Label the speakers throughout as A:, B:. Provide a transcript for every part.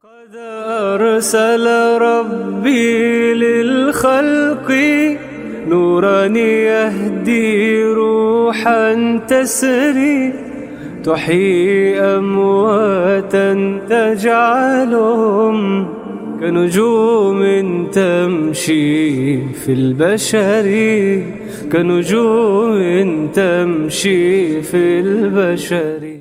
A: قد أرسل ربي للخلق نورا يهدي روحا تسري تحيي أمواتا تجعلهم كنجوم تمشي في البشر كنجوم تمشي في البشر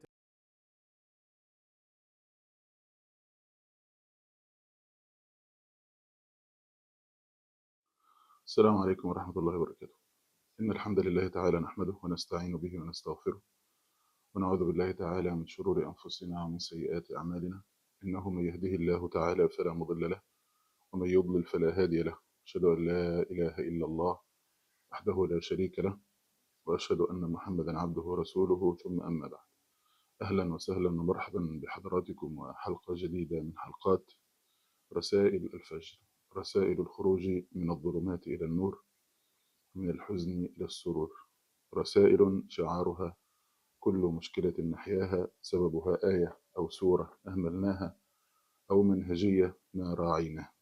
B: السلام عليكم ورحمة الله وبركاته إن الحمد لله تعالى نحمده ونستعين به ونستغفره ونعوذ بالله تعالى من شرور أنفسنا ومن سيئات أعمالنا إنه من يهده الله تعالى فلا مضل له ومن يضلل فلا هادي له أشهد أن لا إله إلا الله وحده لا شريك له وأشهد أن محمدا عبده ورسوله ثم أما بعد أهلا وسهلا ومرحبا بحضراتكم وحلقة جديدة من حلقات رسائل الفجر رسائل الخروج من الظلمات إلى النور من الحزن إلى السرور رسائل شعارها كل مشكلة نحياها سببها آية أو سورة أهملناها أو منهجية ما راعيناها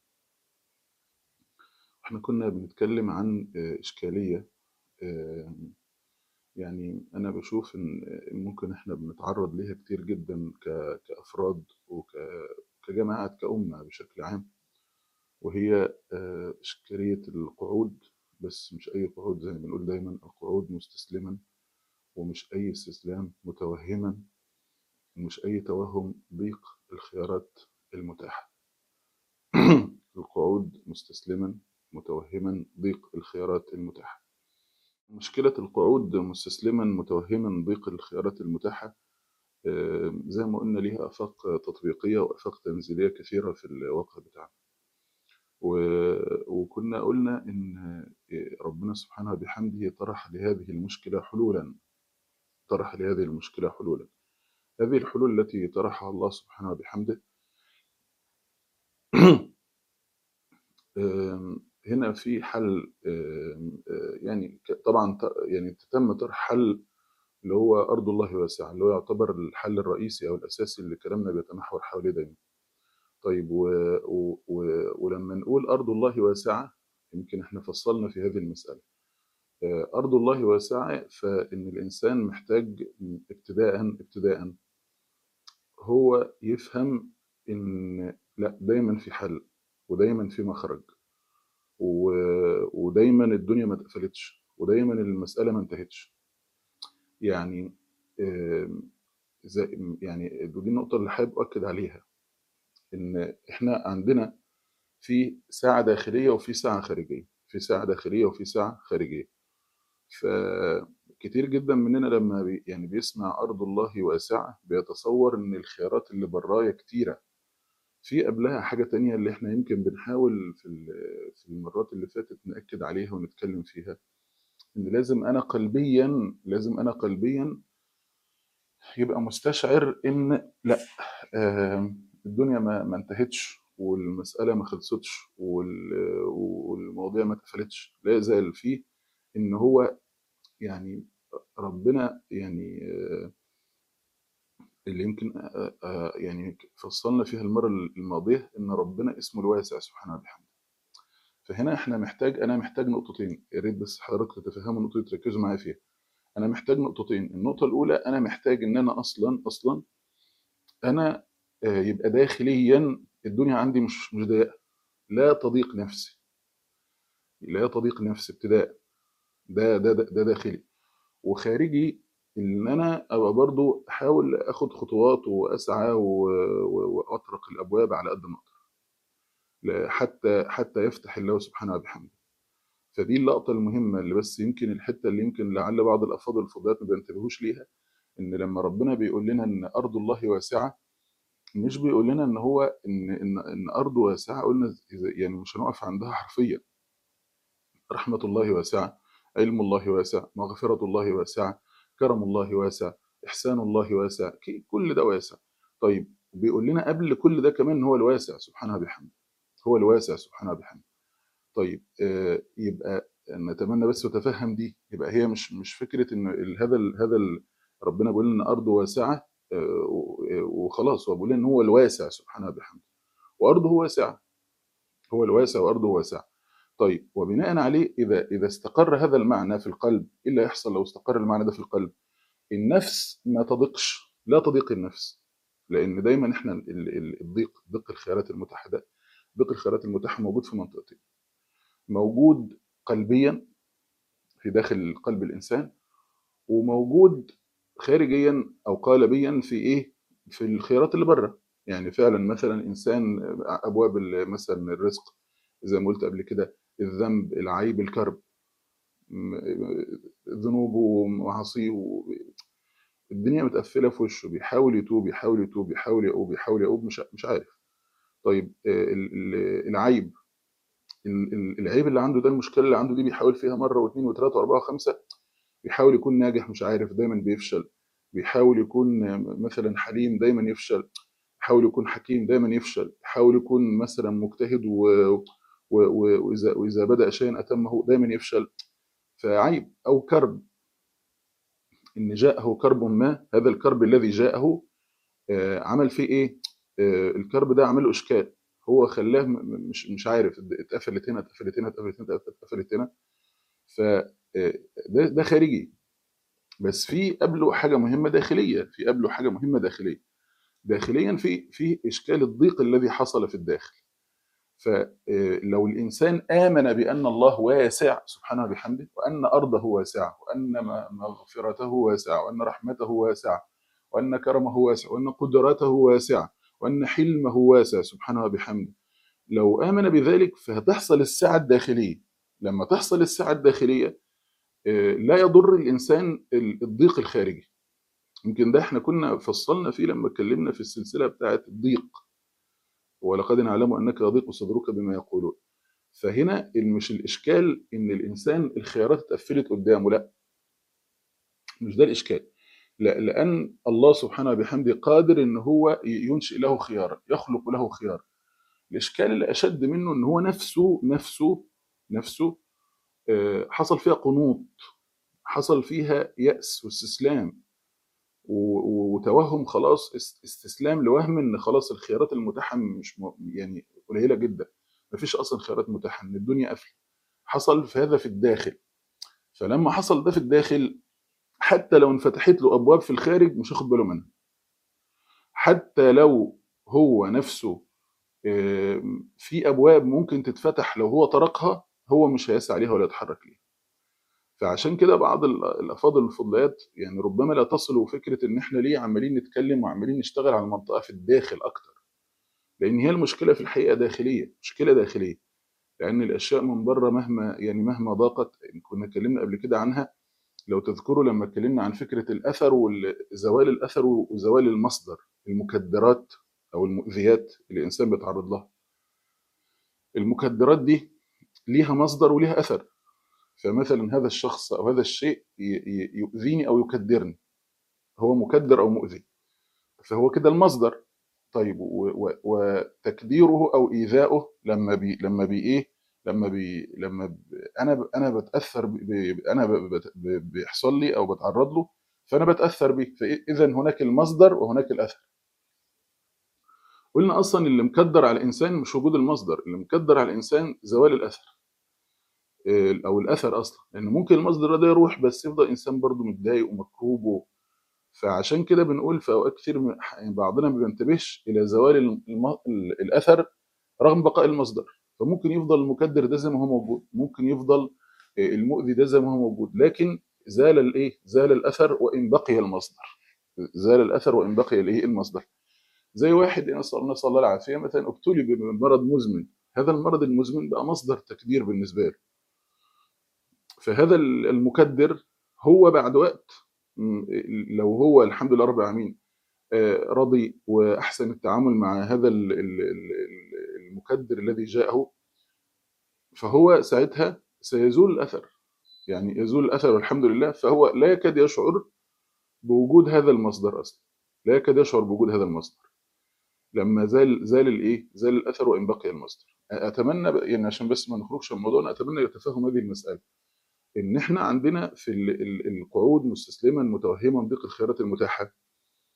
B: احنا كنا بنتكلم عن آه، إشكالية آه، يعني أنا بشوف إن ممكن احنا بنتعرض ليها كتير جدا ك- كأفراد وكجماعات كأمة بشكل عام وهي آه، إشكالية القعود بس مش أي قعود زي ما بنقول دايما القعود مستسلما ومش أي استسلام متوهما ومش أي توهم ضيق الخيارات المتاحة القعود مستسلما متوهما ضيق الخيارات المتاحة مشكلة القعود مستسلما متوهما ضيق الخيارات المتاحة آه، زي ما قلنا ليها آفاق تطبيقية وآفاق تنزيلية كثيرة في الواقع بتاعنا و- وكنا قلنا إن ربنا سبحانه بحمده طرح لهذه المشكلة حلولا طرح لهذه المشكلة حلولا هذه الحلول التي طرحها الله سبحانه بحمده آم، هنا في حل آم، آه، يعني ك- طبعا ط- يعني تم طرح حل اللي هو أرض الله واسعة اللي هو يعتبر الحل الرئيسي أو الأساسي اللي كلامنا بيتمحور حواليه دايما طيب و... و... و... ولما نقول أرض الله واسعة يمكن احنا فصلنا في هذه المسألة آه، أرض الله واسعة فإن الإنسان محتاج ابتداء ابتداء هو يفهم إن لا دايما في حل ودايما في مخرج و... ودايما الدنيا ما اتقفلتش ودايما المسألة ما انتهتش يعني آم، زي يعني دي النقطة اللي حابب أؤكد عليها إن إحنا عندنا في ساعة داخلية وفي ساعة خارجية في ساعة داخلية وفي ساعة خارجية فكتير جدا مننا لما بي يعني بيسمع أرض الله واسعة بيتصور إن الخيارات اللي برايا كتيرة في قبلها حاجة تانية اللي احنا يمكن بنحاول في ال- في المرات اللي فاتت نأكد عليها ونتكلم فيها إن لازم أنا قلبيا لازم أنا قلبيا يبقى مستشعر إن لا آم، الدنيا ما ما انتهتش والمسألة ما خلصتش وال- والمواضيع ما اتقفلتش لا يزال فيه إن هو يعني ربنا يعني آه، اللي يمكن آه، آه، يعني فصلنا فيها المرة الماضية إن ربنا اسمه الواسع سبحانه وبحمده فهنا احنا محتاج انا محتاج نقطتين يا ريت بس حضرتك تتفهموا النقطه دي تركزوا معايا فيها انا محتاج نقطتين النقطه الاولى انا محتاج ان انا اصلا اصلا انا آه، يبقى داخليا الدنيا عندي مش مش ضيقه لا تضيق نفسي لا تضيق نفسي ابتداء ده ده ده, ده داخلي وخارجي ان انا ابقى برضو احاول اخد خطوات واسعى و- و- واطرق الابواب على قد ما اقدر لا- حتى حتى يفتح الله سبحانه وبحمده فدي اللقطة المهمة اللي بس يمكن الحتة اللي يمكن لعل بعض الأفاضل الفضلات ما بينتبهوش ليها إن لما ربنا بيقول لنا إن أرض الله واسعة مش بيقول لنا إن هو إن إن إن أرض واسعة قلنا إذا- يعني مش هنقف عندها حرفيا رحمة الله واسعة علم الله واسع مغفرة الله واسعة كرم الله واسع إحسان الله واسع ك- كل ده واسع طيب بيقول لنا قبل كل ده كمان إن هو الواسع سبحانه وبحمده هو الواسع سبحانه وبحمده طيب آه، يبقى نتمنى بس تتفهم دي يبقى هي مش مش فكره ان ال- هذا ال هذا ال ربنا بيقول ان ارض واسعه آه، و- وخلاص هو بيقول ان هو الواسع سبحانه وبحمده وارضه واسعه هو الواسع وارضه واسعه طيب وبناء عليه اذا اذا استقر هذا المعنى في القلب ايه اللي هيحصل لو استقر المعنى ده في القلب النفس ما تضيقش لا تضيق النفس لان دايما احنا ال- ال- الضيق ضيق الخيارات المتاحه ده ضيق الخيارات المتاحه موجود في منطقتين موجود قلبيا في داخل قلب الانسان وموجود خارجيا او قالبيا في ايه في الخيارات اللي بره يعني فعلا مثلا انسان ابواب ال- مثلا الرزق زي ما قلت قبل كده الذنب العيب الكرب م- ذنوبه ومعاصيه و- الدنيا متقفله في وشه بيحاول يتوب يحاول يتوب يحاول يؤوب يحاول يؤوب مش مش عارف طيب آه، ال- ال- العيب ال- ال- العيب اللي عنده ده المشكله اللي عنده دي بيحاول فيها مره واثنين وثلاثه واربعه وخمسه بيحاول يكون ناجح مش عارف دايما بيفشل بيحاول يكون مثلا حليم دايما يفشل يحاول يكون حكيم دايما يفشل يحاول يكون مثلا مجتهد و... و... و... وإذا... وإذا بدأ شيئا أتمه دايما يفشل فعيب أو كرب إن جاءه كرب ما هذا الكرب الذي جاءه آه، عمل فيه إيه آه، الكرب ده عمل له إشكال هو خلاه م- م- مش مش عارف اتقفلت هنا اتقفلت هنا اتقفلت هنا اتقفلت هنا ف آه، ده ده خارجي بس في قبله حاجه مهمه داخليه في قبله حاجه مهمه داخليه داخليا في في اشكال الضيق الذي حصل في الداخل فلو الانسان امن بان الله واسع سبحانه وبحمده وان ارضه واسعه وان م- مغفرته واسعه وان رحمته واسعه وان كرمه واسع وان قدرته واسعه وان حلمه واسع سبحانه وبحمده لو امن بذلك فهتحصل السعه الداخليه لما تحصل السعه الداخليه آه، لا يضر الانسان ال- الضيق الخارجي يمكن ده احنا كنا فصلنا فيه لما اتكلمنا في السلسله بتاعه الضيق ولقد نعلم انك يضيق صدرك بما يقولون فهنا ال- مش الاشكال ان الانسان الخيارات اتقفلت قدامه لا مش ده الاشكال لا لان الله سبحانه وبحمده قادر ان هو ي- ينشئ له خيارا يخلق له خيارا الاشكال اللي اشد منه ان هو نفسه نفسه نفسه آه، حصل فيها قنوط حصل فيها يأس واستسلام و- و- وتوهم خلاص است- استسلام لوهم ان خلاص الخيارات المتاحه مش م- يعني قليله جدا مفيش اصلا خيارات متاحه ان الدنيا قافله حصل في هذا في الداخل فلما حصل ده في الداخل حتى لو انفتحت له ابواب في الخارج مش هياخد باله منها حتى لو هو نفسه آم، في ابواب ممكن تتفتح لو هو طرقها هو مش هيسعى عليها ولا يتحرك ليها فعشان كده بعض ال- الافاضل الفضليات يعني ربما لا تصلوا فكره ان احنا ليه عمالين نتكلم وعمالين نشتغل على المنطقه في الداخل اكتر لان هي المشكله في الحقيقه داخليه مشكله داخليه لان الاشياء من بره مهما يعني مهما ضاقت كنا اتكلمنا قبل كده عنها لو تذكروا لما اتكلمنا عن فكره الاثر وزوال الاثر وزوال المصدر المكدرات او المؤذيات اللي الانسان بيتعرض لها المكدرات دي ليها مصدر وليها اثر فمثلا هذا الشخص او هذا الشيء ي- ي- يؤذيني او يكدرني هو مكدر او مؤذي فهو كده المصدر طيب و- و- وتكديره او ايذاؤه لما بي لما بي ايه لما بي لما ب انا ب انا بتاثر ب ب انا ب ب ب بيحصل لي او بتعرض له فانا بتاثر بيه فاذا هناك المصدر وهناك الاثر قلنا اصلا اللي مكدر على الانسان مش وجود المصدر اللي مكدر على الانسان زوال الاثر إيه، او الاثر اصلا لان ممكن المصدر ده يروح بس يفضل الانسان برضه متضايق ومكروب و- فعشان كده بنقول في اوقات كتير من- يعني بعضنا ما بينتبهش الى زوال الم- الم- ال- الاثر رغم بقاء المصدر فممكن يفضل المكدر ده زي ما هو موجود ممكن يفضل آه، المؤذي ده زي ما هو موجود لكن زال الايه زال الاثر وان بقي المصدر زال الاثر وان بقي الايه المصدر زي واحد نسال نسال الله العافيه مثلا ابتلي بمرض مزمن هذا المرض المزمن بقى مصدر تكدير بالنسبه له فهذا المكدر هو بعد وقت م، لو هو الحمد لله رب العالمين آه، رضي واحسن التعامل مع هذا ال- ال- ال- المكدر الذي جاءه فهو ساعتها سيزول الاثر يعني يزول الاثر والحمد لله فهو لا يكاد يشعر بوجود هذا المصدر اصلا لا يكاد يشعر بوجود هذا المصدر لما زال زال الايه زال الاثر وان بقي المصدر اتمنى ب- يعني عشان بس ما نخرجش من موضوعنا اتمنى يتفهم هذه المساله ان احنا عندنا في ال- ال- القعود مستسلما متوهما ضيق الخيارات المتاحه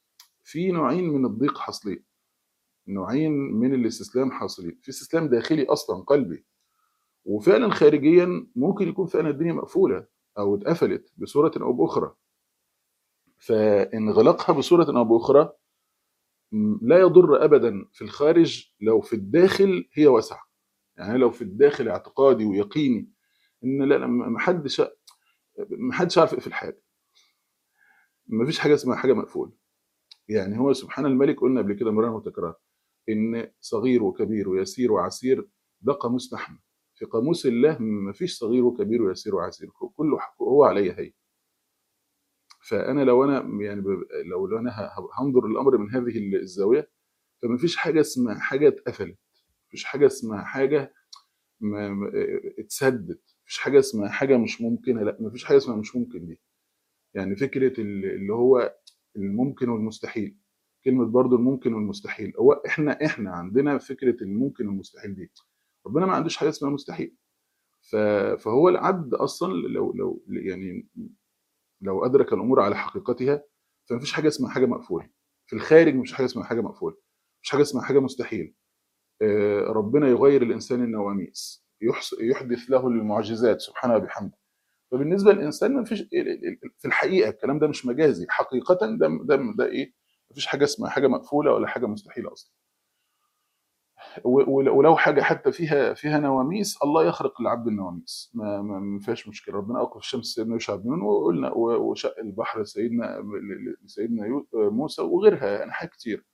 B: في نوعين من الضيق حاصلين نوعين من الاستسلام حاصلين في استسلام داخلي اصلا قلبي وفعلا خارجيا ممكن يكون فعلا الدنيا مقفوله او اتقفلت بصوره او باخرى فانغلاقها بصوره او باخرى م، لا يضر ابدا في الخارج لو في الداخل هي واسعه يعني لو في الداخل اعتقادي ويقيني ان لا لا ما حدش ما حدش عارف يقفل حاجه ما فيش حاجه اسمها حاجه مقفوله يعني هو سبحان الملك قلنا قبل كده مرارا وتكرارا ان صغير وكبير ويسير وعسير ده قاموس نحن في قاموس الله ما فيش صغير وكبير ويسير وعسير كله هو علي هي فانا لو انا يعني ب- لو لو انا ه- هنظر الامر من هذه الزاويه فما فيش حاجه اسمها حاجه اتقفلت مفيش حاجه اسمها حاجه ما ما- اتسدت مفيش حاجه اسمها حاجه مش ممكنه لا مفيش حاجه اسمها مش ممكن دي يعني فكره ال- اللي هو الممكن والمستحيل كلمه برضو الممكن والمستحيل هو احنا احنا عندنا فكره الممكن والمستحيل دي ربنا ما عندوش حاجه اسمها مستحيل ف- فهو العبد اصلا لو لو يعني لو ادرك الامور على حقيقتها فمفيش حاجه اسمها حاجه مقفوله في الخارج مفيش حاجه اسمها حاجه مقفوله مفيش حاجه اسمها حاجه مستحيل آه، ربنا يغير الانسان النواميس يحس- يحدث له المعجزات سبحانه وبحمده فبالنسبه للانسان ما فيش في الحقيقه الكلام ده مش مجازي حقيقه ده ده ده ايه مفيش حاجه اسمها حاجه مقفوله ولا حاجه مستحيله اصلا و- ول- ولو حاجه حتى فيها فيها نواميس الله يخرق العبد النواميس ما, ما, ما فيهاش مشكله ربنا اوقف الشمس سيدنا يوشع بن نون وقلنا و- وشق البحر سيدنا سيدنا يو- موسى وغيرها يعني حاجات كتير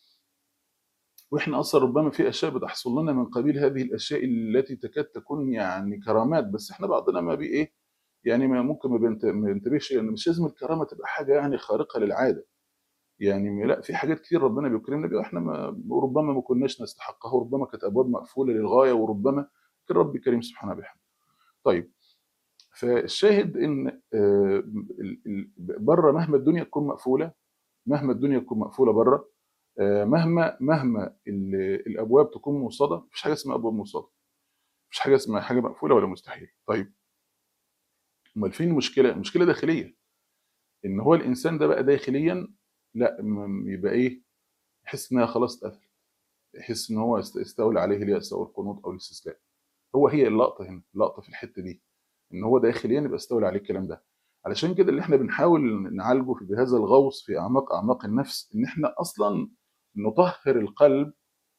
B: واحنا اصلا ربما في اشياء بتحصل لنا من قبيل هذه الاشياء التي تكاد تكون يعني كرامات بس احنا بعضنا ما بي ايه يعني ما ممكن ما بينت- ما ينتبهش لان مش لازم الكرامه تبقى حاجه يعني خارقه للعاده يعني لا في حاجات كتير ربنا بيكرمنا بيها واحنا ما وربما ما كناش نستحقها وربما كانت ابواب مقفوله للغايه وربما كان رب كريم سبحانه وبحمده. طيب فالشاهد ان آه، ال- ال- بره مهما الدنيا تكون مقفوله مهما الدنيا تكون مقفوله بره آه، مهما مهما ال- الابواب تكون موصده مفيش حاجه اسمها ابواب موصده مفيش حاجه اسمها حاجه مقفوله ولا مستحيل طيب امال فين المشكله المشكله داخليه ان هو الانسان ده بقى داخليا لا م- يبقى ايه يحس انها خلاص اتقفل يحس ان هو است- استولى عليه الياس او القنوط او الاستسلام هو هي اللقطه هنا اللقطه في الحته دي ان هو داخليا يبقى استولى عليه الكلام ده علشان كده اللي احنا بنحاول نعالجه في بهذا الغوص في اعماق اعماق النفس ان احنا اصلا نطهر القلب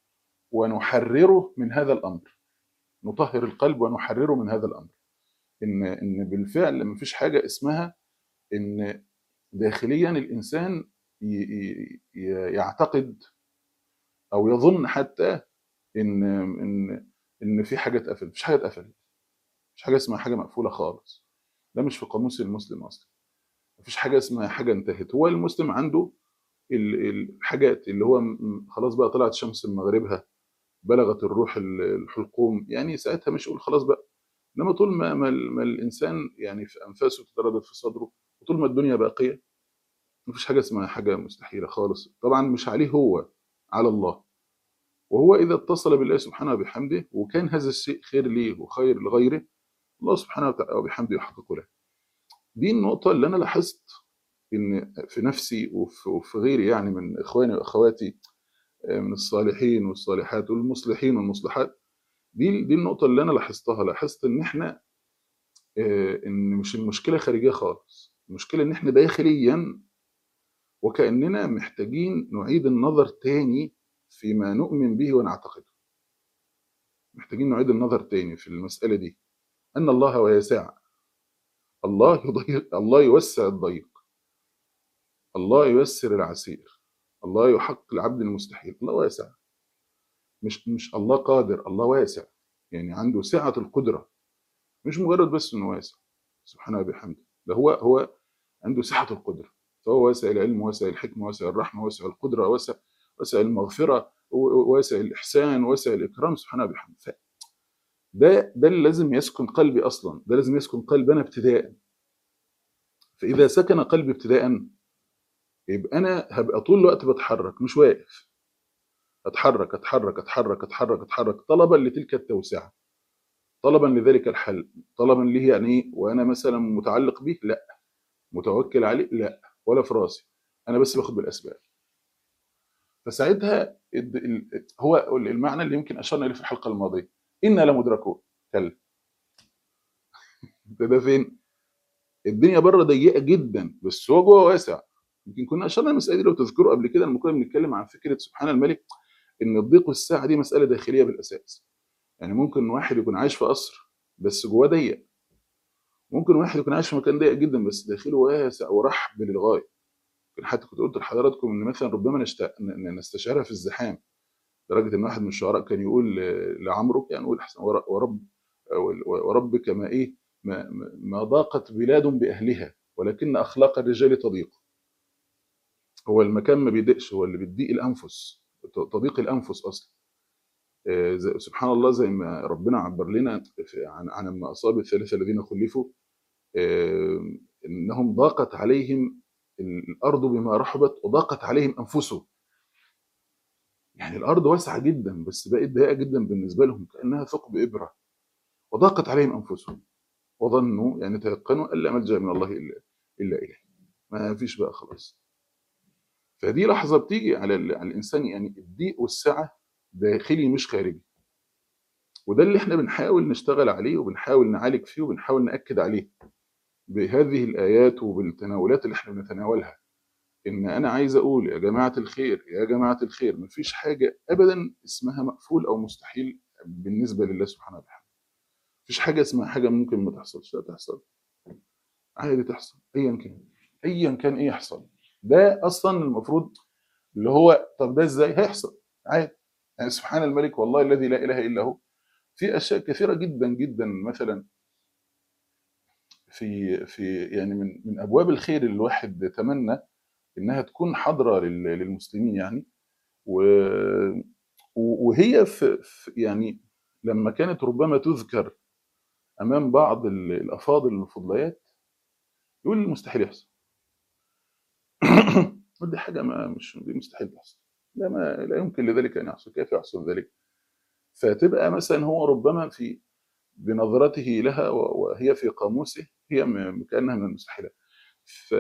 B: ونحرره من هذا الامر نطهر القلب ونحرره من هذا الامر ان ان بالفعل مفيش حاجه اسمها ان داخليا الانسان ي- ي- ي- يعتقد او يظن حتى ان ان ان في حاجه اتقفلت مفيش حاجه اتقفلت مفيش حاجه اسمها حاجه مقفوله خالص ده مش في قاموس المسلم اصلا مفيش حاجه اسمها حاجه انتهت هو المسلم عنده ال- الحاجات اللي هو م- م- خلاص بقى طلعت شمس من مغربها بلغت الروح ال- الحلقوم يعني ساعتها مش يقول خلاص بقى انما طول ما, ما, ال- ما الانسان يعني في انفاسه تتردد في صدره وطول ما الدنيا باقيه مفيش حاجه اسمها حاجه مستحيله خالص طبعا مش عليه هو على الله وهو اذا اتصل بالله سبحانه وبحمده وكان هذا الشيء خير ليه وخير لغيره الله سبحانه وتعالى وبحمده يحقق له دي النقطه اللي انا لاحظت ان في نفسي وفي, وفي غيري يعني من اخواني واخواتي آه، من الصالحين والصالحات والمصلحين والمصلحات دي دي النقطه اللي انا لاحظتها لاحظت ان احنا آه، ان مش المشكله خارجيه خالص المشكله ان احنا داخليا وكاننا محتاجين نعيد النظر تاني فيما نؤمن به ونعتقده محتاجين نعيد النظر تاني في المساله دي ان الله واسع الله يضيق الله يوسع الضيق الله ييسر العسير الله يحقق العبد المستحيل الله واسع مش مش الله قادر الله واسع يعني عنده سعة القدرة مش مجرد بس انه واسع سبحانه وبحمده ده هو هو عنده سعة القدرة فهو واسع العلم واسع الحكمة واسع الرحمة واسع القدرة واسع واسع المغفرة و- واسع الإحسان واسع الإكرام سبحانه وبحمده ف- ده ده اللي لازم يسكن قلبي أصلا ده لازم يسكن قلبنا ابتداء فإذا سكن قلبي ابتداء يبقى أنا هبقى طول الوقت بتحرك مش واقف اتحرك اتحرك اتحرك اتحرك اتحرك طلبا لتلك التوسعه طلبا لذلك الحل طلبا ليه يعني ايه وانا مثلا متعلق به لا متوكل عليه لا ولا في راسي انا بس باخد بالاسباب فساعتها الد- ال- هو المعنى اللي يمكن اشرنا اليه في الحلقه الماضيه انا لمدركون كلا ده, ده فين؟ الدنيا بره ضيقه جدا بس هو جوه واسع يمكن كنا اشرنا المساله دي لو تذكروا قبل كده لما كنا بنتكلم عن فكره سبحان الملك ان الضيق والسعه دي مساله داخليه بالاساس يعني ممكن واحد يكون عايش في قصر بس جواه ضيق ممكن واحد يكون عايش في مكان ضيق جدا بس داخله واسع ورحب للغايه يمكن حتى كنت قلت لحضراتكم ان مثلا ربما نشت... ن- نستشعرها في الزحام لدرجه ان واحد من الشعراء كان يقول ل- لعمرو يعني يقول احسن ور- ورب وربك ما ايه ما, ما ما ضاقت بلاد باهلها ولكن اخلاق الرجال تضيق هو المكان ما بيضيقش هو اللي بيضيق الانفس تضيق الانفس اصلا آه، زي- سبحان الله زي ما ربنا عبر لنا في- عن عن ما اصاب الثلاثه الذين خلفوا آه، انهم ضاقت عليهم الارض بما رحبت وضاقت عليهم انفسهم يعني الارض واسعه جدا بس بقت ضيقه جدا بالنسبه لهم كانها ثقب ابره وضاقت عليهم انفسهم وظنوا يعني تيقنوا ان لا ملجا من الله الا الا اليه ما فيش بقى خلاص فدي لحظه بتيجي على ال- على الانسان يعني الضيق والسعه داخلي مش خارجي وده اللي احنا بنحاول نشتغل عليه وبنحاول نعالج فيه وبنحاول ناكد عليه بهذه الايات وبالتناولات اللي احنا بنتناولها ان انا عايز اقول يا جماعه الخير يا جماعه الخير مفيش حاجه ابدا اسمها مقفول او مستحيل بالنسبه لله سبحانه وتعالى مفيش حاجه اسمها حاجه ممكن ما تحصلش لا تحصل عادي تحصل ايا كان ايا كان ايه يحصل ده اصلا المفروض اللي هو طب ده ازاي هيحصل عادي يعني سبحان الملك والله الذي لا اله الا هو في اشياء كثيره جدا جدا مثلا في في يعني من من ابواب الخير اللي الواحد يتمنى انها تكون حاضره لل- للمسلمين يعني و- وهي في في- يعني لما كانت ربما تذكر امام بعض ال- الافاضل الفضليات يقول المستحيل يحصل دي حاجه ما مش دي مستحيل تحصل لا ما لا يمكن لذلك ان يحصل كيف يحصل ذلك فتبقى مثلا هو ربما في بنظرته لها و- وهي في قاموسه هي م- كانها من المستحيلات ف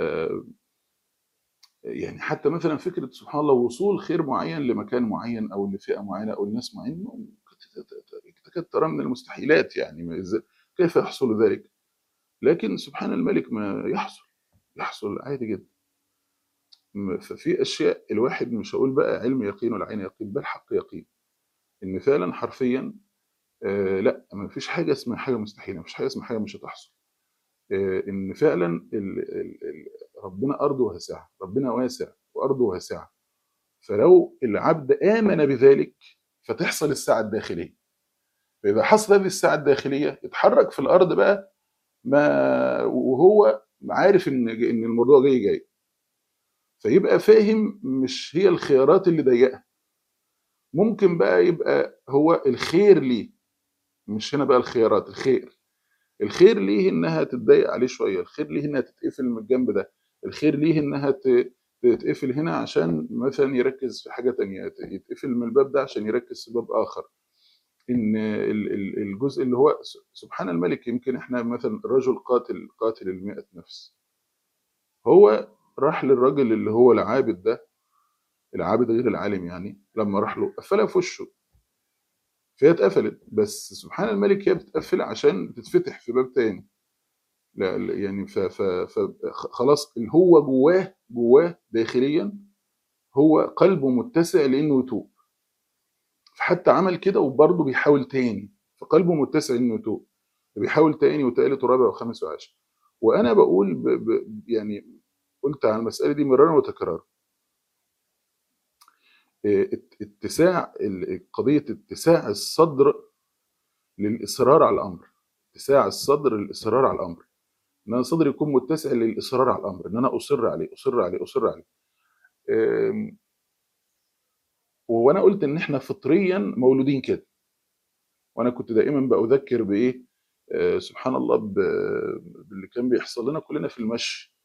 B: يعني حتى مثلا فكره سبحان الله وصول خير معين لمكان معين او لفئه معينه او لناس معينه تكاد ترى من المستحيلات يعني ما إز- كيف يحصل ذلك؟ لكن سبحان الملك ما يحصل يحصل عادي جدا م- ففي اشياء الواحد مش هقول بقى علم يقين ولا عين يقين بل حق يقين ان فعلا حرفيا آه لا ما فيش حاجه اسمها حاجه مستحيله ما فيش حاجه اسمها حاجه مش هتحصل آه ان فعلا ال ال ال ربنا ارضه واسعه ربنا واسع وارضه واسعه فلو العبد امن بذلك فتحصل الساعه الداخليه فاذا حصل هذه الساعه الداخليه يتحرك في الارض بقى ما وهو عارف ان ان الموضوع جاي جاي فيبقى فاهم مش هي الخيارات اللي ضيقها ممكن بقى يبقى هو الخير ليه مش هنا بقى الخيارات الخير الخير ليه انها تتضايق عليه شويه الخير ليه انها تتقفل من الجنب ده الخير ليه انها ت- تتقفل هنا عشان مثلا يركز في حاجه تانية يتقفل من الباب ده عشان يركز في باب اخر ان ال- ال- الجزء اللي هو س- سبحان الملك يمكن احنا مثلا الرجل قاتل قاتل المئة نفس هو راح للراجل اللي هو العابد ده العابد غير العالم يعني لما راح له قفلها في وشه فهي اتقفلت بس سبحان الملك هي بتتقفل عشان تتفتح في باب تاني لا لا، يعني ف ف ف خلاص اللي هو جواه جواه داخليا هو قلبه متسع لانه يتوب فحتى عمل كده وبرضه بيحاول تاني فقلبه متسع انه يتوب بيحاول تاني وتالت ورابع وخامس وعاشر وانا بقول ب ب يعني قلت على المساله دي مرارا وتكرارا إيه، ات- اتساع ال- قضيه اتساع الصدر للاصرار على الامر اتساع الصدر للاصرار على الامر ان انا صدري يكون متسع للاصرار على الامر ان انا اصر عليه اصر عليه اصر عليه أم، وانا قلت ان احنا فطريا مولودين كده وانا كنت دائما باذكر بايه آه، سبحان الله ب- باللي كان بيحصل لنا كلنا في المشي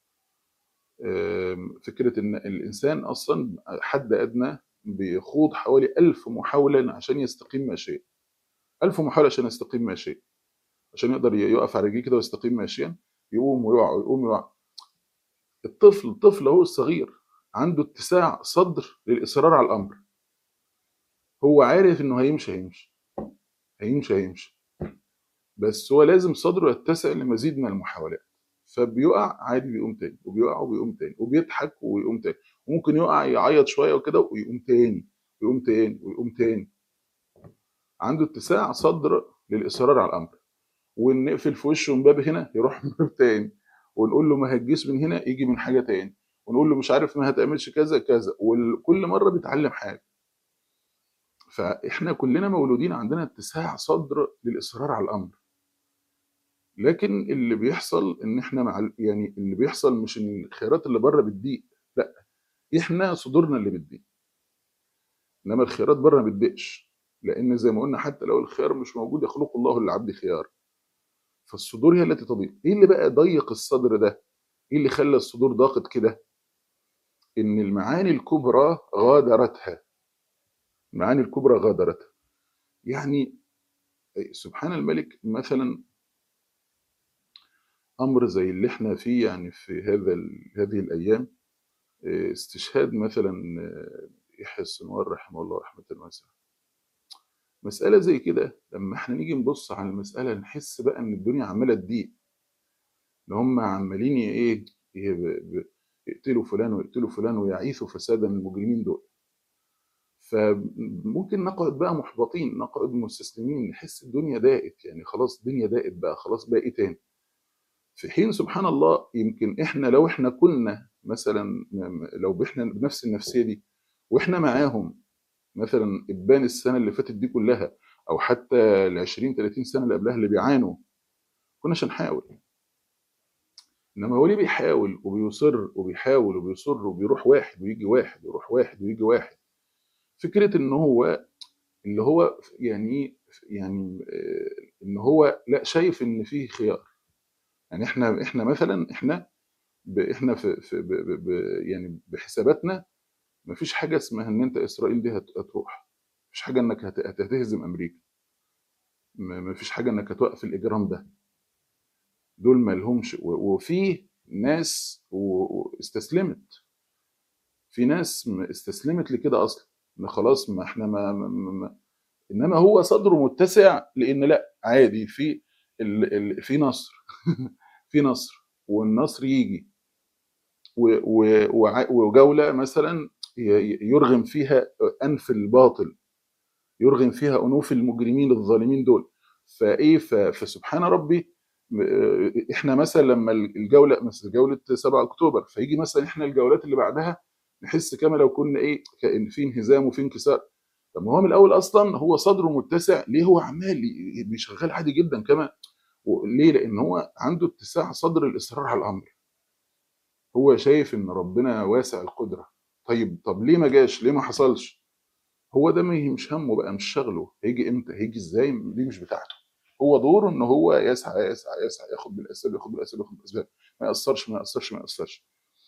B: آم، فكره ان الانسان اصلا حد ادنى بيخوض حوالي ألف محاولة عشان يستقيم ماشيا ألف محاولة عشان يستقيم ماشيا عشان يقدر يقف على رجليه كده ويستقيم ماشيا يقوم ويقع ويقوم ويقع الطفل الطفل هو الصغير عنده اتساع صدر للاصرار على الامر هو عارف انه هيمشي هيمشي هيمشي هيمشي بس هو لازم صدره يتسع لمزيد من المحاولات فبيقع عادي بيقوم تاني وبيقع وبيقوم تاني وبيضحك ويقوم تاني وممكن يقع يعيط شويه وكده ويقوم تاني ويقوم تاني ويقوم تاني عنده اتساع صدر للاصرار على الامر ونقفل في وشه من باب هنا يروح من باب تاني ونقول له ما هتجيش من هنا يجي من حاجه تاني ونقول له مش عارف ما هتعملش كذا كذا وكل مره بيتعلم حاجه فاحنا كلنا مولودين عندنا اتساع صدر للاصرار على الامر لكن اللي بيحصل ان احنا مع ال- يعني اللي بيحصل مش ان الخيارات اللي بره بتضيق لا احنا صدورنا اللي بتضيق انما الخيارات بره ما بتضيقش لان زي ما قلنا حتى لو الخيار مش موجود يخلق الله للعبد خيار فالصدور هي التي تضيق ايه اللي بقى ضيق الصدر ده ايه اللي خلى الصدور ضاقت كده ان المعاني الكبرى غادرتها المعاني الكبرى غادرتها يعني سبحان الملك مثلا امر زي اللي احنا فيه يعني في هذا ال- هذه الايام إيه، استشهاد مثلا آه، يحيى السنوار رحمه الله رحمه واسعه مساله زي كده لما احنا نيجي نبص على المساله نحس بقى ان الدنيا عماله تضيق ان هم عمالين ي- ايه ي- ب- ب- يقتلوا فلان ويقتلوا فلان ويعيثوا فسادا المجرمين دول فممكن نقعد بقى محبطين نقعد مستسلمين نحس الدنيا ضاقت يعني خلاص الدنيا ضاقت بقى خلاص بقى ايه تاني في حين سبحان الله يمكن احنا لو احنا كنا مثلا م- م- لو احنا بنفس النفسيه دي واحنا معاهم مثلا ابان السنه اللي فاتت دي كلها او حتى ال 20 30 سنه اللي قبلها اللي بيعانوا كناش هنحاول انما هو ليه بيحاول وبيصر وبيحاول وبيصر وبيروح واحد ويجي واحد ويروح واحد ويجي واحد فكره ان هو اللي هو يعني يعني آه، ان هو لا شايف ان فيه خيار يعني احنا احنا مثلا احنا ب احنا في, في ب ب ب يعني بحساباتنا مفيش حاجه اسمها ان انت اسرائيل دي هت- هتروح مفيش حاجه انك هت- هت- هتهزم امريكا م- مفيش حاجه انك هتوقف الاجرام ده دول ما لهمش و- وفي ناس و- و- استسلمت في ناس م- استسلمت لكده اصلا ان خلاص ما احنا ما, ما, ما ما- انما هو صدره متسع لان لا عادي في ال ال في نصر في نصر والنصر يجي و- و- وع- وجوله مثلا ي- يرغم فيها انف الباطل يرغم فيها انوف المجرمين الظالمين دول فايه ف- فسبحان ربي م- احنا مثلا لما الجوله مثلا جوله 7 اكتوبر فيجي مثلا احنا الجولات اللي بعدها نحس كما لو كنا ايه كان في انهزام وفي انكسار طب ما هو من الاول اصلا هو صدره متسع ليه هو عمال ي- بيشغل عادي جدا كمان ليه لان هو عنده اتساع صدر الاصرار على الامر هو شايف ان ربنا واسع القدره طيب طب ليه ما جاش ليه ما حصلش هو ده ما- مش همه بقى مش شغله هيجي امتى هيجي ازاي دي مش بتاعته هو دوره ان هو يسعى يسعى يسعى ياخد بالاسباب ياخد بالاسباب ياخد بالاسباب ما ياثرش ما ياثرش ما ياثرش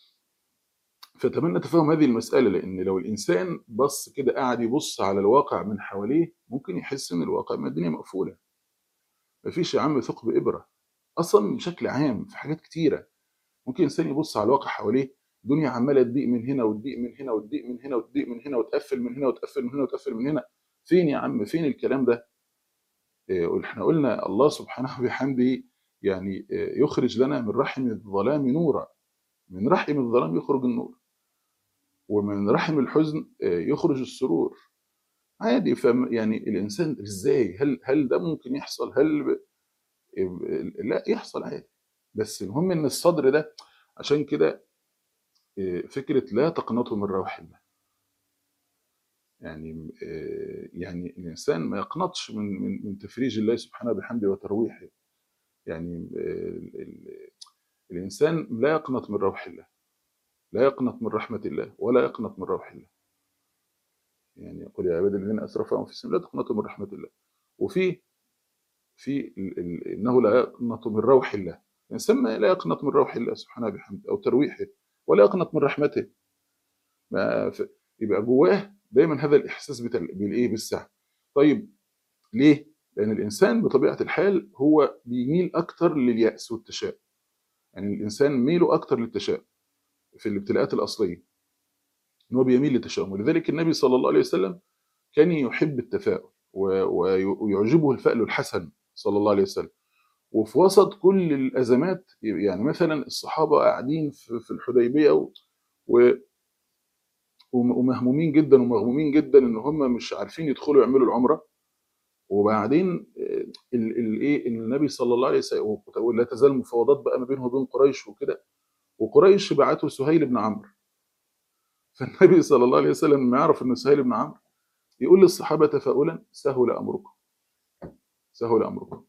B: فاتمنى تفهم هذه المساله لان لو الانسان بص كده قاعد يبص على الواقع من حواليه ممكن يحس ان الواقع ما الدنيا مقفوله مفيش يا عم ثقب ابره اصلا بشكل عام في حاجات كتيره ممكن انسان يبص على الواقع حواليه دنيا عماله تضيق من هنا وتضيق من هنا وتضيق من هنا وتضيق من هنا وتقفل من هنا وتقفل من هنا وتقفل من هنا فين يا عم فين الكلام ده إيه، احنا قلنا الله سبحانه وبحمده يعني إيه، يخرج لنا من رحم الظلام نورا من رحم الظلام يخرج النور ومن رحم الحزن إيه، يخرج السرور عادي فم يعني الانسان ازاي هل هل ده ممكن يحصل هل ب... إيه، لا يحصل عادي بس المهم ان الصدر ده عشان كده إيه، فكره لا تقنطوا من روح الله يعني آه، يعني الانسان ما يقنطش من من من تفريج الله سبحانه وبحمده وترويحه يعني آه، ال- ال- الانسان لا يقنط من روح الله لا يقنط من رحمه الله ولا يقنط من روح الله يعني يقول يا عبادي الذين اسرفوا انفسهم لا تقنطوا من رحمه الله وفي في ال- ال- انه لا يقنط من روح الله الانسان ما لا يقنط من روح الله سبحانه وبحمده او ترويحه ولا يقنط من رحمته ما ف- يبقى جواه دايما هذا الاحساس بتال- بالايه بالسعه طيب ليه لان الانسان بطبيعه الحال هو بيميل اكتر للياس والتشاؤم يعني الانسان ميله اكتر للتشاؤم في الابتلاءات الاصليه ان هو بيميل للتشاؤم ولذلك النبي صلى الله عليه وسلم كان يحب التفاؤل و- وي- ويعجبه الفأل الحسن صلى الله عليه وسلم وفي وسط كل الازمات يعني مثلا الصحابه قاعدين في في الحديبيه و- و- وم- ومهمومين جدا ومغمومين جدا ان هم مش عارفين يدخلوا يعملوا العمره وبعدين ال- ال- ايه النبي صلى الله عليه وسلم ولا تزال المفاوضات بقى ما بينه وبين قريش وكده وقريش بعته سهيل بن عمرو فالنبي صلى الله عليه وسلم لما يعرف انه سهيل بن عمرو يقول للصحابه تفاؤلا سهل امركم سهل امركم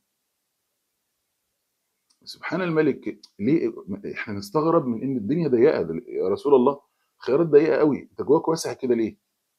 B: سبحان الملك ليه احنا نستغرب من ان الدنيا ضيقه ده- يا رسول الله خيارات ضيقه قوي انت جواك واسع كده ليه؟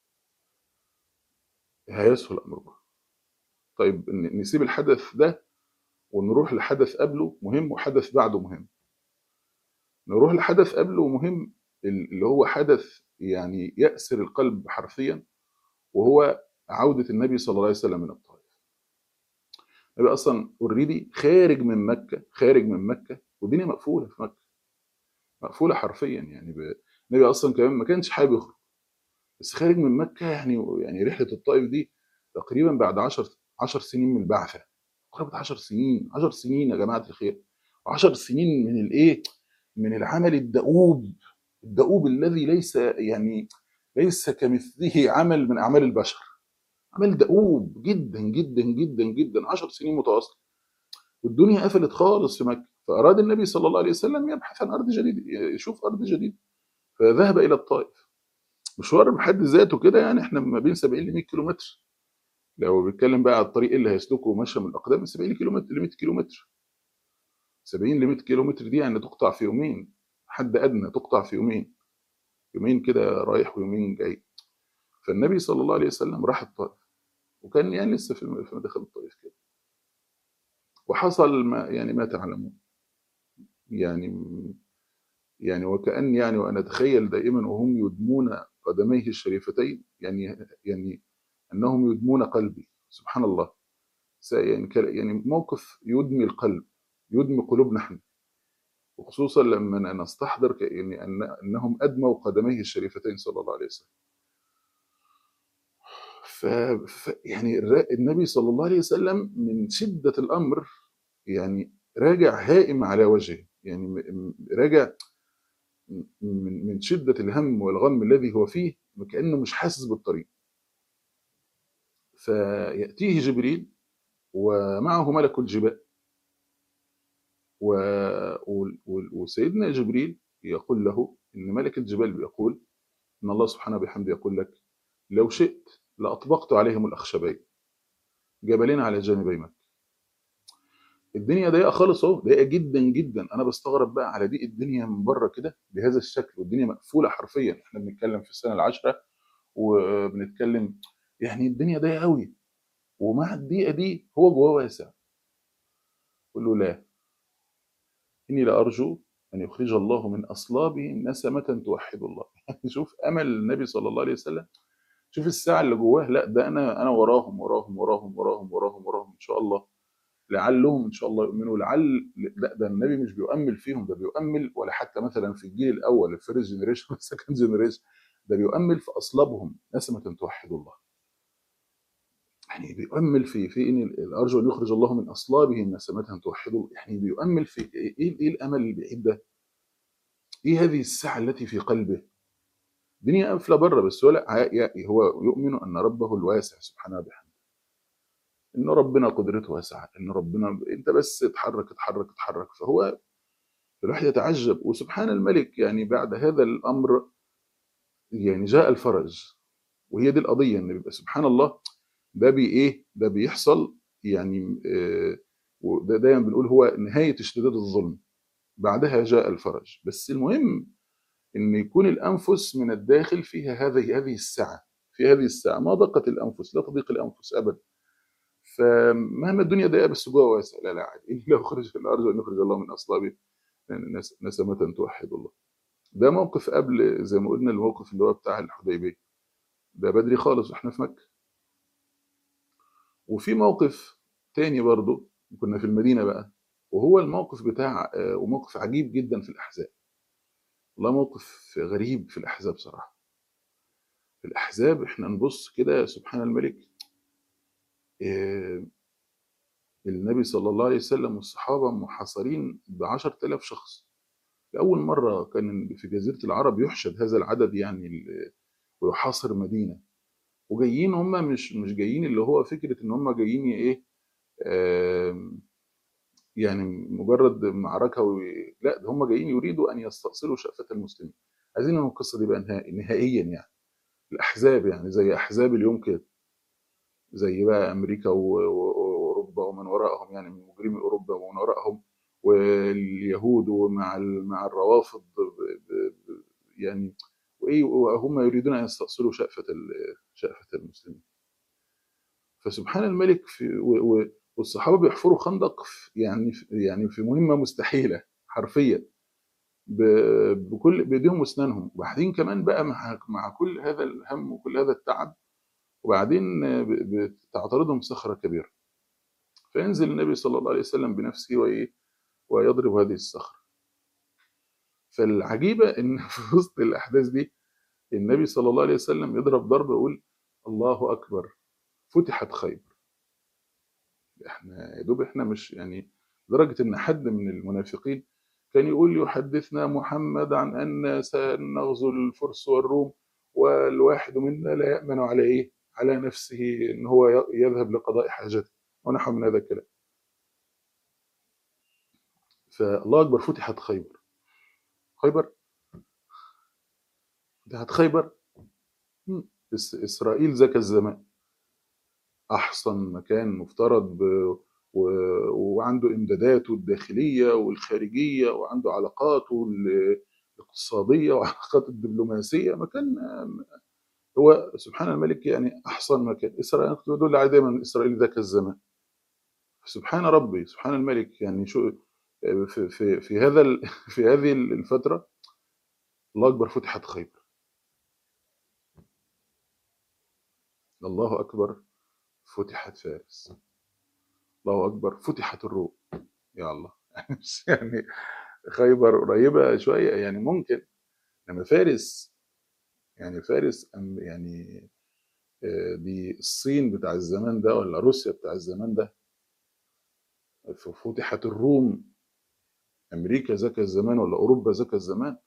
B: هيسهل امركم طيب ن- نسيب الحدث ده ونروح لحدث قبله مهم وحدث بعده مهم نروح لحدث قبله مهم اللي هو حدث يعني يأسر القلب حرفيا وهو عودة النبي صلى الله عليه وسلم من الطائف النبي أصلا اوريدي خارج من مكة خارج من مكة والدنيا مقفولة في مكة مقفولة حرفيا يعني ب... النبي أصلا كمان ما كانش حابب يخرج بس خارج من مكة يعني يعني رحلة الطائف دي تقريبا بعد 10 10 سنين من البعثة قرابة 10 سنين 10 سنين يا جماعة الخير 10 سنين من الايه من العمل الدؤوب الدؤوب الذي ليس يعني ليس كمثله عمل من اعمال البشر عمل دؤوب جدا جدا جدا جدا 10 سنين متواصله والدنيا قفلت خالص في مكه فاراد النبي صلى الله عليه وسلم يبحث عن ارض جديده يشوف ارض جديده فذهب الى الطائف مشوار بحد ذاته كده يعني احنا ما بين 70 ل 100 كيلو متر لو بيتكلم بقى على الطريق اللي هيسلكه ومشى من الاقدام من 70 كيلو متر ل 100 كيلو متر 70 ل 100 كيلو متر دي يعني تقطع في يومين حد ادنى تقطع في يومين يومين كده رايح ويومين جاي فالنبي صلى الله عليه وسلم راح الطائف وكان يعني لسه في في مداخل الطائف كده وحصل ما يعني ما تعلمون يعني يعني وكأن يعني وأنا أتخيل دائما وهم يدمون قدميه الشريفتين يعني يعني أنهم يدمون قلبي سبحان الله س- يعني ك- يعني موقف يدمي القلب يدمي قلوبنا احنا وخصوصا لما نستحضر ك- يعني أن أنهم أدموا قدميه الشريفتين صلى الله عليه وسلم ف... ف... يعني الر- النبي صلى الله عليه وسلم من شدة الأمر يعني راجع هائم على وجهه يعني م- م- راجع من من شدة الهم والغم الذي هو فيه كأنه مش حاسس بالطريق فيأتيه جبريل ومعه ملك الجبال و... وال- وال- وسيدنا جبريل يقول له إن ملك الجبال بيقول إن الله سبحانه بحمده يقول لك لو شئت لأطبقت عليهم الأخشبين جبلين على جانبي مكة الدنيا ضيقه خالص اهو ضيقه جدا جدا انا بستغرب بقى على دي الدنيا من بره كده بهذا الشكل والدنيا مقفوله حرفيا احنا بنتكلم في السنه العاشره وبنتكلم يعني الدنيا ضيقه قوي ومع الضيقه دي هو جواه واسع قل له لا اني لارجو ان يخرج الله من اصلابهم نسمه توحد الله شوف امل النبي صلى الله عليه وسلم شوف الساعه اللي جواه لا ده انا انا وراهم وراهم وراهم وراهم وراهم وراهم ان شاء الله لعلهم ان شاء الله يؤمنوا لعل لا ده النبي مش بيؤمل فيهم ده بيؤمل ولا حتى مثلا في الجيل الاول الفيرست جنريشن والسكند جنريشن ده بيؤمل في اصلابهم نسمه توحد الله يعني بيؤمل في في ان ارجو ان يخرج الله من اصلابهم نسمه توحد الله يعني بيؤمل في ايه ايه الامل البعيد ده ايه هذه السعه التي في قلبه الدنيا قافله بره بس هو لا هو يؤمن ان ربه الواسع سبحانه وبحمده ان ربنا قدرته واسعه ان ربنا انت بس اتحرك اتحرك اتحرك فهو الواحد يتعجب وسبحان الملك يعني بعد هذا الامر يعني جاء الفرج وهي دي القضيه ان بيبقى سبحان الله ده بي ايه ده بيحصل يعني آه وده دايما بنقول هو نهايه اشتداد الظلم بعدها جاء الفرج بس المهم ان يكون الانفس من الداخل فيها هذه هذه السعه في هذه السعه ما ضاقت الانفس لا تضيق الانفس ابدا فمهما الدنيا ضيقه بس جوه واسع لا لا عادي إن لو خرج في الارض ان يخرج الله من اصلابه نسمة توحد الله ده موقف قبل زي ما قلنا الموقف اللي هو بتاع الحديبيه ده بدري خالص واحنا في مكه وفي موقف تاني برضو كنا في المدينه بقى وهو الموقف بتاع وموقف عجيب جدا في الاحزاب والله موقف غريب في الاحزاب صراحه الأحزاب إحنا نبص كده سبحان الملك آه، النبي صلى الله عليه وسلم والصحابة محاصرين ب 10000 شخص لأول مرة كان في جزيرة العرب يحشد هذا العدد يعني ال- ويحاصر مدينة وجايين هم مش مش جايين اللي هو فكرة إن هم جايين إيه آم، يعني مجرد معركة و... لا ده هم جايين يريدوا أن يستأصلوا شأفة المسلمين عايزين إن القصة دي بقى نهائي نهائيا يعني الأحزاب يعني زي أحزاب اليوم كده زي بقى امريكا و- و- واوروبا ومن وراءهم يعني من مجرمي اوروبا ومن وراءهم واليهود ومع ال- مع الروافض ب- ب- ب- يعني وايه وهم يريدون ان يستأصلوا شأفة ال- شأفة المسلمين فسبحان الملك في و- و- والصحابه بيحفروا خندق في- يعني في- يعني في مهمه مستحيله حرفيا ب- بكل بايديهم واسنانهم وبعدين كمان بقى مع مع كل هذا الهم وكل هذا التعب وبعدين ب- بتعترضهم صخره كبيره فينزل النبي صلى الله عليه وسلم بنفسه وإيه؟ ويضرب هذه الصخرة فالعجيبة إن في وسط الأحداث دي النبي صلى الله عليه وسلم يضرب ضربة يقول الله أكبر فتحت خيبر احنا يا دوب احنا مش يعني لدرجة إن حد من المنافقين كان يقول يحدثنا محمد عن أن سنغزو الفرس والروم والواحد منا لا يأمن على إيه؟ على نفسه إن هو يذهب لقضاء حاجته ونحو من هذا الكلام فالله أكبر فتحت خيبر خيبر فتحت خيبر مم. إس- إسرائيل ذاك الزمان أحسن مكان مفترض ب... و... وعنده إمداداته الداخلية والخارجية وعنده علاقاته ال- الاقتصادية وعلاقاته الدبلوماسية مكان آم، هو سبحان الملك يعني أحسن مكان إسرائيل أنا كنت بقول عليه دايما إسرائيل ذاك الزمان سبحان ربي سبحان الملك يعني شو في في في هذا ال... في هذه الفترة الله أكبر فتحت خيبر الله أكبر فتحت فارس الله أكبر فتحت الروم يا الله يعني خيبر قريبة شوية يعني ممكن لما فارس يعني فارس أم- يعني آه، دي الصين بتاع الزمان ده ولا روسيا بتاع الزمان ده فتحت الروم أمريكا ذاك الزمان ولا أوروبا ذاك الزمان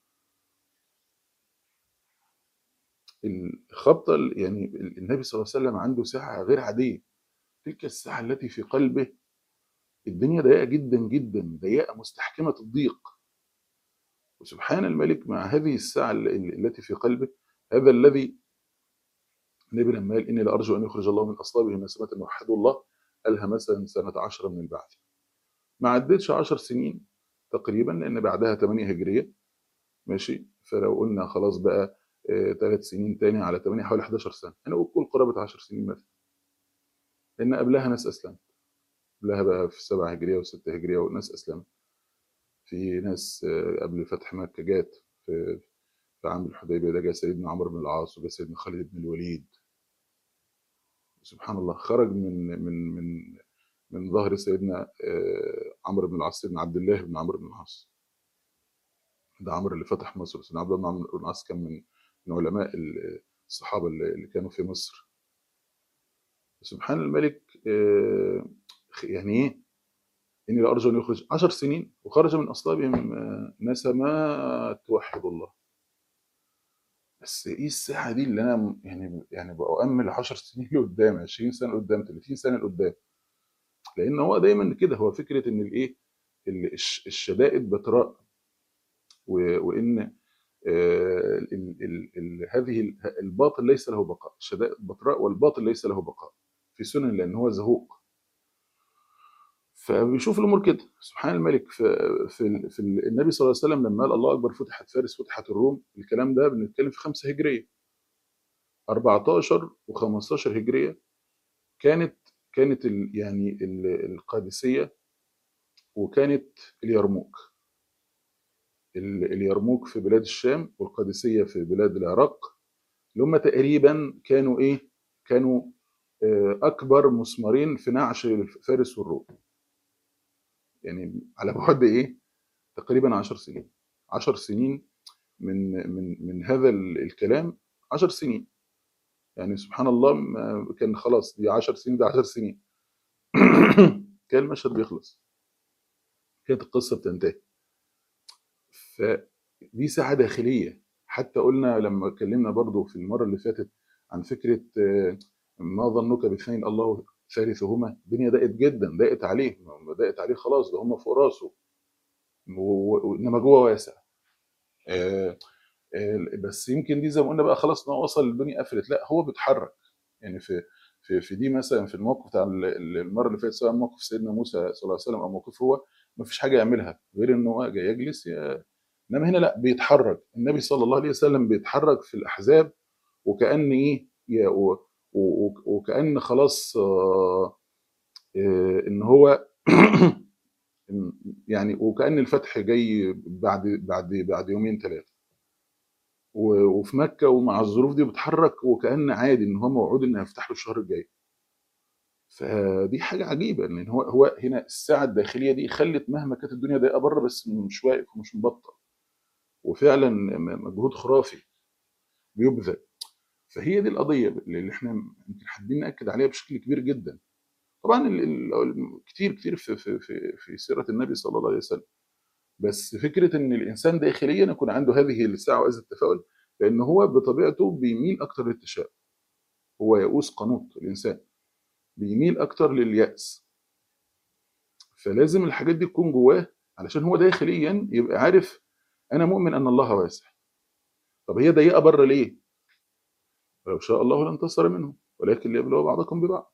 B: الخبطة ال- يعني النبي صلى الله عليه وسلم عنده سعة غير عادية تلك السعة التي في قلبه الدنيا ضيقة جدا جدا ضيقة مستحكمة الضيق وسبحان الملك مع هذه السعة ال- ال- التي في قلبه هذا الذي النبي لما قال إني لأرجو أن يخرج الله من أصلابهم نسمة وحدوا الله قالها مثلا سنة عشرة من البعث ما عدتش عشر سنين تقريبا لأن بعدها 8 هجرية ماشي فلو قلنا خلاص بقى ثلاث سنين تاني على 8 حوالي 11 سنة هنقول كل قرابة 10 سنين مثلا لأن قبلها ناس أسلمت قبلها بقى في 7 هجرية و6 هجرية وناس أسلمت في ناس آه، قبل فتح مكة جات في في عام الحديبية ده جاء سيدنا عمرو بن العاص وجاء سيدنا خالد بن الوليد سبحان الله خرج من من من من ظهر سيدنا آه، عمرو بن العاص سيدنا عبد الله بن عمرو بن العاص ده عمرو اللي فتح مصر سيدنا عبد الله بن عمرو بن العاص كان من من علماء ال- الصحابة اللي اللي كانوا في مصر سبحان الملك آه، يعني ايه اني لارجو ان يخرج عشر سنين وخرج من اصلابهم آه، نسمات توحد الله بس ايه الساعه دي اللي انا يعني يعني بأؤمل 10 سنين لقدام 20 سنه لقدام 30 سنه لقدام لان هو دايما كده هو فكره ان الايه ال- الش- الشدائد بتراء و- وان آه، ال- ال- ال- هذه ال- الباطل ليس له بقاء الشدائد بتراء والباطل ليس له بقاء في سنن لان هو زهوق فبيشوف الامور كده سبحان الملك في في, ال- في ال- النبي صلى الله عليه وسلم لما قال الله اكبر فتحت فارس فتحت الروم الكلام ده بنتكلم في 5 هجريه 14 و15 هجريه كانت كانت ال يعني ال- القادسيه وكانت اليرموك ال- اليرموك في بلاد الشام والقادسيه في بلاد العراق اللي هم تقريبا كانوا ايه كانوا آه، اكبر مسمارين في نعش فارس والروم يعني على بعد ايه تقريبا 10 سنين 10 سنين من من من هذا ال- الكلام 10 سنين يعني سبحان الله ما كان خلاص دي 10 سنين ده 10 سنين كان المشهد بيخلص كانت القصه بتنتهي فدي ساعه داخليه حتى قلنا لما اتكلمنا برضو في المره اللي فاتت عن فكره آه، ما ظنك باثنين الله ثالثهما الدنيا ضاقت جدا ضاقت عليه ضاقت عليه خلاص ده هم فوق راسه و- و- وانما جوه واسع آه، آه، بس يمكن دي زي ما قلنا بقى خلاص ان هو وصل الدنيا قفلت لا هو بيتحرك يعني في في في دي مثلا في الموقف بتاع ال- ال- المره اللي فاتت سواء موقف سيدنا موسى صلى الله عليه وسلم او موقف هو ما فيش حاجه يعملها غير ان هو جاي يجلس ي- انما هنا لا بيتحرك النبي صلى الله عليه وسلم بيتحرك في الاحزاب وكان ايه يا- و- و- و- وكان خلاص آه، آه، ان هو إن- يعني وكان الفتح جاي بعد بعد بعد يومين ثلاثه و- وفي مكه ومع الظروف دي بيتحرك وكان عادي ان هو موعود انه هيفتح له الشهر الجاي فدي حاجه عجيبه ان هو هو هنا الساعه الداخليه دي خلت مهما كانت الدنيا ضيقه بره بس مش واقف ومش مبطل وفعلا م- مجهود خرافي بيبذل فهي دي القضيه اللي احنا يمكن حابين ناكد عليها بشكل كبير جدا طبعا ال- ال- ال- كتير كتير في في في في سيره النبي صلى الله عليه وسلم بس فكره ان الانسان داخليا يكون عنده هذه الساعه وهذا التفاؤل لان هو بطبيعته بيميل اكتر للتشاؤم هو يئوس قنوط الانسان بيميل اكتر للياس فلازم الحاجات دي تكون جواه علشان هو داخليا يبقى عارف انا مؤمن ان الله واسع طب هي ضيقه بره ليه؟ لو شاء الله لانتصر منهم ولكن ليبلو بعضكم ببعض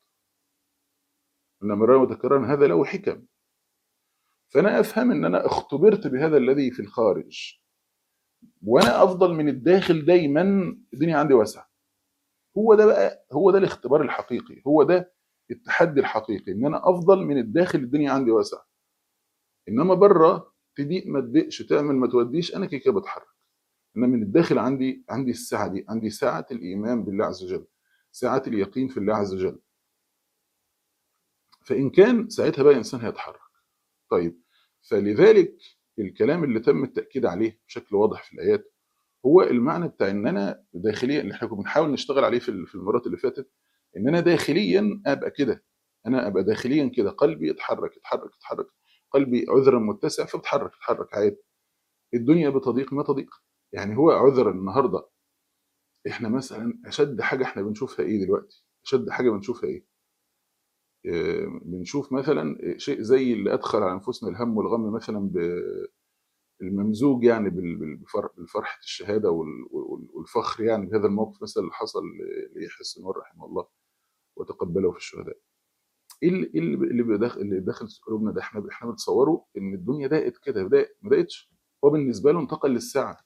B: ان مرارا وتكرارا هذا له حكم فانا افهم ان انا اختبرت بهذا الذي في الخارج وانا افضل من الداخل دايما الدنيا عندي واسعه هو ده بقى هو ده الاختبار الحقيقي هو ده التحدي الحقيقي ان انا افضل من الداخل الدنيا عندي واسعه انما بره تضيق ما تضيقش تعمل ما توديش انا كده كده بتحرك انما من الداخل عندي عندي السعه دي عندي سعه الايمان بالله عز وجل سعه اليقين في الله عز وجل فان كان ساعتها بقى الانسان هيتحرك طيب فلذلك الكلام اللي تم التاكيد عليه بشكل واضح في الايات هو المعنى بتاع ان انا داخليا اللي احنا كنا بنحاول نشتغل عليه في في المرات اللي فاتت ان انا داخليا ابقى كده انا ابقى داخليا كده قلبي يتحرك يتحرك يتحرك قلبي عذرا متسع فبتحرك يتحرك عادي الدنيا بتضيق ما تضيق يعني هو عذر النهارده احنا مثلا اشد حاجه احنا بنشوفها ايه دلوقتي اشد حاجه بنشوفها ايه آه، بنشوف مثلا شيء زي اللي ادخل على انفسنا الهم والغم مثلا ب- الممزوج يعني بال- بال- بفر- بفرحه الشهاده وال- وال- والفخر يعني بهذا الموقف مثلا اللي حصل ليحيى السنور رحمه الله وتقبله في الشهداء ايه اللي إيه اللي اللي بيدخل اللي داخل قلوبنا ده احنا احنا بنتصوره ان الدنيا ضاقت كده ضاقت ما ضاقتش هو بالنسبه له انتقل للساعه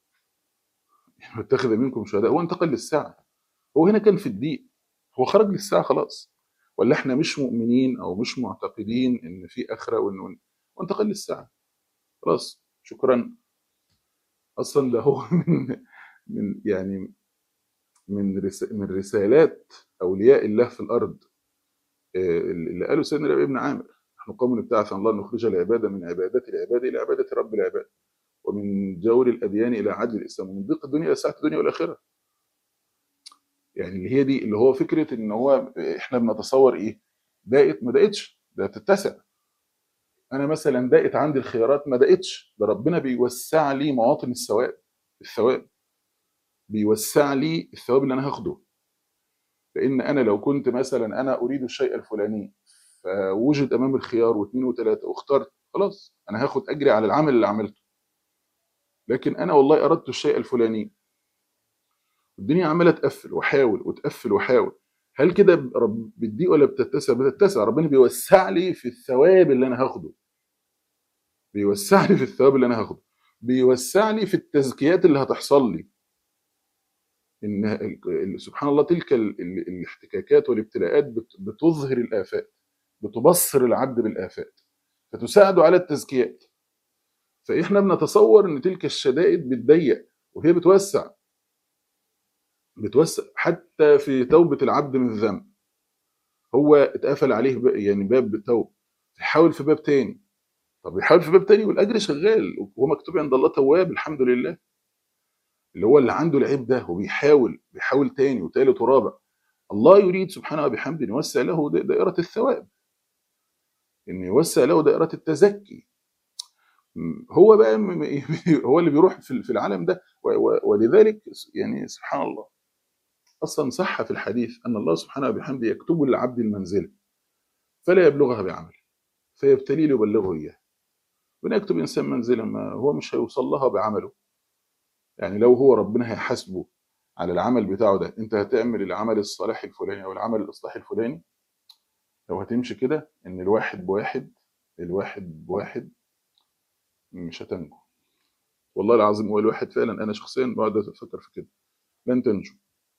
B: يعني اتخذ منكم شهداء هو انتقل للساعه هو هنا كان في الضيق هو خرج للساعه خلاص ولا احنا مش مؤمنين او مش معتقدين ان في اخره وانه وانتقل للساعه خلاص شكرا اصلا ده هو من من يعني من رس من رسالات اولياء الله في الارض آه، اللي قاله سيدنا النبي ابن عامر نحن قوم ابتعث الله ان نخرج العباد من عباده العباد الى عباده رب العباد ومن جور الاديان الى عدل الاسلام ومن ضيق الدنيا الى سعه الدنيا والاخره يعني اللي هي دي اللي هو فكره ان هو احنا بنتصور ايه ضاقت ما ضاقتش ده بتتسع انا مثلا ضاقت عندي الخيارات ما ضاقتش ده ربنا بيوسع لي مواطن الثواب الثواب بيوسع لي الثواب اللي انا هاخده لان انا لو كنت مثلا انا اريد الشيء الفلاني فوجد امامي الخيار واثنين وثلاثه واخترت خلاص انا هاخد اجري على العمل اللي عملته لكن انا والله اردت الشيء الفلاني الدنيا عماله تقفل واحاول وتقفل واحاول هل كده رب بتضيق ولا بتتسع بتتسع ربنا بيوسع لي في الثواب اللي انا هاخده بيوسع لي في الثواب اللي انا هاخده بيوسع لي في التزكيات اللي هتحصل لي ان ال- ال- سبحان الله تلك ال- ال- الاحتكاكات والابتلاءات بت- بتظهر الافات بتبصر العبد بالافات فتساعده على التزكيات فاحنا بنتصور ان تلك الشدائد بتضيق وهي بتوسع بتوسع حتى في توبه العبد من الذنب هو اتقفل عليه ب- يعني باب التوبه يحاول في باب تاني طب يحاول في باب تاني والاجر شغال وهو مكتوب عند الله تواب الحمد لله اللي هو اللي عنده العيب ده وبيحاول بيحاول تاني وتالت ورابع الله يريد سبحانه وبحمده ان يوسع له دا- دائره الثواب ان يوسع له دائره التزكي م- هو بقى م- م- هو اللي بيروح في في العالم ده و- و- ولذلك يعني سبحان الله اصلا صح في الحديث ان الله سبحانه وبحمده يكتب للعبد المنزله فلا يبلغها بعمل فيبتلي ليبلغه اياه بنكتب انسان منزله ما هو مش هيوصل لها بعمله يعني لو هو ربنا هيحاسبه على العمل بتاعه ده انت هتعمل العمل الصالح الفلاني او العمل الاصلاحي الفلاني لو هتمشي كده ان الواحد بواحد الواحد بواحد مش هتنجو والله العظيم هو الواحد فعلا انا شخصيا بقعد افكر في كده لن تنجو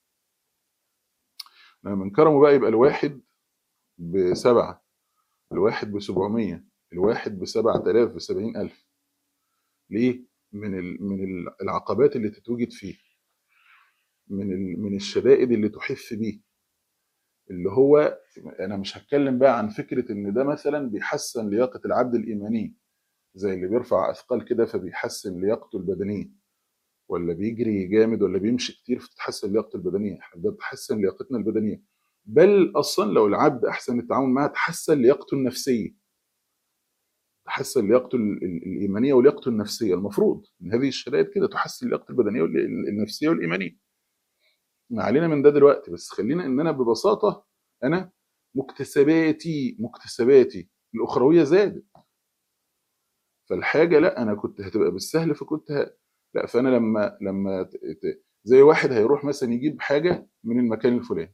B: لما من كرمه بقى يبقى الواحد بسبعة الواحد بسبعمية الواحد بسبعة آلاف بسبعين ألف ليه؟ من ال- من ال- العقبات اللي تتوجد فيه من ال- من الشدائد اللي تحف بيه اللي هو انا مش هتكلم بقى عن فكره ان ده مثلا بيحسن لياقه العبد الايمانيه زي اللي بيرفع اثقال كده فبيحسن لياقته البدنيه ولا بيجري جامد ولا بيمشي كتير فتتحسن لياقته البدنيه احنا ده بتحسن لياقتنا البدنيه بل اصلا لو العبد احسن التعامل معها تحسن لياقته النفسيه تحسن لياقته ال- ال- الايمانيه ولياقته النفسيه المفروض ان هذه الشدائد كده تحسن لياقته البدنيه والنفسيه والايمانيه ما علينا من ده دلوقتي بس خلينا ان انا ببساطه انا مكتسباتي مكتسباتي الاخرويه زادت فالحاجه لا انا كنت هتبقى بالسهل فكنت ه... لا فانا لما لما ت... ت... زي واحد هيروح مثلا يجيب حاجه من المكان الفلاني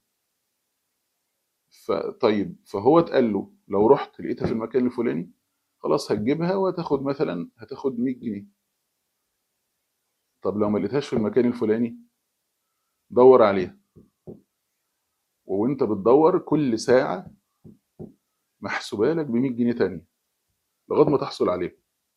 B: فطيب فهو اتقال له لو رحت لقيتها في المكان الفلاني خلاص هتجيبها وهتاخد مثلا هتاخد 100 جنيه طب لو ما لقيتهاش في المكان الفلاني دور عليها وانت بتدور كل ساعه محسوبه لك ب 100 جنيه تانية لغايه ما تحصل عليها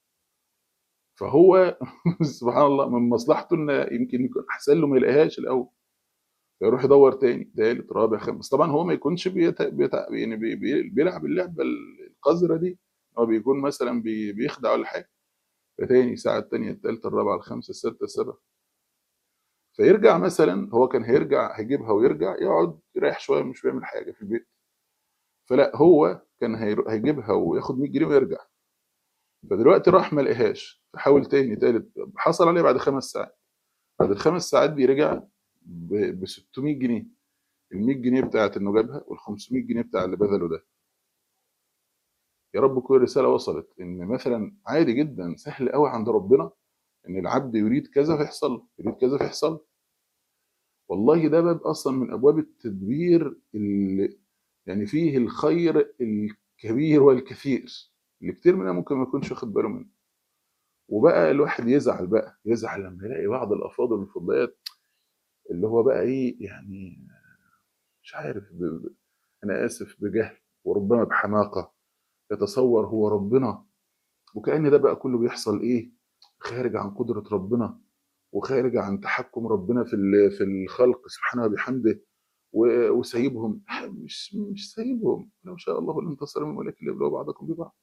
B: فهو سبحان الله من مصلحته ان يمكن يكون احسن له ما يلاقيهاش الاول فيروح يدور تاني تالت رابع خامس طبعا هو ما يكونش بيت... بيت... يعني بي... بي... بيلعب اللعبه القذره دي هو بيكون مثلا بي... بيخدع ولا حاجه فتاني ساعه التانيه التالته الرابعه الخامسه السادسه السابعه فيرجع مثلا هو كان هيرجع هيجيبها ويرجع يقعد يريح شويه مش بيعمل حاجه في البيت فلا هو كان هير- هيجيبها وياخد 100 جنيه ويرجع فدلوقتي راح ما لقاهاش فحاول تاني تالت حصل عليه بعد خمس ساعات بعد الخمس ساعات بيرجع ب 600 جنيه ال 100 جنيه بتاعت انه جابها وال 500 جنيه بتاع اللي بذله ده يا رب كل رساله وصلت ان مثلا عادي جدا سهل قوي عند ربنا ان العبد يريد كذا فيحصل له يريد كذا فيحصل له والله ده باب اصلا من ابواب التدبير اللي يعني فيه الخير الكبير والكثير اللي كتير مننا ممكن ما يكونش واخد باله منه وبقى الواحد يزعل بقى يزعل لما يلاقي بعض الافاضل الفضليات اللي هو بقى ايه يعني مش عارف ب... ب... انا اسف بجهل وربما بحماقه يتصور هو ربنا وكأن ده بقى كله بيحصل ايه خارج عن قدرة ربنا وخارج عن تحكم ربنا في ال- في الخلق سبحانه وبحمده و- وسايبهم مش مش سايبهم لو شاء الله لانتصر منهم ولكن ليبلو بعضكم ببعض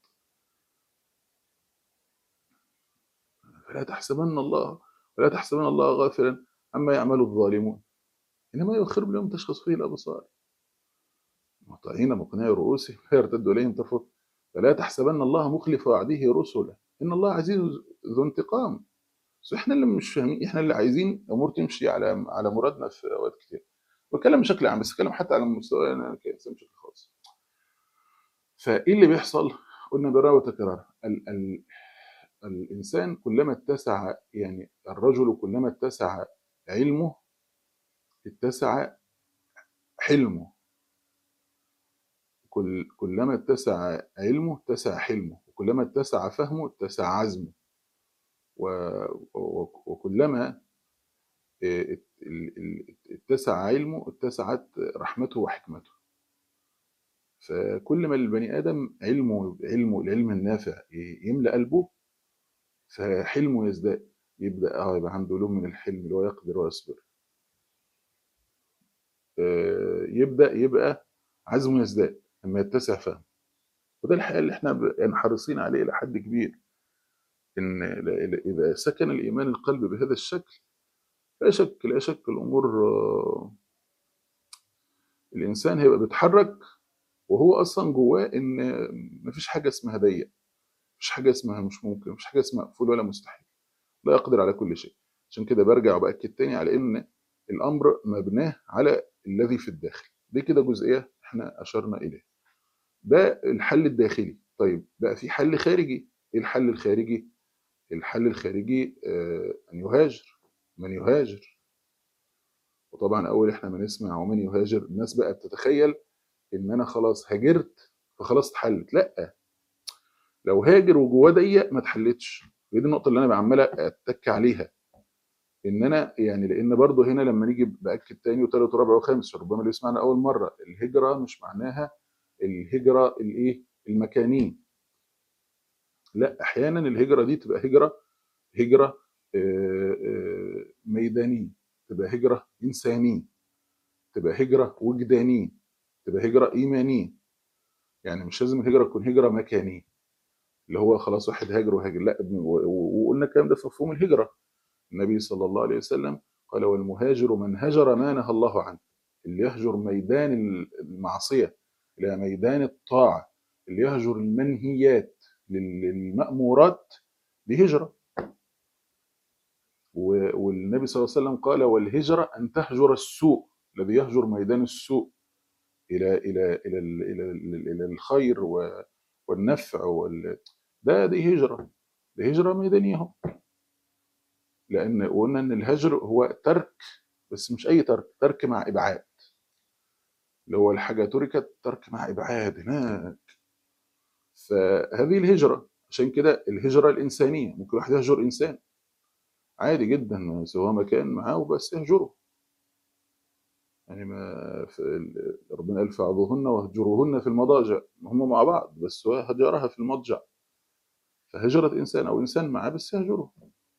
B: فلا تحسبن الله ولا تحسبن الله غافلا عما يعمل الظالمون انما يؤخرهم ليوم تشخص فيه الابصار مهطعين مقنعي رؤوسهم لا يرتد اليهم طرفهم فلا تحسبن الله مخلف وعده رسله ان الله عزيز ذو انتقام بس احنا اللي مش فاهمين احنا اللي عايزين امور تمشي على على مرادنا في اوقات كتير بتكلم بشكل عام بس بتكلم حتى على مستوى انا كانسان بشكل خاص فايه اللي بيحصل قلنا مرارا وتكرارا ال ال الانسان كلما اتسع يعني الرجل كلما اتسع علمه اتسع حلمه كل كلما اتسع علمه اتسع حلمه وكلما اتسع فهمه اتسع عزمه و... و- وكلما ات- ال- ال- اتسع علمه اتسعت رحمته وحكمته فكل ما البني ادم علمه علمه العلم النافع ي- يملأ قلبه فحلمه يزداد يبدا اه يبقى عنده لون من الحلم اللي هو يقدر ويصبر آه، يبدا يبقى عزمه يزداد لما يتسع فهمه وده الحقيقه اللي احنا ب- يعني حريصين عليه الى حد كبير ان ل- ل- اذا سكن الايمان القلب بهذا الشكل لا شك لا شك الامور آه، الانسان هيبقى بيتحرك وهو اصلا جواه ان مفيش حاجه اسمها ضيق مفيش حاجه اسمها مش ممكن مفيش حاجه اسمها مقفول ولا مستحيل لا يقدر على كل شيء عشان كده برجع وباكد تاني على ان الامر مبناه على الذي في الداخل دي كده جزئيه احنا اشرنا اليه ده الحل الداخلي طيب بقى في حل خارجي ايه الحل الخارجي الحل الخارجي آه، ان يهاجر من يهاجر وطبعا اول احنا ما نسمع ومن يهاجر الناس بقى بتتخيل ان انا خلاص هاجرت فخلاص اتحلت لا لو هاجر وجواه ضيق ما اتحلتش ودي النقطه اللي انا عمال اتك عليها ان انا يعني لان برضو هنا لما نيجي باكد تاني وثالث ورابع وخامس ربما اللي يسمعنا اول مره الهجره مش معناها الهجره الايه المكانيه لا احيانا الهجره دي تبقى هجره هجره آه، آه، ميدانيه تبقى هجره انسانيه تبقى هجره وجدانيه تبقى هجره ايمانيه يعني مش لازم الهجره تكون هجره مكانيه اللي هو خلاص واحد هاجر وهاجر لا ابن- و- و- وقلنا الكلام ده في مفهوم الهجره النبي صلى الله عليه وسلم قال والمهاجر من هجر ما نهى الله عنه اللي يهجر ميدان المعصيه الى ميدان الطاعه اللي يهجر المنهيات لل- للمامورات دي هجره و- والنبي صلى الله عليه وسلم قال والهجره ان تهجر السوء الذي يهجر ميدان السوء الى الى الى ال- الى ال- الى الخير و- والنفع وال ده دي هجره دي هجره ميدانيه اهو لان قلنا ان الهجر هو ترك بس مش اي ترك ترك مع ابعاد اللي هو الحاجه تركت ترك مع ابعاد هناك فهذه الهجره عشان كده الهجره الانسانيه ممكن واحد يهجر انسان عادي جدا سواء مكان معاه وبس يهجره يعني ما في ال- ربنا قال فاعظوهن واهجروهن في المضاجع هم مع بعض بس هو هجرها في المضجع فهجرة إنسان أو إنسان معاه بس يهجره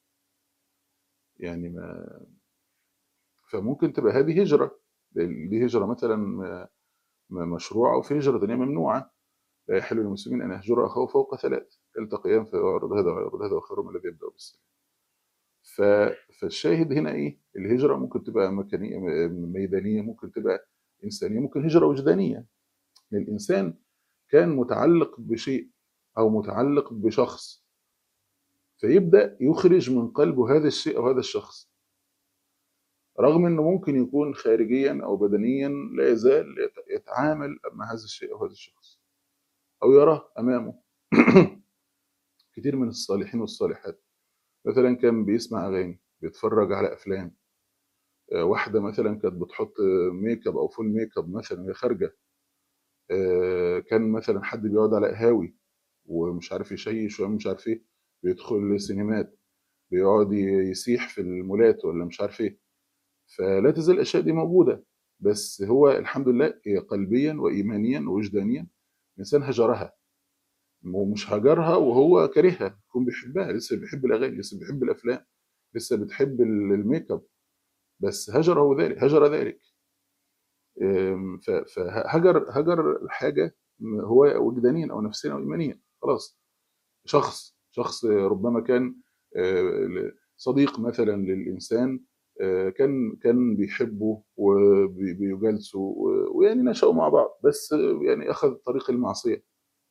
B: يعني ما فممكن تبقى هذه هجرة دي هجرة مثلا م- م- مشروعة وفي هجرة تانية ممنوعة لا يحل للمسلمين أن يهجروا أخاه فوق ثلاث يلتقيان فيعرض هذا ويعرض هذا وخير من الذي يبدأ بالسلام ف... فالشاهد هنا إيه الهجرة ممكن تبقى مكانية م- ميدانية ممكن تبقى إنسانية ممكن هجرة وجدانية إن الإنسان كان متعلق بشيء أو متعلق بشخص فيبدأ يخرج من قلبه هذا الشيء أو هذا الشخص رغم انه ممكن يكون خارجيا او بدنيا لا يزال يت- يتعامل مع هذا الشيء او هذا الشخص او يراه امامه كتير من الصالحين والصالحات مثلا كان بيسمع اغاني بيتفرج على افلام آه، واحده مثلا كانت بتحط آه، ميك اب او فول ميك اب مثلا وهي خارجه آه، كان مثلا حد بيقعد على قهاوي ومش عارف يشيش ومش عارف ايه بيدخل السينمات بيقعد ي- يسيح في المولات ولا مش عارف ايه فلا تزال الاشياء دي موجوده بس هو الحمد لله هي قلبيا وايمانيا ووجدانيا الانسان هجرها ومش هجرها وهو كارهها يكون بيحبها لسه بيحب الاغاني لسه بيحب الافلام لسه بتحب ال- الميك اب بس هجره ذلك هجر ذلك أم، ف- فهجر هجر الحاجه هو وجدانيا او نفسيا او ايمانيا خلاص شخص شخص ربما كان آه، صديق مثلا للإنسان آه، كان كان بيحبه وبيجالسه و- ويعني نشأوا مع بعض بس آه، يعني أخذ طريق المعصية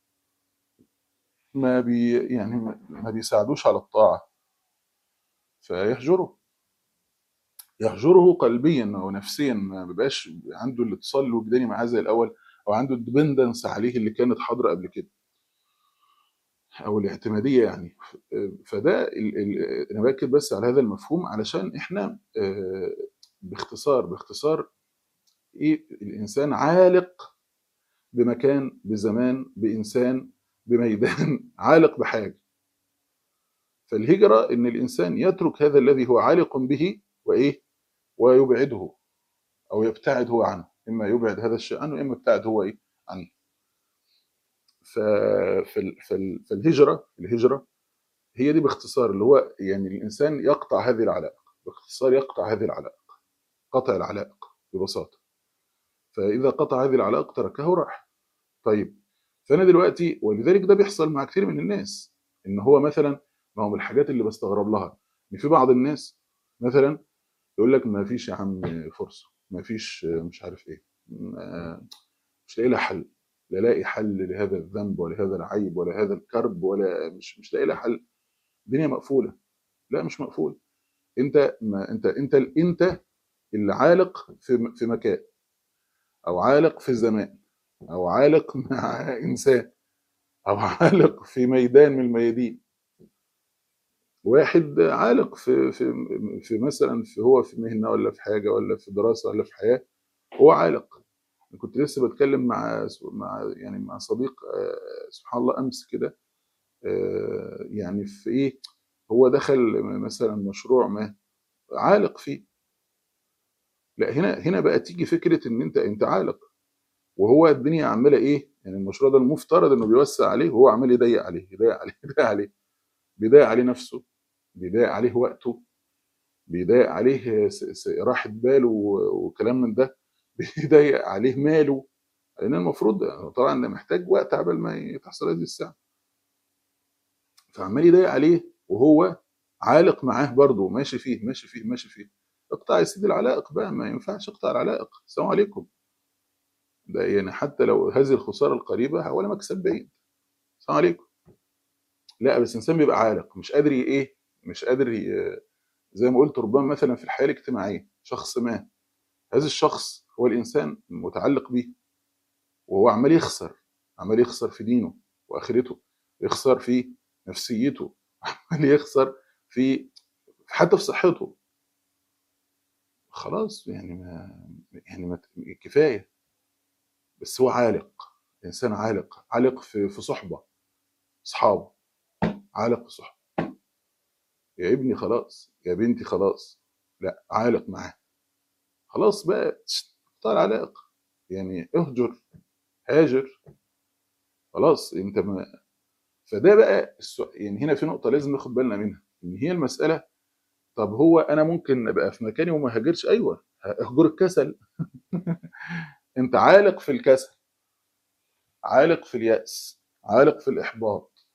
B: ما بي يعني ما ما بيساعدوش على الطاعة فيهجره يهجره قلبيا ونفسيا ما بيبقاش عنده الاتصال الوجداني معاه زي الأول أو عنده الديبندنس عليه اللي كانت حاضرة قبل كده او الاعتماديه يعني فده ال- ال- انا باكد بس على هذا المفهوم علشان احنا آه، باختصار باختصار ايه الانسان عالق بمكان بزمان بانسان بميدان عالق بحاجه فالهجره ان الانسان يترك هذا الذي هو عالق به وايه ويبعده او يبتعد هو عنه اما يبعد هذا الشيء عنه اما يبتعد هو ايه عنه ف- فال- فال- فالهجره الهجره هي دي باختصار اللي هو يعني الانسان يقطع هذه العلائق باختصار يقطع هذه العلائق قطع العلائق ببساطه فاذا قطع هذه العلائق تركه وراح طيب فانا دلوقتي ولذلك ده بيحصل مع كثير من الناس ان هو مثلا ما هو من الحاجات اللي بستغرب لها ان في بعض الناس مثلا يقول لك ما فيش يا عم فرصه ما فيش مش عارف ايه ما- مش لاقي لها حل لا لاقي حل لهذا الذنب ولا هذا العيب ولا هذا الكرب ولا مش مش لاقي لها حل الدنيا مقفوله لا مش مقفوله انت ما انت انت انت اللي عالق في في مكان او عالق في زمان او عالق مع انسان او عالق في ميدان من الميادين واحد عالق في في في مثلا في هو في مهنه ولا في حاجه ولا في دراسه ولا في حياه هو عالق كنت لسه بتكلم مع مع يعني مع صديق آه، سبحان الله امس كده آه، يعني في ايه هو دخل مثلا مشروع ما عالق فيه لا هنا هنا بقى تيجي فكره ان انت انت عالق وهو الدنيا عماله ايه يعني المشروع ده المفترض انه بيوسع عليه وهو عمال يضيق عليه يضيق عليه يضيق عليه بيضيق عليه نفسه بيضيق عليه وقته بيضيق عليه س- س- راحه باله و- وكلام من ده بيضيق عليه ماله لان المفروض طبعا ده محتاج وقت قبل ما تحصل هذه الساعه فعمال يضيق عليه وهو عالق معاه برضه ماشي فيه ماشي فيه ماشي فيه اقطع يا سيدي العلائق بقى ما ينفعش اقطع العلائق السلام عليكم ده يعني حتى لو هذه الخساره القريبه ولا مكسب بعيد السلام عليكم لا بس الانسان بيبقى عالق مش قادر ي- ايه مش قادر ي- زي ما قلت ربما مثلا في الحياه الاجتماعيه شخص ما هذا الشخص هو الانسان متعلق به وهو عمال يخسر عمال يخسر في دينه واخرته يخسر في نفسيته عمال يخسر في حتى في صحته خلاص يعني ما يعني ما كفايه بس هو عالق انسان عالق عالق في في صحبه اصحابه عالق في صحبه يا ابني خلاص يا بنتي خلاص لا عالق معاه خلاص بقى قطع العلاقه يعني اهجر هاجر خلاص انت ما فده بقى السؤال يعني هنا في نقطه لازم ناخد بالنا منها ان هي المساله طب هو انا ممكن ابقى في مكاني وما هاجرش ايوه اهجر الكسل انت عالق في الكسل عالق في الياس عالق في الاحباط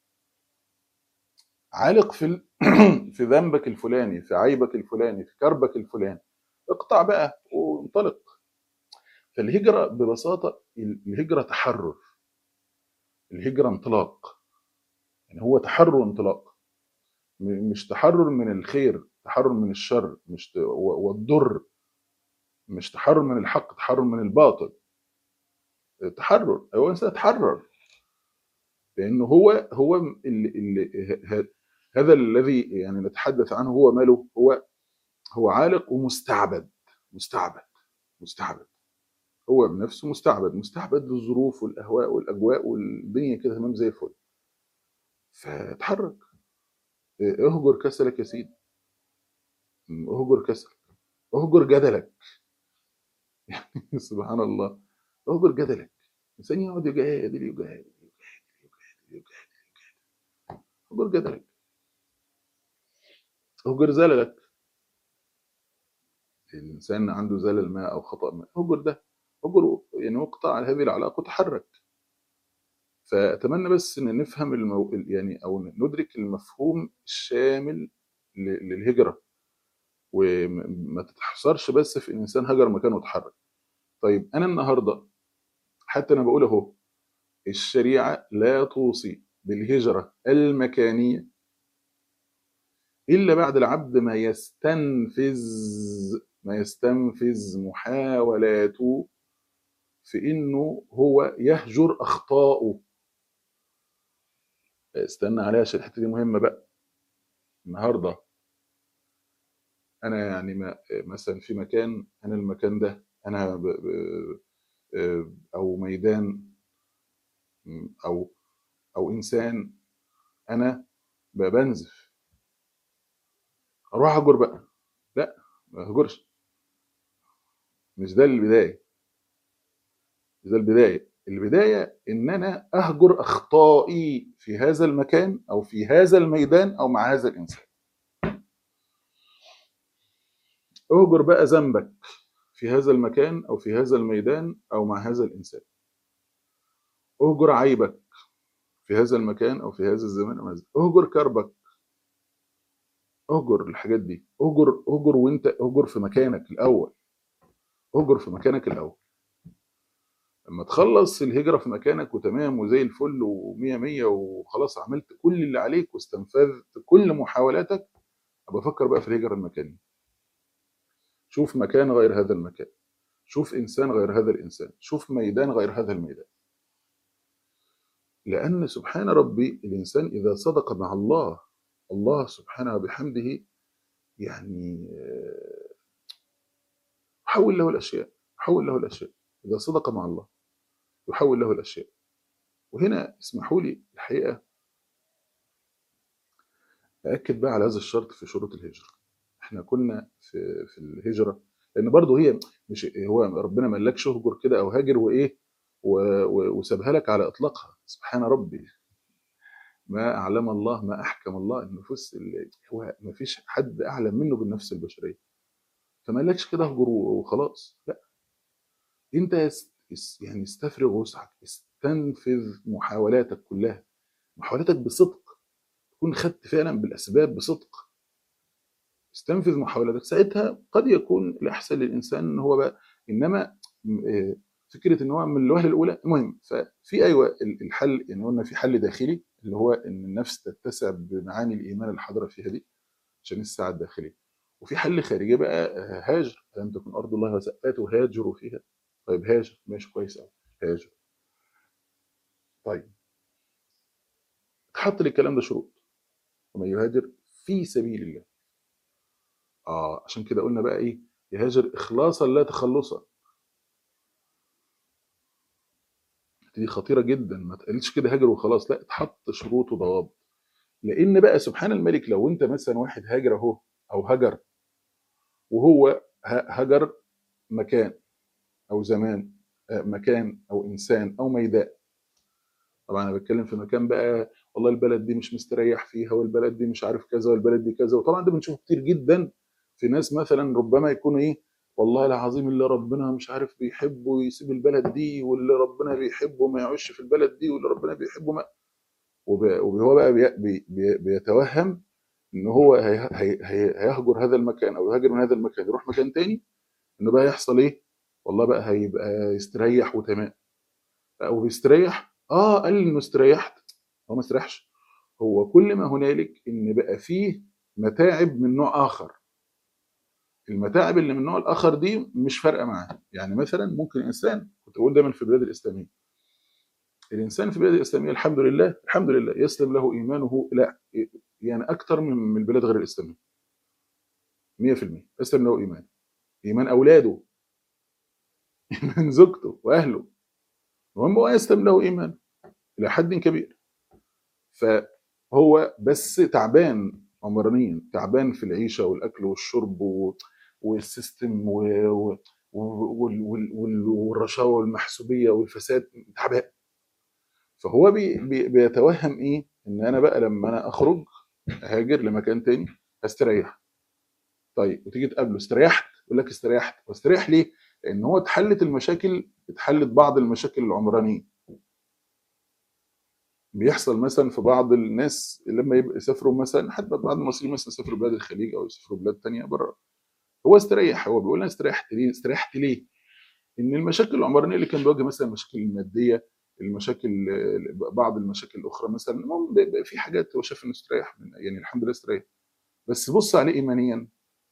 B: عالق في ال... في ذنبك الفلاني في عيبك الفلاني في كربك الفلاني اقطع بقى وانطلق فالهجرة ببساطة الهجرة تحرر الهجرة انطلاق يعني هو تحرر وانطلاق م- مش تحرر من الخير تحرر من الشر مش ت... و- والضر مش تحرر من الحق تحرر من الباطل تحرر هو انسان يتحرر لانه هو هو اللي اللي ه- هذا الذي يعني نتحدث عنه هو ماله هو هو عالق ومستعبد مستعبد مستعبد هو بنفسه مستعبد مستعبد للظروف والاهواء والاجواء والدنيا كده تمام زي الفل فتحرك اهجر كسلك يا سيدي اهجر كسلك اهجر جدلك سبحان الله اهجر جدلك الانسان يقعد يجادل يجادل يجادل يجادل يجادل اهجر جدلك اهجر زللك الانسان عنده زلل ما او خطا ما اهجر ده اهجر يعني اقطع هذه العلاقه وتحرك فاتمنى بس ان نفهم المو... يعني او ندرك المفهوم الشامل ل- للهجره وما تتحصرش بس في ان الانسان هجر مكانه وتحرك طيب انا النهارده حتى انا بقول اهو الشريعه لا توصي بالهجره المكانيه الا بعد العبد ما يستنفذ ما يستنفذ محاولاته في انه هو يهجر اخطائه استنى عليها عشان الحته دي مهمه بقى النهارده انا يعني ما مثلا في مكان انا المكان ده انا ب... ب... او ميدان او او انسان انا ب- بنزف اروح اهجر بقى لا ما اهجرش مش ده البدايه مش ده البدايه البدايه ان انا اهجر اخطائي في هذا المكان او في هذا الميدان او مع هذا الانسان اهجر بقى ذنبك في هذا المكان او في هذا الميدان او مع هذا الانسان اهجر عيبك في هذا المكان او في هذا الزمان أو هذا- اهجر كربك اهجر الحاجات دي اهجر اهجر وانت اهجر في مكانك الاول اهجر في مكانك الاول لما تخلص الهجره في مكانك وتمام وزي الفل ومية مية وخلاص عملت كل اللي عليك واستنفذت كل محاولاتك ابقى افكر بقى في الهجره المكانيه شوف مكان غير هذا المكان شوف انسان غير هذا الانسان شوف ميدان غير هذا الميدان لان سبحان ربي الانسان اذا صدق مع الله الله سبحانه وبحمده يعني آه، حول له الاشياء حول له الاشياء اذا صدق مع الله يحول له الاشياء وهنا اسمحوا لي الحقيقه اكد بقى على هذا الشرط في شروط الهجره احنا كنا في في الهجره لان برضه هي مش هو ربنا ما قالكش اهجر كده او هاجر وايه و- و- وسابها لك على اطلاقها سبحان ربي ما اعلم الله ما احكم الله النفوس اللي هو ما فيش حد اعلم منه بالنفس البشريه فما قالكش كده اهجر وخلاص لا انت است- اس- يعني استفرغ وسعك استنفذ محاولاتك كلها محاولاتك بصدق تكون خدت فعلا بالاسباب بصدق استنفذ محاولاتك ساعتها قد يكون الاحسن للانسان ان هو بقى انما م- آه، فكره ان هو من الوهله الاولى المهم ففي ايوه ال- الحل يعني قلنا في حل داخلي اللي هو ان النفس تتسع بمعاني الايمان الحاضره فيها دي عشان الساعه الداخليه وفي حل خارجي بقى آه، هاجر لم تكن ارض الله وسقاته هاجروا فيها طيب هاجر ماشي كويس قوي هاجر طيب تحط للكلام ده شروط ومن يهاجر في سبيل الله اه عشان كده قلنا بقى ايه يهاجر اخلاصا لا تخلصا دي خطيره جدا ما تقالش كده هاجر وخلاص لا اتحط شروط وضوابط لان بقى سبحان الملك لو انت مثلا واحد هاجر اهو او هجر وهو ه- هجر مكان او زمان آه، مكان او انسان او ميدان طبعا انا بتكلم في مكان بقى والله البلد دي مش مستريح فيها والبلد دي مش عارف كذا والبلد دي كذا وطبعا ده بنشوفه كتير جدا في ناس مثلا ربما يكونوا ايه والله العظيم اللي ربنا مش عارف بيحبه يسيب البلد دي واللي ربنا بيحبه ما يعيش في البلد دي واللي ربنا بيحبه ما وب- وهو بقى بي بي بي بيتوهم ان هو هي هي هي هيهجر هذا المكان او يهاجر من هذا المكان يروح مكان تاني انه بقى يحصل ايه؟ والله بقى هيبقى يستريح وتمام او بيستريح اه قال انه استريحت هو ما استريحش هو كل ما هنالك ان بقى فيه متاعب من نوع اخر المتاعب اللي من النوع الاخر دي مش فارقه معاه يعني مثلا ممكن انسان كنت بقول دايما في البلاد الاسلاميه الانسان في البلاد الاسلاميه الحمد لله الحمد لله يسلم له ايمانه لا يعني اكتر من من البلاد غير الاسلاميه 100% يسلم له ايمان ايمان اولاده ايمان زوجته واهله المهم هو يسلم له ايمان الى حد كبير فهو بس تعبان عمرانيا تعبان في العيشه والاكل والشرب و... والسيستم و... و... وال... وال... وال... والرشاوى والمحسوبيه والفساد تعبان فهو بي... بي... بيتوهم ايه ان انا بقى لما انا اخرج هاجر لمكان تاني استريح طيب وتيجي تقابله استريحت يقول لك استريحت واستريح ليه؟ لان هو اتحلت المشاكل اتحلت بعض المشاكل العمرانيه بيحصل مثلا في بعض الناس لما يبقى يسافروا مثلا حتى بعض المصريين مثلا يسافروا بلاد الخليج او يسافروا بلاد تانية بره هو استريح هو بيقول انا استريحت ليه؟ استريحت ليه؟ ان المشاكل العمرانيه اللي كان بيواجه مثلا المشاكل الماديه المشاكل بعض المشاكل الاخرى مثلا المهم بيبقى في حاجات هو شايف انه استريح من يعني الحمد لله استريح بس بص عليه ايمانيا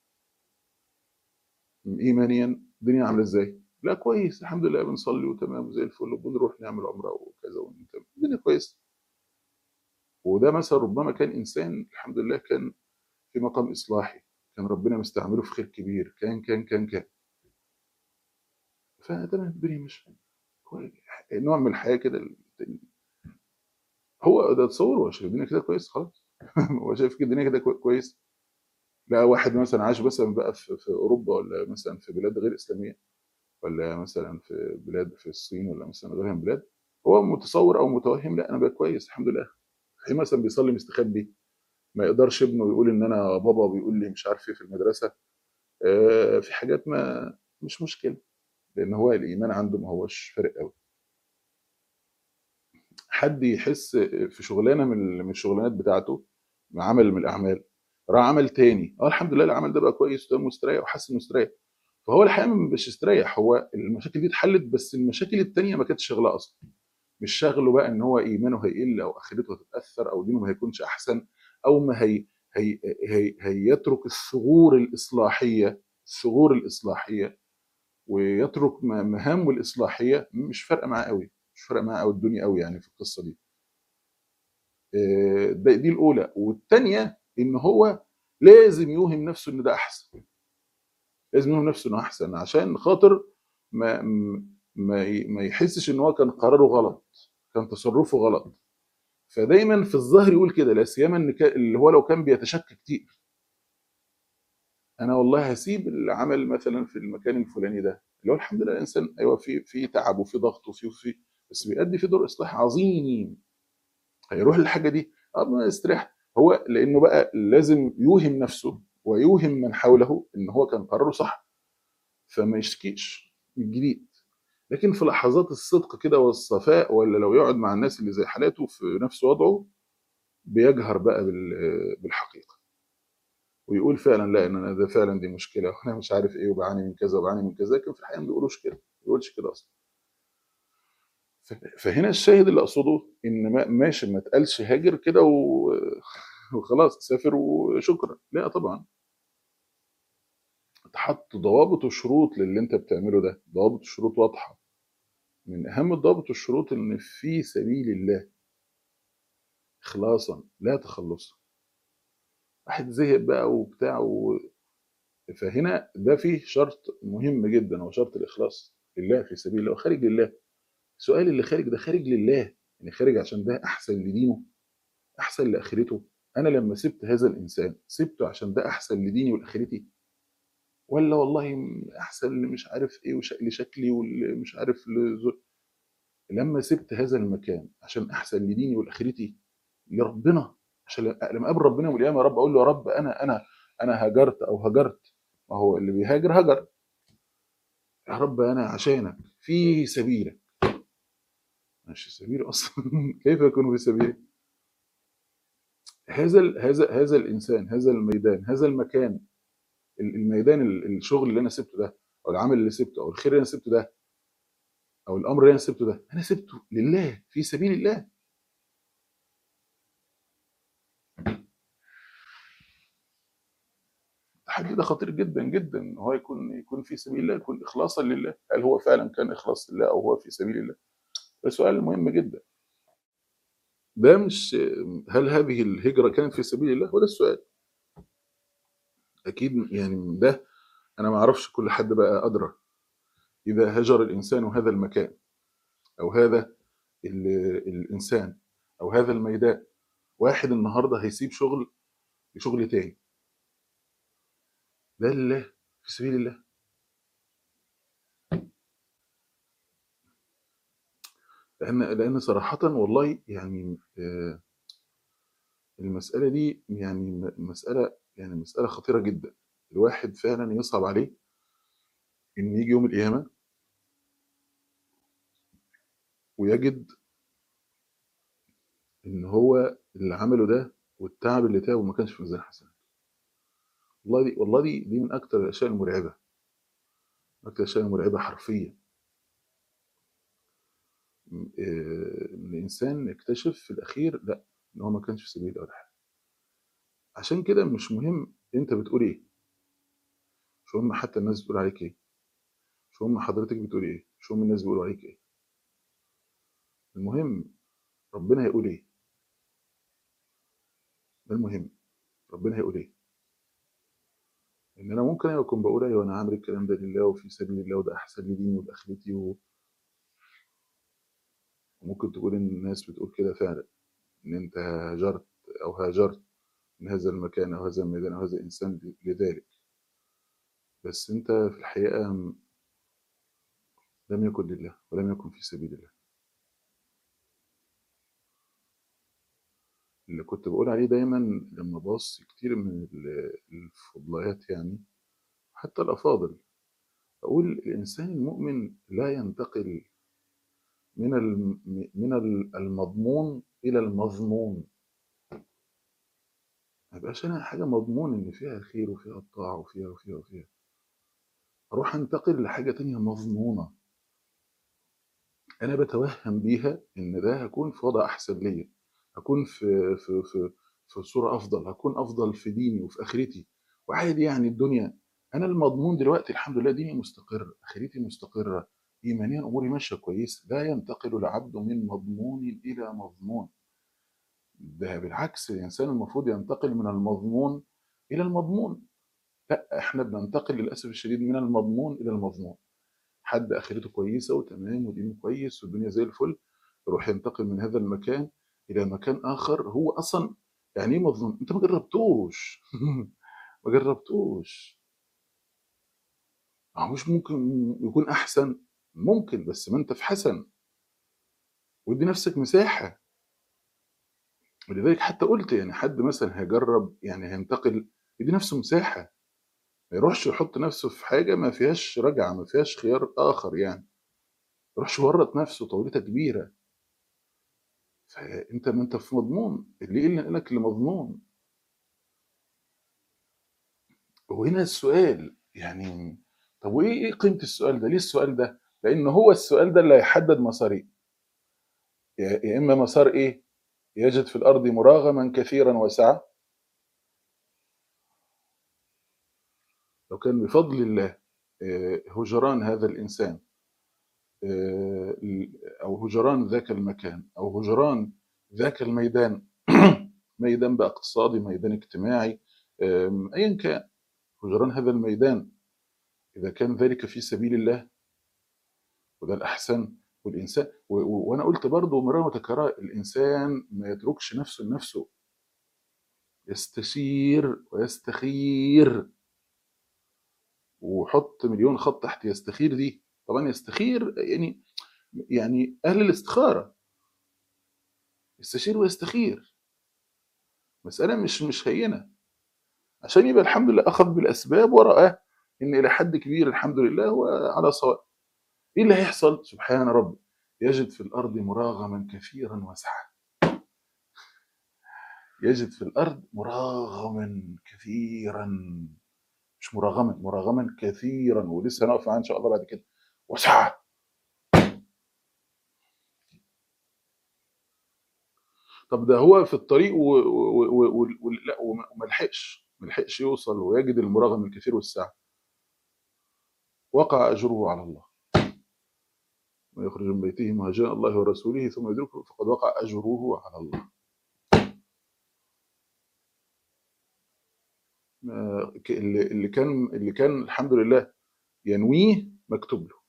B: ايمانيا الدنيا عامله ازاي؟ لا كويس الحمد لله بنصلي وتمام وزي الفل وبنروح نعمل عمره وكذا ونتم. الدنيا كويس وده مثلا ربما كان انسان الحمد لله كان في مقام اصلاحي كان ربنا مستعمله في خير كبير كان كان كان كان فتمام الدنيا مش كويس نوع من الحياه كده هو ده تصور هو شايف الدنيا كده كويس خلاص هو شايف كده الدنيا كده كوي- كويس لا واحد مثلا عاش مثلا بقى في, في اوروبا ولا مثلا في بلاد غير اسلاميه ولا مثلا في بلاد في الصين ولا مثلا غيرها من بلاد هو متصور او متوهم لا انا بقى كويس الحمد لله حين مثلا بيصلي مستخبي ما يقدرش ابنه يقول ان انا بابا بيقول لي مش عارف ايه في المدرسه آه، في حاجات ما مش مشكله لان هو الايمان عنده ما هوش فارق قوي حد يحس في شغلانه من من الشغلانات بتاعته عمل من الاعمال راح عمل تاني اه الحمد لله العمل ده بقى كويس وده مستريح وحاسس انه مستريح فهو الحقيقه ما بيبقاش مستريح هو المشاكل دي اتحلت بس المشاكل التانيه ما كانتش شغله اصلا مش شغله بقى ان هو ايمانه هيقل او اخرته هتتاثر او دينه ما هيكونش احسن او ما هي هي هي هيترك الثغور الاصلاحيه الثغور الاصلاحيه ويترك م- مهامه الاصلاحيه مش فارقه معاه قوي مش فارقه معاه قوي الدنيا قوي يعني في القصه دي آه، ده- دي الاولى والثانيه ان هو لازم يوهم نفسه ان ده احسن لازم يوهم نفسه انه احسن عشان خاطر ما ما ي- ما يحسش ان هو كان قراره غلط كان تصرفه غلط فدايما في الظاهر يقول كده لا سيما ان كا- اللي هو لو كان بيتشكك كتير انا والله هسيب العمل مثلا في المكان الفلاني ده اللي هو الحمد لله الانسان ايوه في في تعب وفي ضغط وفي وفي بس بيأدي في دور اصلاح عظيم هيروح للحاجه دي اه ما يستريح هو لانه بقى لازم يوهم نفسه ويوهم من حوله ان هو كان قراره صح فما يشتكيش من جديد لكن في لحظات الصدق كده والصفاء ولا لو يقعد مع الناس اللي زي حالاته في نفس وضعه بيجهر بقى بال- بالحقيقه ويقول فعلا لا ان انا ده فعلا دي مشكله وانا مش عارف ايه وبعاني من كذا وبعاني من كذا لكن في الحقيقه ما بيقولوش كده ما بيقولش كده اصلا ف- فهنا الشاهد اللي اقصده ان ما ماشي ما تقالش هاجر كده و... وخلاص سافر وشكرا لا طبعا تحط ضوابط وشروط للي انت بتعمله ده ضوابط وشروط واضحه من اهم الضوابط والشروط ان في سبيل الله اخلاصا لا تخلصا واحد زهق بقى وبتاع و... فهنا ده فيه شرط مهم جدا هو شرط الاخلاص لله في سبيل الله وخارج لله السؤال اللي خارج ده خارج لله يعني خارج عشان ده احسن لدينه احسن لاخرته انا لما سبت هذا الانسان سبته عشان ده احسن لديني ولاخرتي ولا والله احسن اللي مش عارف ايه وش- لشكلي واللي مش عارف لز- لما سبت هذا المكان عشان احسن لديني ولاخرتي لربنا عشان لما اقابل ربنا يوم القيامه يا رب اقول له يا رب انا انا انا هاجرت او هجرت ما هو اللي بيهاجر هجر يا رب انا عشانك في سبيلك مش سبيل اصلا كيف يكون في سبيلك هذا ال- هذا هذا الانسان هذا الميدان هذا المكان ال- الميدان ال- الشغل اللي انا سبته ده او العمل اللي سبته او الخير اللي انا سبته ده او الامر اللي انا سبته ده انا سبته لله في سبيل الله التحدي ده خطير جدا جدا ان هو يكون يكون في سبيل الله يكون اخلاصا لله هل هو فعلا كان اخلاص لله او هو في سبيل الله ده سؤال مهم جدا ده مش هل هذه الهجره كانت في سبيل الله وده السؤال اكيد يعني ده انا ما اعرفش كل حد بقى ادرى اذا هجر الانسان هذا المكان او هذا ال- الانسان او هذا الميدان واحد النهارده هيسيب شغل لشغل تاني ده لله في سبيل الله لان لان صراحه والله يعني آه، المساله دي يعني م- مساله يعني مساله خطيره جدا الواحد فعلا يصعب عليه ان يجي يوم القيامه ويجد ان هو اللي عمله ده والتعب اللي تعبه ما كانش في ميزان حسنات والله دي والله دي دي من اكتر الاشياء المرعبه من اكتر الاشياء المرعبه حرفيا م- آه، ان الانسان يكتشف في الاخير لا ان هو ما كانش في سبيل الله ولا حاجه عشان كده مش مهم انت بتقول ايه مش مهم حتى الناس بتقول عليك ايه مش مهم حضرتك بتقول ايه مش مهم الناس بيقولوا عليك ايه المهم ربنا هيقول ايه ده المهم ربنا هيقول ايه ان انا ممكن أيوة اكون بقول ايوه انا عامل الكلام ده لله وفي سبيل الله وده احسن لديني ولاخرتي و- وممكن تقول ان الناس بتقول كده فعلا ان انت هاجرت او هاجرت من هذا المكان او هذا الميدان او هذا الانسان لذلك بس انت في الحقيقه م- لم يكن لله ولم يكن في سبيل الله اللي كنت بقول عليه دايما لما باص كتير من ال- الفضليات يعني حتى الافاضل اقول الانسان المؤمن لا ينتقل من الم- من المضمون الى المظنون ما يبقاش انا حاجه مضمون ان فيها الخير وفيها الطاعه وفيها وفيها وفيها اروح انتقل لحاجه تانية مضمونه انا بتوهم بيها ان ده هكون في وضع احسن ليا هكون في في في في صوره افضل هكون افضل في ديني وفي اخرتي وعادي يعني الدنيا انا المضمون دلوقتي الحمد لله ديني مستقر اخرتي مستقره ايمانيا اموري ماشيه كويس لا ينتقل العبد من مضمون الى مضمون ده بالعكس الانسان المفروض ينتقل من المضمون الى المضمون لا احنا بننتقل للاسف الشديد من المضمون الى المضمون حد اخرته كويسه وتمام ودينه كويس والدنيا زي الفل يروح ينتقل من هذا المكان الى مكان اخر هو اصلا يعني ايه مضمون انت ما جربتوش ما جربتوش هو مش ممكن يكون احسن ممكن بس ما انت في حسن ودي نفسك مساحه ولذلك حتى قلت يعني حد مثلا هيجرب يعني هينتقل يدي نفسه مساحه ما يروحش يحط نفسه في حاجه ما فيهاش رجعه ما فيهاش خيار اخر يعني ما يروحش يورط نفسه توريطه كبيره فانت ما انت في مضمون اللي قلنا لك اللي مضمون وهنا السؤال يعني طب وايه ايه قيمه السؤال ده ليه السؤال ده لان هو السؤال ده اللي هيحدد مساري يا يا اما مسار ايه يجد في الارض مراغما كثيرا وسعه لو كان بفضل الله آه، هجران هذا الانسان آه، او هجران ذاك المكان او هجران ذاك الميدان ميدان بقى اقتصادي ميدان اجتماعي آم، ايا كان هجران هذا الميدان اذا كان ذلك في سبيل الله وده الاحسن والانسان و- و- وانا قلت برضه مره متكرره الانسان ما يتركش نفسه لنفسه يستشير ويستخير وحط مليون خط تحت يستخير دي طبعا يستخير يعني يعني اهل الاستخاره يستشير ويستخير مساله مش مش هينه عشان يبقى الحمد لله اخذ بالاسباب وراه ان الى حد كبير الحمد لله هو على صواب ايه اللي هيحصل سبحان ربي يجد في الارض مراغما كثيرا وسعه يجد في الارض مراغما كثيرا مش مراغما مراغما كثيرا ولسه هنقف معاه ان شاء الله بعد كده وسعه طب ده هو في الطريق و... و... و... و... و... لا وما وما لحقش ما لحقش يوصل ويجد المراغم الكثير والسعه وقع اجره على الله ويخرج من بيته مهاجرا الله ورسوله ثم يدركه فقد وقع اجره على الله ما- ك- اللي اللي كان اللي كان الحمد لله ينويه مكتوب له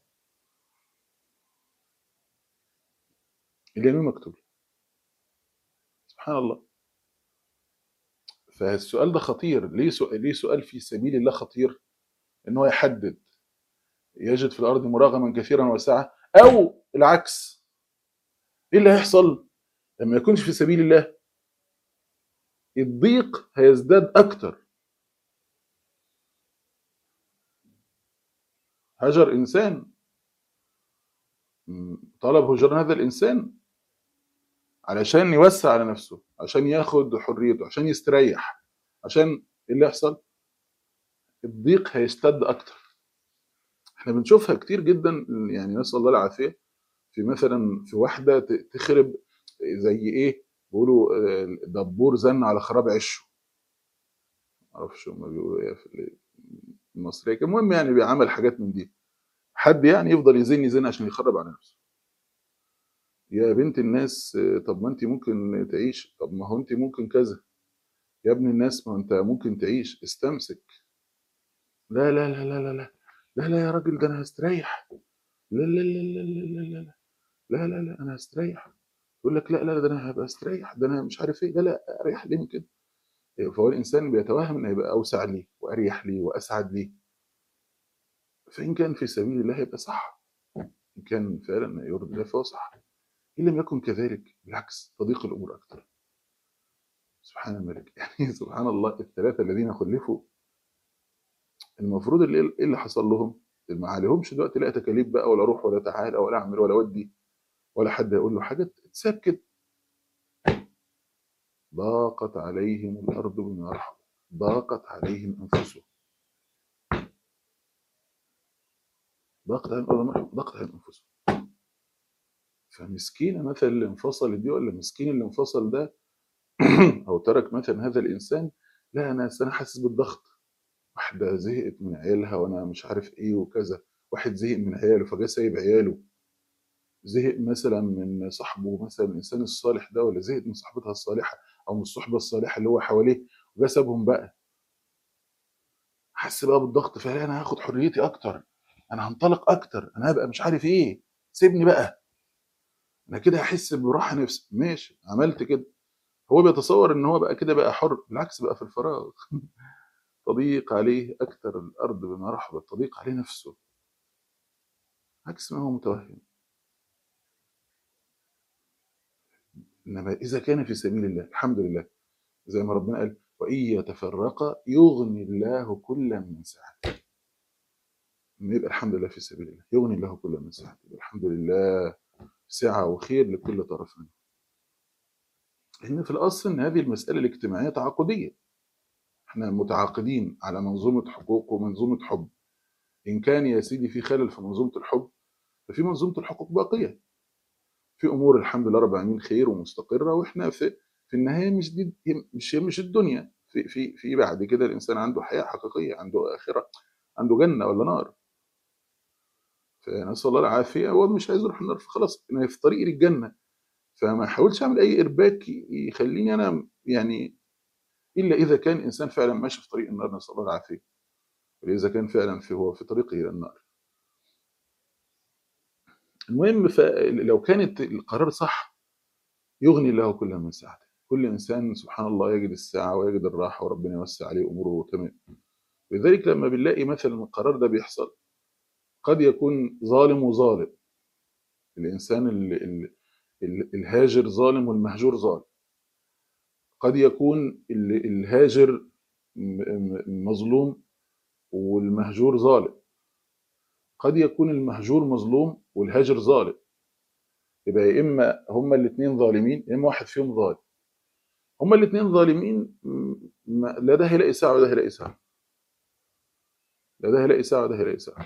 B: اللي ينويه مكتوب له سبحان الله فالسؤال ده خطير ليه سؤال ليه سؤال في سبيل الله خطير ان هو يحدد يجد في الارض مراغما كثيرا وسعه او العكس ايه اللي هيحصل لما يكونش في سبيل الله الضيق هيزداد اكتر هجر انسان م، طلب هجران هذا الانسان علشان يوسع على نفسه عشان ياخد حريته عشان يستريح عشان ايه اللي يحصل الضيق هيشتد اكتر احنا بنشوفها كتير جدا يعني نسال الله العافيه في مثلا في واحده ت- تخرب زي ايه بيقولوا آه، دبور زن على خراب عشه معرفش هما بيقولوا ايه في المصريه كده. المهم يعني بيعمل حاجات من دي حد يعني يفضل يزن يزن عشان يخرب على نفسه يا بنت الناس آه، طب ما انت ممكن تعيش طب ما هو انت ممكن كذا يا ابن الناس ما انت ممكن تعيش استمسك لا لا لا لا لا لا لا لا يا راجل ده انا هستريح لا لا لا لا لا لا لا لا لا لا انا هستريح يقول لك لا لا ده انا هبقى استريح ده انا مش عارف ايه لا لا اريح ليه من كده فهو الانسان بيتوهم انه هيبقى اوسع ليه واريح ليه واسعد ليه فان كان في سبيل الله يبقى صح ان كان فعلا يرضي الله فهو صح ان لم يكن كذلك بالعكس تضيق الامور اكثر سبحان الملك يعني سبحان الله الثلاثه الذين خلفوا المفروض اللي ايه اللي حصل لهم ما عليهمش دلوقتي لا تكاليف بقى ولا اروح ولا تعال ولا اعمل ولا ودي ولا حد يقول له حاجه تساب كده ضاقت عليهم الأرض بما رحبت ضاقت عليهم أنفسهم ضاقت عليهم الأرض بما رحبت ضاقت عليهم أنفسهم فمسكينة مثلا اللي انفصلت دي ولا مسكين اللي انفصل ده أو ترك مثلا هذا الإنسان لا أنا أنا حاسس بالضغط واحدة زهقت من عيالها وأنا مش عارف إيه وكذا واحد زهق من عياله فجاه سايب عياله زهق مثلا من صاحبه مثلا الانسان الصالح ده ولا زهق من صاحبتها الصالحه او من الصحبه الصالحه اللي هو حواليه وجا سابهم بقى حس بقى بالضغط فلا انا هاخد حريتي اكتر انا هنطلق اكتر انا هبقى مش عارف ايه سيبني بقى انا كده هحس براحه نفسي ماشي عملت كده هو بيتصور ان هو بقى كده بقى حر بالعكس بقى في الفراغ تضيق عليه اكتر الارض بما رحبت تضيق عليه نفسه عكس ما هو متوهم انما اذا كان في سبيل الله الحمد لله زي ما ربنا قال وان يتفرقا يغني الله كلا من سعته إن يبقى الحمد لله في سبيل الله يغني الله كلا من سعته يبقى الحمد لله سعه وخير لكل طرف منه ان في الاصل ان هذه المساله الاجتماعيه تعاقديه احنا متعاقدين على منظومه حقوق ومنظومه حب ان كان يا سيدي في خلل في منظومه الحب ففي منظومه الحقوق باقيه في امور الحمد لله رب العالمين خير ومستقره واحنا في في النهايه مش دي مش مش الدنيا في في في بعد كده الانسان عنده حياه حقيقيه عنده اخره عنده جنه ولا نار فنسال الله العافيه هو مش عايز يروح النار فخلاص انا في طريقي للجنه فما احاولش اعمل اي ارباك يخليني انا يعني الا اذا كان انسان فعلا ماشي في طريق النار نسال الله العافيه واذا كان فعلا في هو في طريقه الى النار المهم لو كانت القرار صح يغني الله كل من سعته كل انسان سبحان الله يجد الساعه ويجد الراحه وربنا يوسع عليه اموره تمام لذلك لما بنلاقي مثلا القرار ده بيحصل قد يكون ظالم وظالم الانسان ال ال ال الهاجر ظالم والمهجور ظالم قد يكون الهاجر مظلوم والمهجور ظالم قد يكون المهجور مظلوم والهاجر ظالم يبقى يا اما هما الاثنين ظالمين يا اما واحد فيهم ظالم هما الاثنين ظالمين لا ده هيلاقي ساعه وده هيلاقي ساعه لا ده هيلاقي ساعه وده هيلاقي ساعه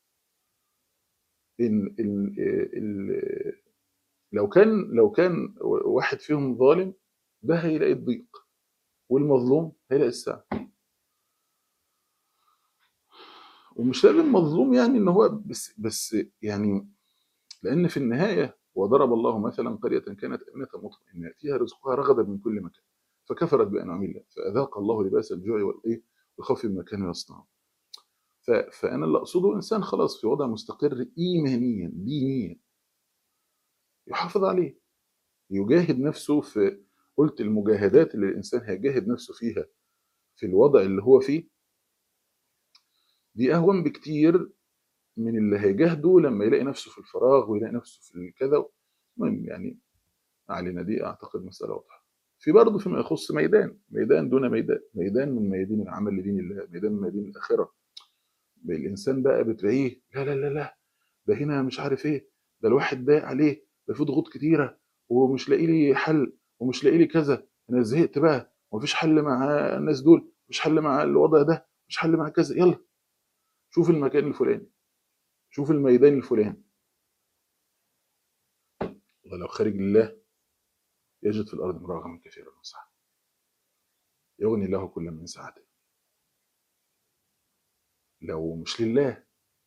B: ال ال ال لو كان لو كان واحد فيهم ظالم ده هيلاقي الضيق والمظلوم هيلاقي الساعه ومش لازم مظلوم يعني ان هو بس بس يعني لان في النهايه وضرب الله مثلا قريه كانت امنه مطمئنه ياتيها رزقها رغدا من كل مكان فكفرت بانعم الله فاذاق الله لباس الجوع والايه والخوف بما كانوا يصنعون فانا اللي اقصده انسان خلاص في وضع مستقر ايمانيا دينيا يحافظ عليه يجاهد نفسه في قلت المجاهدات اللي الانسان هيجاهد نفسه فيها في الوضع اللي هو فيه دي اهون بكتير من اللي هيجاهده لما يلاقي نفسه في الفراغ ويلاقي نفسه في الكذا المهم يعني علينا دي اعتقد مساله واضحه في برضه فيما يخص ميدان ميدان دون ميدان ميدان من ميادين العمل لدين الله ميدان من ميادين الاخره الانسان بقى بتلاقيه لا لا لا لا ده هنا مش عارف ايه ده الواحد ضايق عليه ده في ضغوط كتيره ومش لاقي لي حل ومش لاقي لي كذا انا زهقت بقى ومفيش حل مع الناس دول مفيش حل مع الوضع ده مش حل مع كذا يلا شوف المكان الفلاني شوف الميدان الفلاني ولو خارج لله يجد في الارض مراغما كثيرا وسعه يغني الله كل من سعته لو مش لله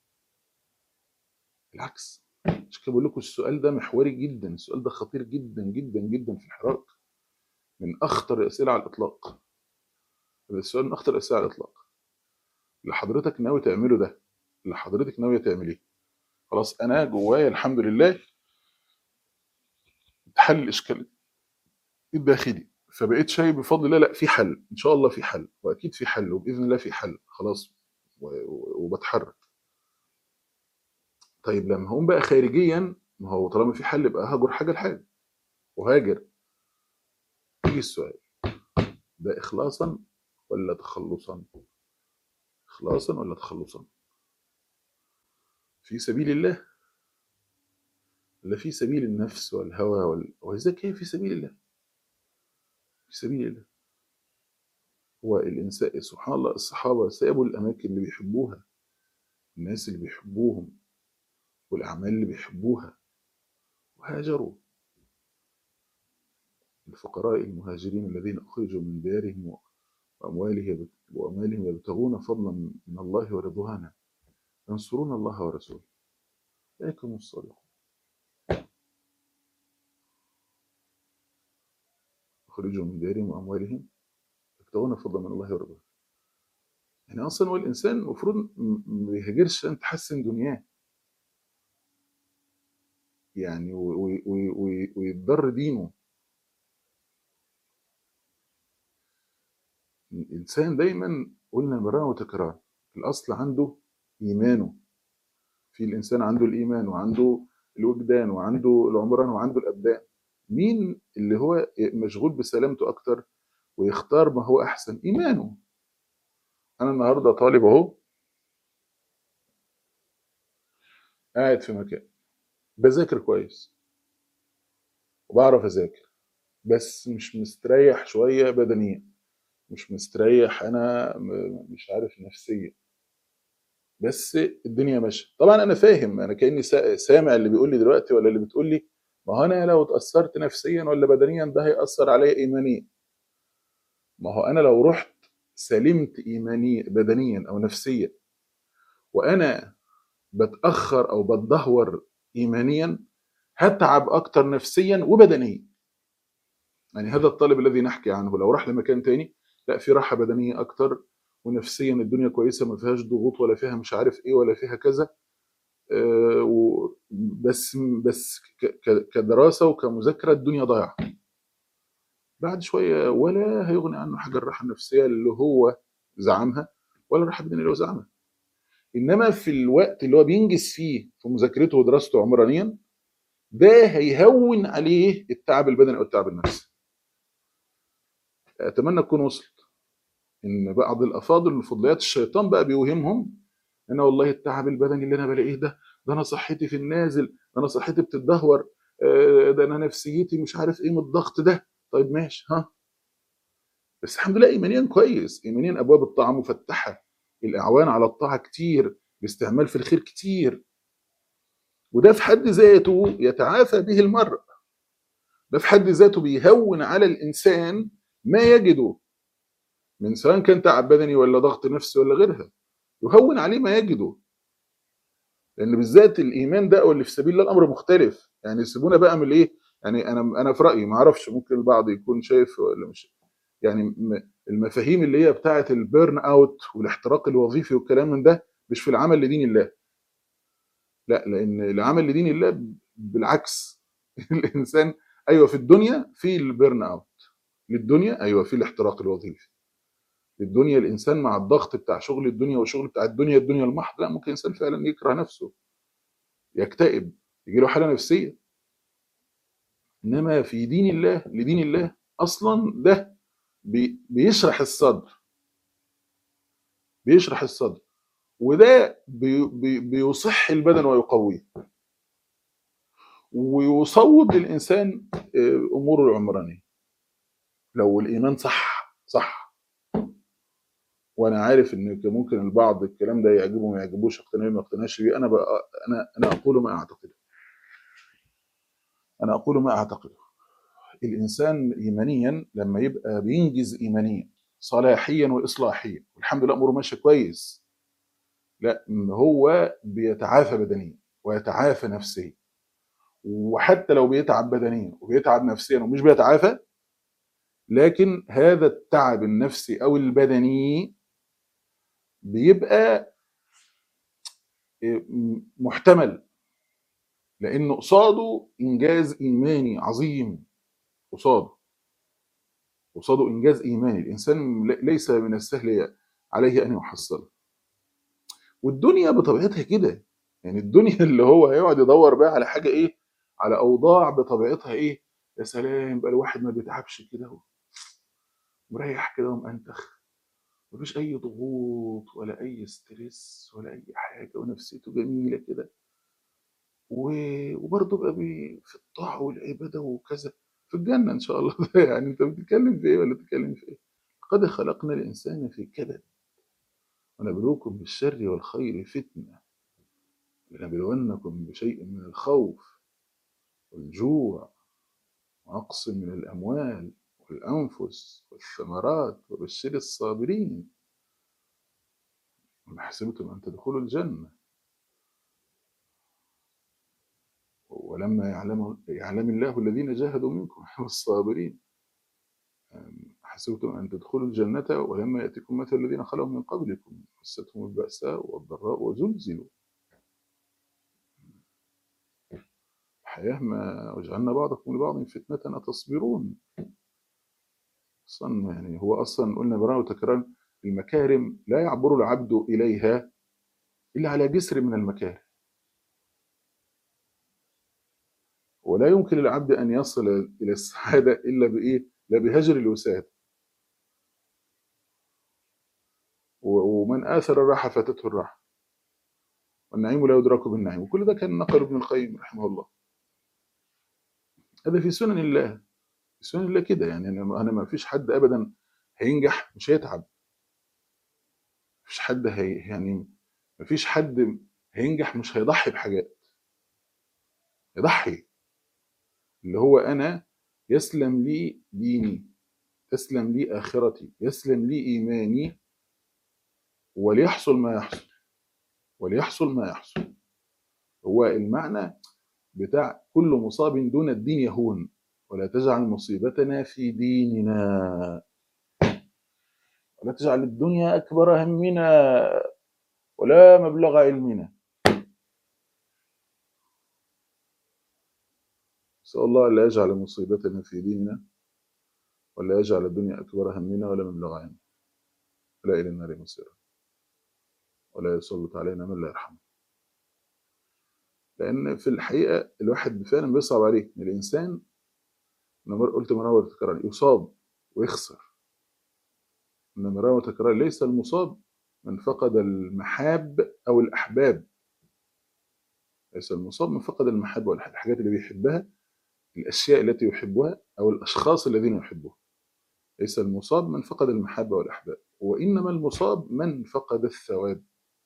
B: العكس عشان كده بقول لكم السؤال ده محوري جدا السؤال ده خطير جدا جدا جدا في الحراك من اخطر الاسئله على الاطلاق السؤال من اخطر الاسئله على الاطلاق اللي حضرتك ناوي تعمله ده اللي حضرتك ناويه تعمليه خلاص انا جوايا الحمد لله حل الاشكال الداخلي فبقيت شايف بفضل الله لا في حل ان شاء الله في حل واكيد في حل وباذن الله في حل خلاص وبتحرك طيب لما هقوم بقى خارجيا ما هو طالما في حل يبقى هاجر حاجه لحاجه وهاجر يجي السؤال ده اخلاصا ولا تخلصا اخلاصا ولا تخلصا في سبيل الله ولا في سبيل النفس والهوى وال... وإذا كان في سبيل الله في سبيل الله هو الانسان سبحان الله الصحابه سابوا الاماكن اللي بيحبوها الناس اللي بيحبوهم والاعمال اللي بيحبوها وهاجروا الفقراء المهاجرين الذين اخرجوا من ديارهم واموالهم واموالهم يبتغون فضلا من الله ورضوانا ينصرون الله ورسوله اولئك هم الصادقون اخرجوا من ديارهم واموالهم يبتغون فضلا من الله ورضوانه يعني اصلا هو الانسان المفروض م- ما يهاجرش عشان تحسن دنياه يعني و- و- و- و- ويتضر دينه الانسان دايما قلنا مرارا وتكرارا الاصل عنده ايمانه في الانسان عنده الايمان وعنده الوجدان وعنده العمران وعنده الابدان مين اللي هو مشغول بسلامته اكتر ويختار ما هو احسن ايمانه انا النهارده طالب اهو قاعد في مكان بذاكر كويس وبعرف اذاكر بس مش مستريح شويه بدنيا مش مستريح انا م- مش عارف نفسيا بس الدنيا ماشيه طبعا انا فاهم انا كاني سا- سامع اللي بيقول لي دلوقتي ولا اللي بتقول لي ما هو انا لو اتاثرت نفسيا ولا بدنيا ده هياثر عليا ايمانيا ما هو انا لو رحت سلمت ايمانيا بدنيا او نفسيا وانا بتاخر او بتدهور ايمانيا هتعب اكتر نفسيا وبدنيا يعني هذا الطالب الذي نحكي عنه لو راح لمكان تاني لا في راحه بدنيه اكتر ونفسيا الدنيا كويسه ما فيهاش ضغوط ولا فيها مش عارف ايه ولا فيها كذا آه، و- بس بس ك- ك- كدراسه وكمذاكره الدنيا ضايعه بعد شويه ولا هيغني عنه حاجه الراحه النفسيه اللي هو زعمها ولا الراحه البدنيه اللي هو زعمها انما في الوقت اللي هو بينجز فيه في مذاكرته ودراسته عمرانيا ده هيهون عليه التعب البدني او التعب النفسي اتمنى تكون وصلت ان بعض الافاضل من فضليات الشيطان بقى بيوهمهم ان والله التعب البدني اللي انا بلاقيه ده ده انا صحتي في النازل ده انا صحتي بتتدهور آه، ده انا نفسيتي مش عارف ايه من الضغط ده طيب ماشي ها بس الحمد لله ايمانيا كويس ايمانيا ابواب الطاعه مفتحه الاعوان على الطاعه كتير الاستعمال في الخير كتير وده في حد ذاته يتعافى به المرء ده في حد ذاته بيهون على الانسان ما يجده من سواء كان تعب بدني ولا ضغط نفسي ولا غيرها يهون عليه ما يجده لان بالذات الايمان ده واللي في سبيل الله الامر مختلف يعني سيبونا بقى من الايه يعني انا انا في رايي ما اعرفش ممكن البعض يكون شايف ولا مش يعني م- المفاهيم اللي هي بتاعه البيرن اوت والاحتراق الوظيفي والكلام من ده مش في العمل لدين الله لا لان العمل لدين الله بالعكس الانسان ايوه في الدنيا في البيرن اوت للدنيا ايوه في الاحتراق الوظيفي للدنيا الانسان مع الضغط بتاع شغل الدنيا وشغل بتاع الدنيا الدنيا المحض لا ممكن انسان فعلا يكره نفسه يكتئب يجي له حاله نفسيه انما في دين الله لدين الله اصلا ده بي بيشرح الصدر بيشرح الصدر وده بي بي بيصح البدن ويقويه ويصوب للانسان آه، اموره العمرانيه لو الايمان صح صح وانا عارف ان ممكن البعض الكلام ده يعجبه ما يعجبوش اقتنع ما اقتنعش بيه انا بقى انا انا اقول ما اعتقده انا اقول ما اعتقده الانسان ايمانيا لما يبقى بينجز ايمانيا صلاحيا واصلاحيا والحمد لله اموره ماشيه كويس لا إن هو بيتعافى بدنيا ويتعافى نفسيا وحتى لو بيتعب بدنيا وبيتعب نفسيا ومش بيتعافى لكن هذا التعب النفسي او البدني بيبقى محتمل لانه قصاده انجاز ايماني عظيم قصاده قصاده انجاز ايماني الانسان ل- ليس من السهل عليه ان يحصله والدنيا بطبيعتها كده يعني الدنيا اللي هو هيقعد يدور بقى على حاجه ايه على اوضاع بطبيعتها ايه يا سلام بقى الواحد ما بيتعبش كده مريح كده ومأنتخ مفيش اي ضغوط ولا اي ستريس ولا اي حاجه ونفسيته جميله كده و- وبرضه بقى بي- في الطاعه والعباده وكذا في الجنة إن شاء الله يعني أنت بتتكلم في إيه ولا بتتكلم في إيه؟ قد خلقنا الإنسان في كبد ونبلوكم بالشر والخير فتنة لنبلونكم بشيء من الخوف والجوع ونقص من الأموال والأنفس والثمرات وبشر الصابرين وما حسبتم أن تدخلوا الجنة ولما يعلم يعلم الله الذين جاهدوا منكم والصابرين حسبتم أن تدخلوا الجنة ولما يأتكم مثل الذين خلوا من قبلكم مستهم البأساء والضراء وزلزلوا الحياة ما وجعلنا بعضكم لبعض فتنة أتصبرون أصلا يعني هو أصلا قلنا مرارا وتكرارا المكارم لا يعبر العبد إليها إلا على جسر من المكارم ولا يمكن للعبد أن يصل إلى السعادة إلا بإيه؟ لا بهجر الوساد ومن آثر الراحة فاتته الراحة والنعيم لا يدرك بالنعيم وكل ده كان نقل ابن القيم رحمه الله هذا في سنن الله في سنن الله كده يعني أنا أنا ما فيش حد أبدا هينجح مش هيتعب مفيش حد هي يعني مفيش حد هينجح مش هيضحي بحاجات يضحي اللي هو أنا يسلم لي ديني تسلم لي آخرتي يسلم لي إيماني وليحصل ما يحصل وليحصل ما يحصل هو المعنى بتاع كل مصاب دون الدين يهون ولا تجعل مصيبتنا في ديننا ولا تجعل الدنيا أكبر همنا ولا مبلغ علمنا نسأل الله لا يجعل مصيبتنا في ديننا ولا يجعل الدنيا أكبر همنا ولا مبلغ علمنا ولا إلى النار مصيرا ولا يسلط علينا من لا يرحمه لأن في الحقيقة الواحد فعلا بيصعب عليه إن الإنسان أنا مر- قلت مرة وتكرار يصاب ويخسر إن مرة وتكرار ليس المصاب من فقد المحاب أو الأحباب ليس المصاب من فقد المحبة والأحباب الحاجات اللي بيحبها الأشياء التي يحبها أو الأشخاص الذين يحبهم ليس المصاب من فقد المحبة والأحباب وإنما المصاب من فقد الثواب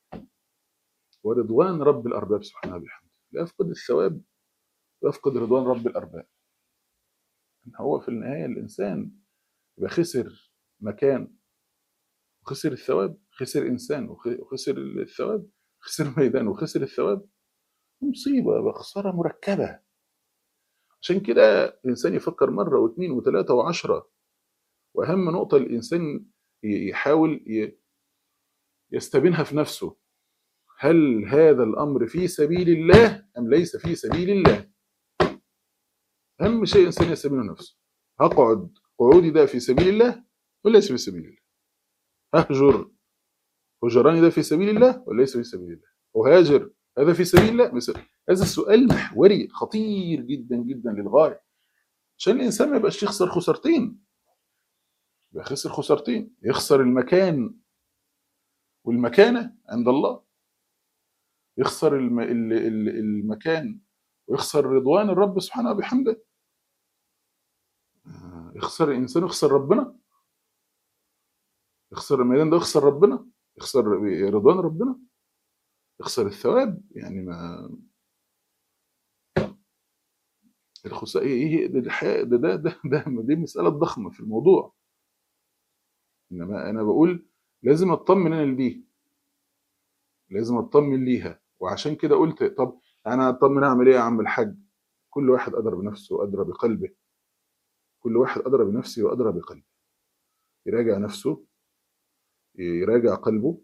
B: ورضوان رب الأرباب سبحانه وبحمده لا يفقد الثواب ويفقد رضوان رب الأرباب إن هو في النهاية الإنسان يبقى خسر مكان وخسر الثواب خسر إنسان وخ- وخسر الثواب خسر ميدان وخسر الثواب مصيبة بخسارة مركبة عشان كده الإنسان يفكر مرة واثنين وثلاثة وعشرة وأهم نقطة الإنسان ي- يحاول ي- يستبينها في نفسه هل هذا الأمر في سبيل الله أم ليس في سبيل الله أهم شيء الإنسان يستبينه نفسه هقعد قعودي ده في سبيل الله ولا ليس في سبيل الله ههجر هجراني ده في سبيل الله ولا ليس في سبيل الله وهاجر هذا في سبيل الله مثل هذا السؤال محوري خطير جدا جدا للغاية عشان الإنسان ما يبقاش يخسر خسارتين يبقى خسر خسارتين يخسر المكان والمكانة عند الله يخسر الم... ال- ال- المكان ويخسر رضوان الرب سبحانه وبحمده آه، يخسر الإنسان يخسر ربنا يخسر الميدان ده يخسر ربنا يخسر رضوان ربنا يخسر الثواب يعني ما الخسائر ايه إيه ده الحياة ده ده ده, ده دي مسألة ضخمة في الموضوع انما انا بقول لازم اطمن انا لدي لازم اطمن ليها وعشان كده قلت طب انا اطمن اعمل ايه يا عم الحاج كل واحد ادرى بنفسه وادرى بقلبه كل واحد ادرى بنفسه وادرى بقلبه يراجع نفسه يراجع قلبه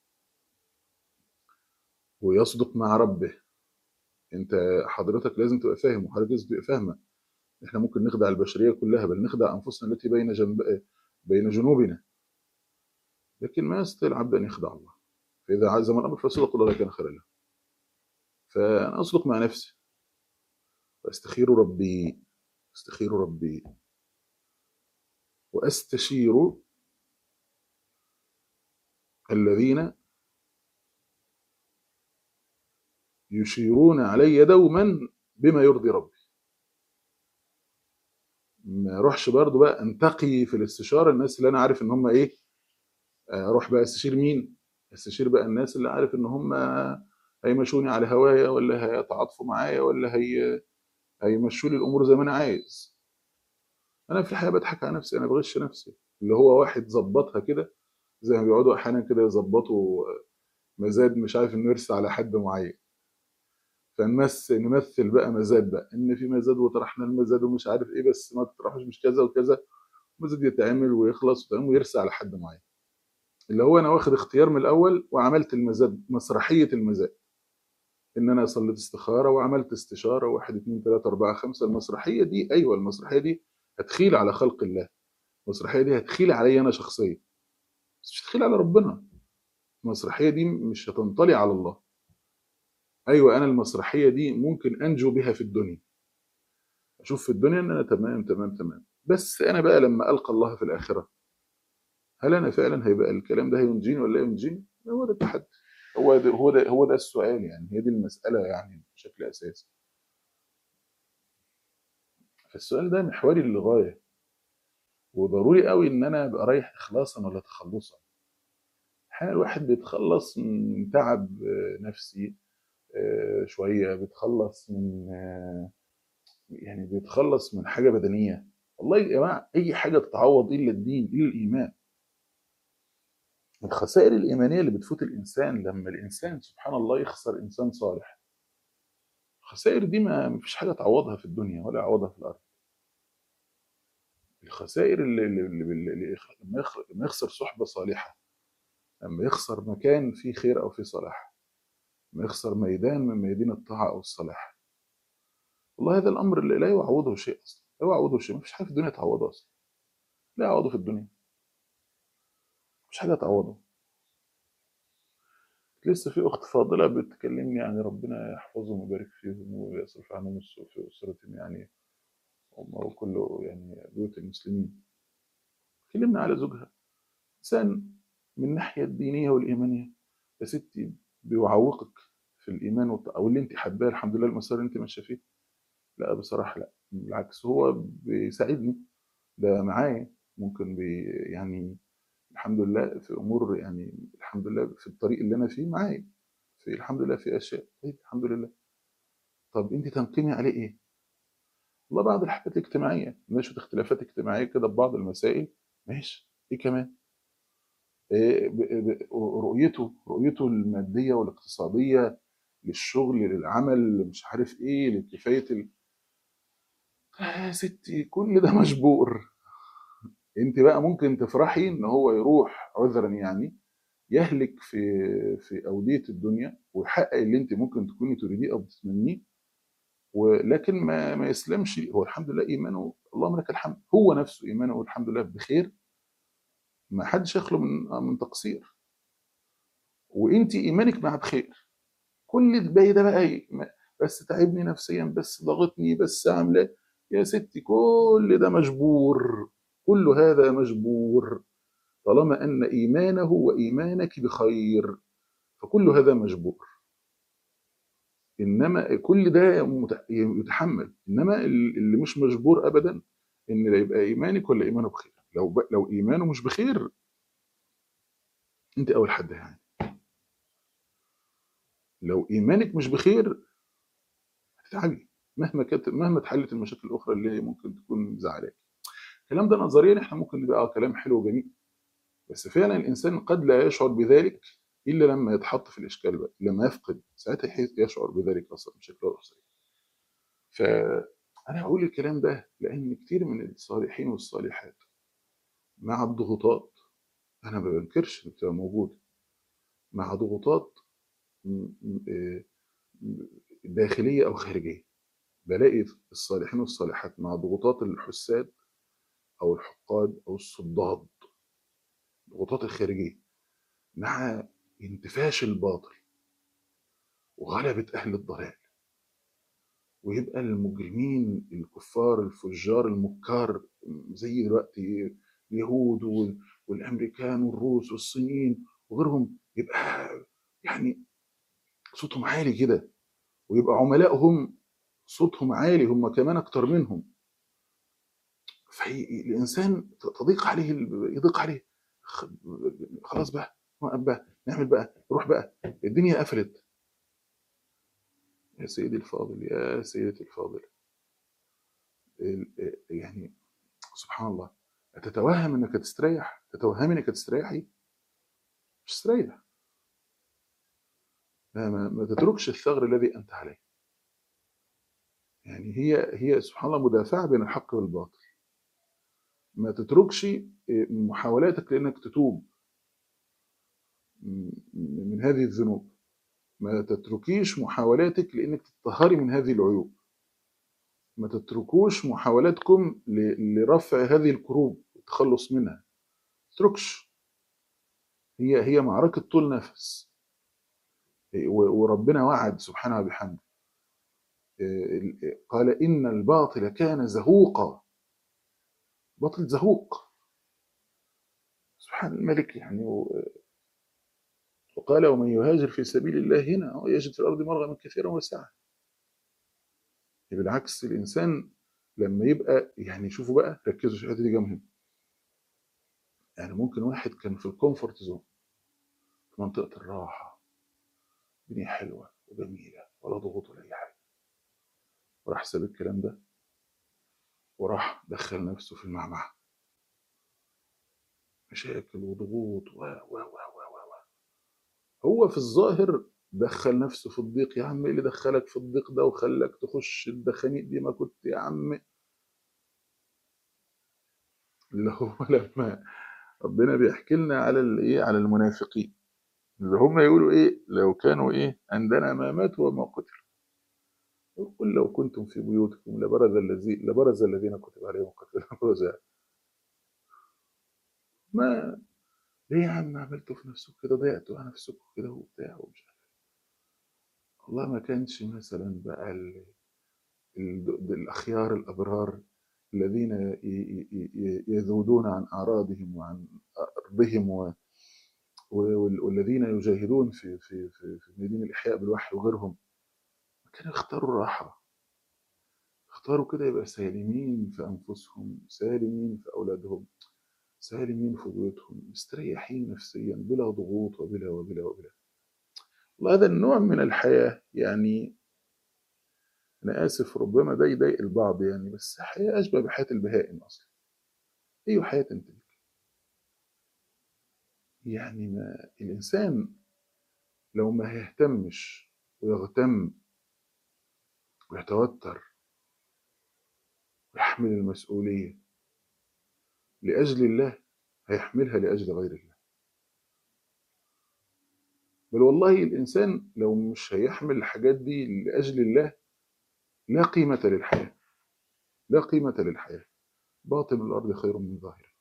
B: ويصدق مع ربه انت حضرتك لازم تبقى فاهم وحضرتك لازم تبقى فاهمه احنا ممكن نخدع البشريه كلها بل نخدع انفسنا التي بين جنب بين جنوبنا لكن ما يستطيع العبد ان يخدع الله فاذا عزم الامر فصدق الله كان خيرا له فانا اصدق مع نفسي واستخير ربي استخير ربي واستشير الذين يشيرون علي دوما بما يرضي ربي ما اروحش برضو بقى انتقي في الاستشاره الناس اللي انا عارف ان هم ايه آه، اروح بقى استشير مين استشير بقى الناس اللي عارف ان هم هيمشوني على هوايا ولا هيتعاطفوا معايا ولا هي هيمشوا لي الامور زي ما انا عايز انا في الحقيقه بضحك على نفسي انا بغش نفسي اللي هو واحد ظبطها كده زي ما بيقعدوا احيانا كده يظبطوا مزاد مش عارف انه يرسى على حد معين فنمثل نمثل بقى مزاد بقى ان في مزاد وطرحنا المزاد ومش عارف ايه بس ما تطرحوش مش كذا وكذا مزاد يتعمل ويخلص وتمام ويرسى على حد معين اللي هو انا واخد اختيار من الاول وعملت المزاد مسرحيه المزاد ان انا صليت استخاره وعملت استشاره واحد اثنين ثلاثه اربعه خمسه المسرحيه دي ايوه المسرحيه دي هتخيل على خلق الله المسرحيه دي هتخيل علي انا شخصيا بس مش هتخيل على ربنا المسرحيه دي مش هتنطلي على الله ايوه انا المسرحيه دي ممكن انجو بها في الدنيا اشوف في الدنيا ان انا تمام تمام تمام بس انا بقى لما القى الله في الاخره هل انا فعلا هيبقى الكلام ده هينجيني ولا لا ينجيني هو ده التحدي هو ده هو ده هو ده السؤال يعني هي دي المساله يعني بشكل اساسي فالسؤال ده محوري للغايه وضروري قوي ان انا ابقى رايح اخلاصا ولا تخلصا احيانا الواحد بيتخلص من تعب آه، نفسي آه، شويه بيتخلص من آه، يعني بيتخلص من حاجه بدنيه والله يا جماعه اي حاجه تتعوض الا الدين الا الايمان الخسائر الايمانيه اللي بتفوت الانسان لما الانسان سبحان الله يخسر انسان صالح الخسائر دي ما مفيش حاجه تعوضها في الدنيا ولا يعوضها في الارض الخسائر اللي, اللي, اللي, اللي يخ- لما يخ- لما يخسر صحبه صالحه لما يخسر مكان فيه خير او فيه صلاح لما يخسر ميدان من ميادين الطاعه او الصلاح والله هذا الامر اللي لا يعوضه شيء اصلا لا يعوضه شيء مفيش حاجه في الدنيا تعوضه اصلا لا يعوضه في الدنيا مفيش حاجه تعوضه لسه في اخت فاضله بتكلمني يعني ربنا يحفظهم ويبارك فيهم ويصرف عنهم السوء في اسرتهم يعني هم وكل يعني بيوت المسلمين كلمنا على زوجها انسان من الناحيه الدينيه والايمانيه يا ستي بيعوقك في الايمان والط- او اللي انت حباه الحمد لله المسار اللي انت ماشيه فيه لا بصراحه لا بالعكس هو بيساعدني ده معايا ممكن بي يعني الحمد لله في امور يعني الحمد لله في الطريق اللي انا فيه معايا في الحمد لله في اشياء طيب الحمد لله طب انت تنقمي عليه ايه؟ والله بعض الحاجات الاجتماعيه نشوف اختلافات اجتماعيه كده ببعض المسائل ماشي ايه كمان؟ إيه ب- ب- رؤيته رؤيته الماديه والاقتصاديه للشغل للعمل مش عارف ايه لكفايه ال... آه يا ستي كل ده مجبور انت بقى ممكن تفرحي ان هو يروح عذرا يعني يهلك في في اوديه الدنيا ويحقق اللي انت ممكن تكوني تريديه او بتتمنيه ولكن ما ما يسلمش هو الحمد لله ايمانه اللهم لك الحمد هو نفسه ايمانه الحمد لله بخير ما حدش يخلو من من تقصير وانت ايمانك مع بخير كل الباقي ده بقى ي- ما- بس تعبني نفسيا بس ضغطني بس عامله يا ستي كل ده مجبور كل هذا مجبور طالما ان ايمانه وايمانك بخير فكل هذا مجبور انما كل ده مت- يتحمل انما اللي مش مجبور ابدا ان لا يبقى ايمانك ولا ايمانه بخير لو ب... لو ايمانه مش بخير انت اول حد يعني لو ايمانك مش بخير هتتعبي مهما كانت مهما اتحلت المشاكل الاخرى اللي هي ممكن تكون مزعلاك الكلام ده نظريا احنا ممكن نبقى اه كلام حلو وجميل بس فعلا الانسان قد لا يشعر بذلك الا لما يتحط في الاشكال بقى لما يفقد ساعتها يحس- يشعر بذلك اصلا بشكل او باخر فانا بقول الكلام ده لان كتير من الصالحين والصالحات مع الضغوطات انا ما بنكرش إن بتبقى موجوده مع ضغوطات م- م- آه، م- داخليه او خارجيه بلاقي الصالحين والصالحات مع ضغوطات الحساد او الحقاد او الصداد الضغوطات الخارجيه مع انتفاش الباطل وغلبة أهل الضلال ويبقى المجرمين الكفار الفجار المكار زي دلوقتي اليهود وال- والأمريكان والروس والصينيين وغيرهم يبقى يعني صوتهم عالي كده ويبقى عملائهم صوتهم عالي هم كمان أكتر منهم فالانسان تضيق عليه ال- يضيق عليه خ- خلاص بقى نوقف بقى نعمل بقى روح بقى الدنيا قفلت يا سيدي الفاضل يا سيدتي الفاضل ال- يعني سبحان الله تتوهم انك تستريح تتوهم انك تستريحي مش تستريح ما, ما, ما تتركش الثغر الذي انت عليه يعني هي هي سبحان الله مدافعه بين الحق والباطل ما تتركش محاولاتك لانك تتوب م- من هذه الذنوب ما تتركيش محاولاتك لانك تتطهري من هذه العيوب ما تتركوش محاولاتكم ل- لرفع هذه الكروب والتخلص منها ما تتركش هي هي معركة طول نفس و- وربنا وعد سبحانه وبحمده إيه، قال إن الباطل كان زهوقا باطل زهوق سبحان الملك يعني و- وقال ومن يهاجر في سبيل الله هنا هو يجد في الأرض مرغما كثيرا وسعة بالعكس الإنسان لما يبقى يعني شوفوا بقى ركزوا في الحته دي جدا مهم يعني ممكن واحد كان في الكومفورت زون في منطقة الراحة الدنيا حلوة وجميلة ولا ضغوط ولا أي حاجة وراح ساب الكلام ده وراح دخل نفسه في المعمعة مشاكل وضغوط و و و و و و هو في الظاهر دخل نفسه في الضيق يا عم ايه اللي دخلك في الضيق ده وخلاك تخش الدخانيق دي ما كنت يا عم اللي هو لما ربنا بيحكي لنا على الايه على المنافقين اللي هم يقولوا ايه لو كانوا ايه عندنا ما ماتوا وما قتلوا قل لو كنتم في بيوتكم لبرز الذي لبرز الذين كتب عليهم القتل برزا ما ليه يا عم عملتوا في نفسكم كده ضيعتوا على نفسكم كده وبتاع ومش عارف والله ما كانش مثلا بقى ال... ال... الاخيار الابرار الذين ي... ي... ي... يذودون عن اعراضهم وعن ارضهم و... وال- والذين يجاهدون في في في في ميادين الاحياء بالوحي وغيرهم كانوا يختاروا الراحه اختاروا كده يبقى سالمين في انفسهم سالمين في اولادهم سالمين في بيوتهم مستريحين نفسيا بلا ضغوط وبلا وبلا وبلا وهذا النوع من الحياه يعني انا اسف ربما ده يضايق البعض يعني بس حياه اشبه بحياه البهائم اصلا اي حياه تمتلك يعني ما الانسان لو ما يهتمش ويغتم ويتوتر ويحمل المسؤوليه لاجل الله هيحملها لاجل غير الله بل والله الانسان لو مش هيحمل الحاجات دي لاجل الله لا قيمه للحياه لا قيمه للحياه باطن الارض خير من ظاهره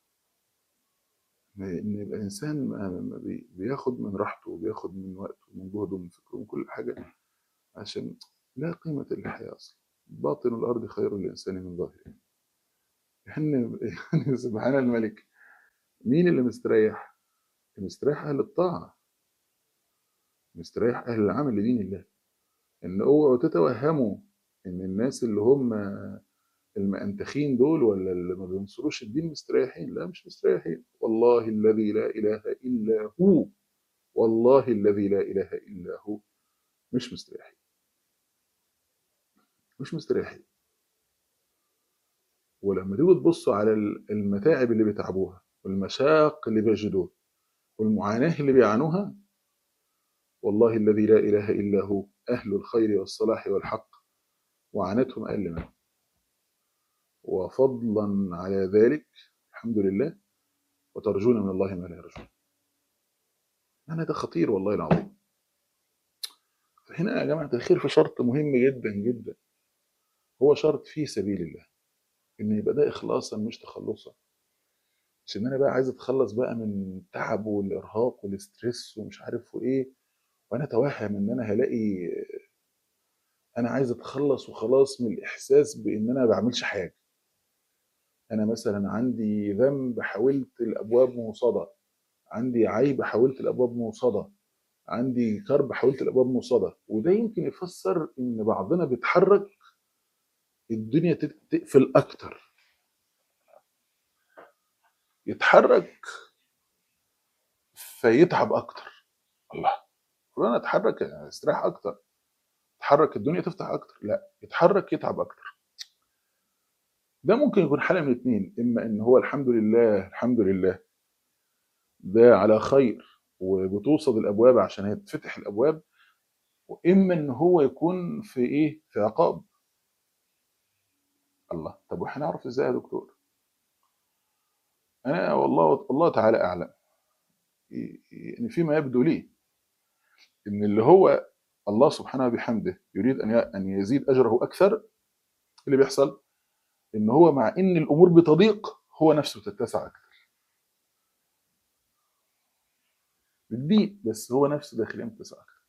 B: ان يبقى الانسان ما- ما بي- بياخد من راحته وبياخد من وقته ومن جهده ومن فكره ومن كل حاجه عشان لا قيمه للحياه اصلا باطن الارض خير للانسان من ظاهره يعني يعني سبحان الملك مين اللي مستريح؟ مستريح اهل الطاعه مستريح اهل العمل لدين الله ان اوعوا تتوهموا ان الناس اللي هم المأنتخين دول ولا اللي ما بينصروش الدين مستريحين لا مش مستريحين والله الذي لا اله الا هو والله الذي لا اله الا هو مش مستريحين مش مستريحين ولما تيجوا تبصوا على المتاعب اللي بيتعبوها والمشاق اللي بيجدوها والمعاناة اللي بيعانوها والله الذي لا إله إلا هو أهل الخير والصلاح والحق وعانتهم أقل منه وفضلا على ذلك الحمد لله وترجون من الله ما لا يرجون أنا ده خطير والله العظيم فهنا يا جماعة الخير في شرط مهم جدا جدا هو شرط في سبيل الله إن يبقى ده إخلاصا مش تخلصا مش إن أنا بقى عايز أتخلص بقى من التعب والإرهاق والاسترس ومش عارف وإيه وأنا أتوهم إن أنا هلاقي أنا عايز أتخلص وخلاص من الإحساس بإن أنا ما بعملش حاجة أنا مثلا عندي ذنب حاولت الأبواب موصدة عندي عيب حاولت الأبواب موصدة عندي كرب حاولت الأبواب موصدة وده يمكن يفسر إن بعضنا بيتحرك الدنيا تت- تقفل أكتر يتحرك فيتعب اكتر الله فلان اتحرك استريح اكتر تحرك الدنيا تفتح اكتر لا يتحرك يتعب اكتر ده ممكن يكون حاله من اتنين اما ان هو الحمد لله الحمد لله ده على خير وبتوصد الابواب عشان هي تفتح الابواب واما ان هو يكون في ايه في عقاب الله طب واحنا نعرف ازاي يا دكتور انا والله الله تعالى اعلم يعني فيما يبدو لي ان اللي هو الله سبحانه وبحمده يريد ان ان يزيد اجره اكثر اللي بيحصل ان هو مع ان الامور بتضيق هو نفسه تتسع اكثر بتضيق بس هو نفسه داخليا متسع اكثر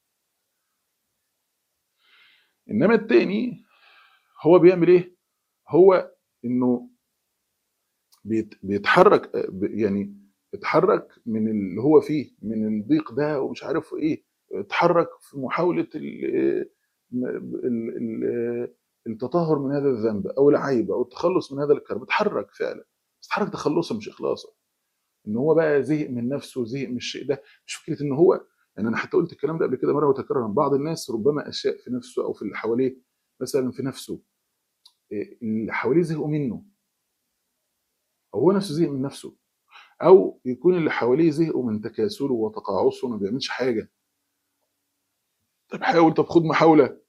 B: انما التاني هو بيعمل ايه هو انه بيت بيتحرك يعني اتحرك من اللي هو فيه من الضيق ده ومش عارف ايه اتحرك في محاوله ال ال ال التطهر من هذا الذنب او العيب او التخلص من هذا الكرب اتحرك فعلا بس اتحرك تخلصا مش اخلاصا ان هو بقى زهق من نفسه زهق من الشيء ده مش فكره ان هو يعني انا حتى قلت الكلام ده قبل كده مره وتكرر بعض الناس ربما اشياء في نفسه او في اللي حواليه مثلا في نفسه اللي حواليه زهقوا منه او هو نفسه زهق من نفسه او يكون اللي حواليه زهقوا من تكاسله وتقاعسه وما بيعملش حاجه طب حاول طب خد محاوله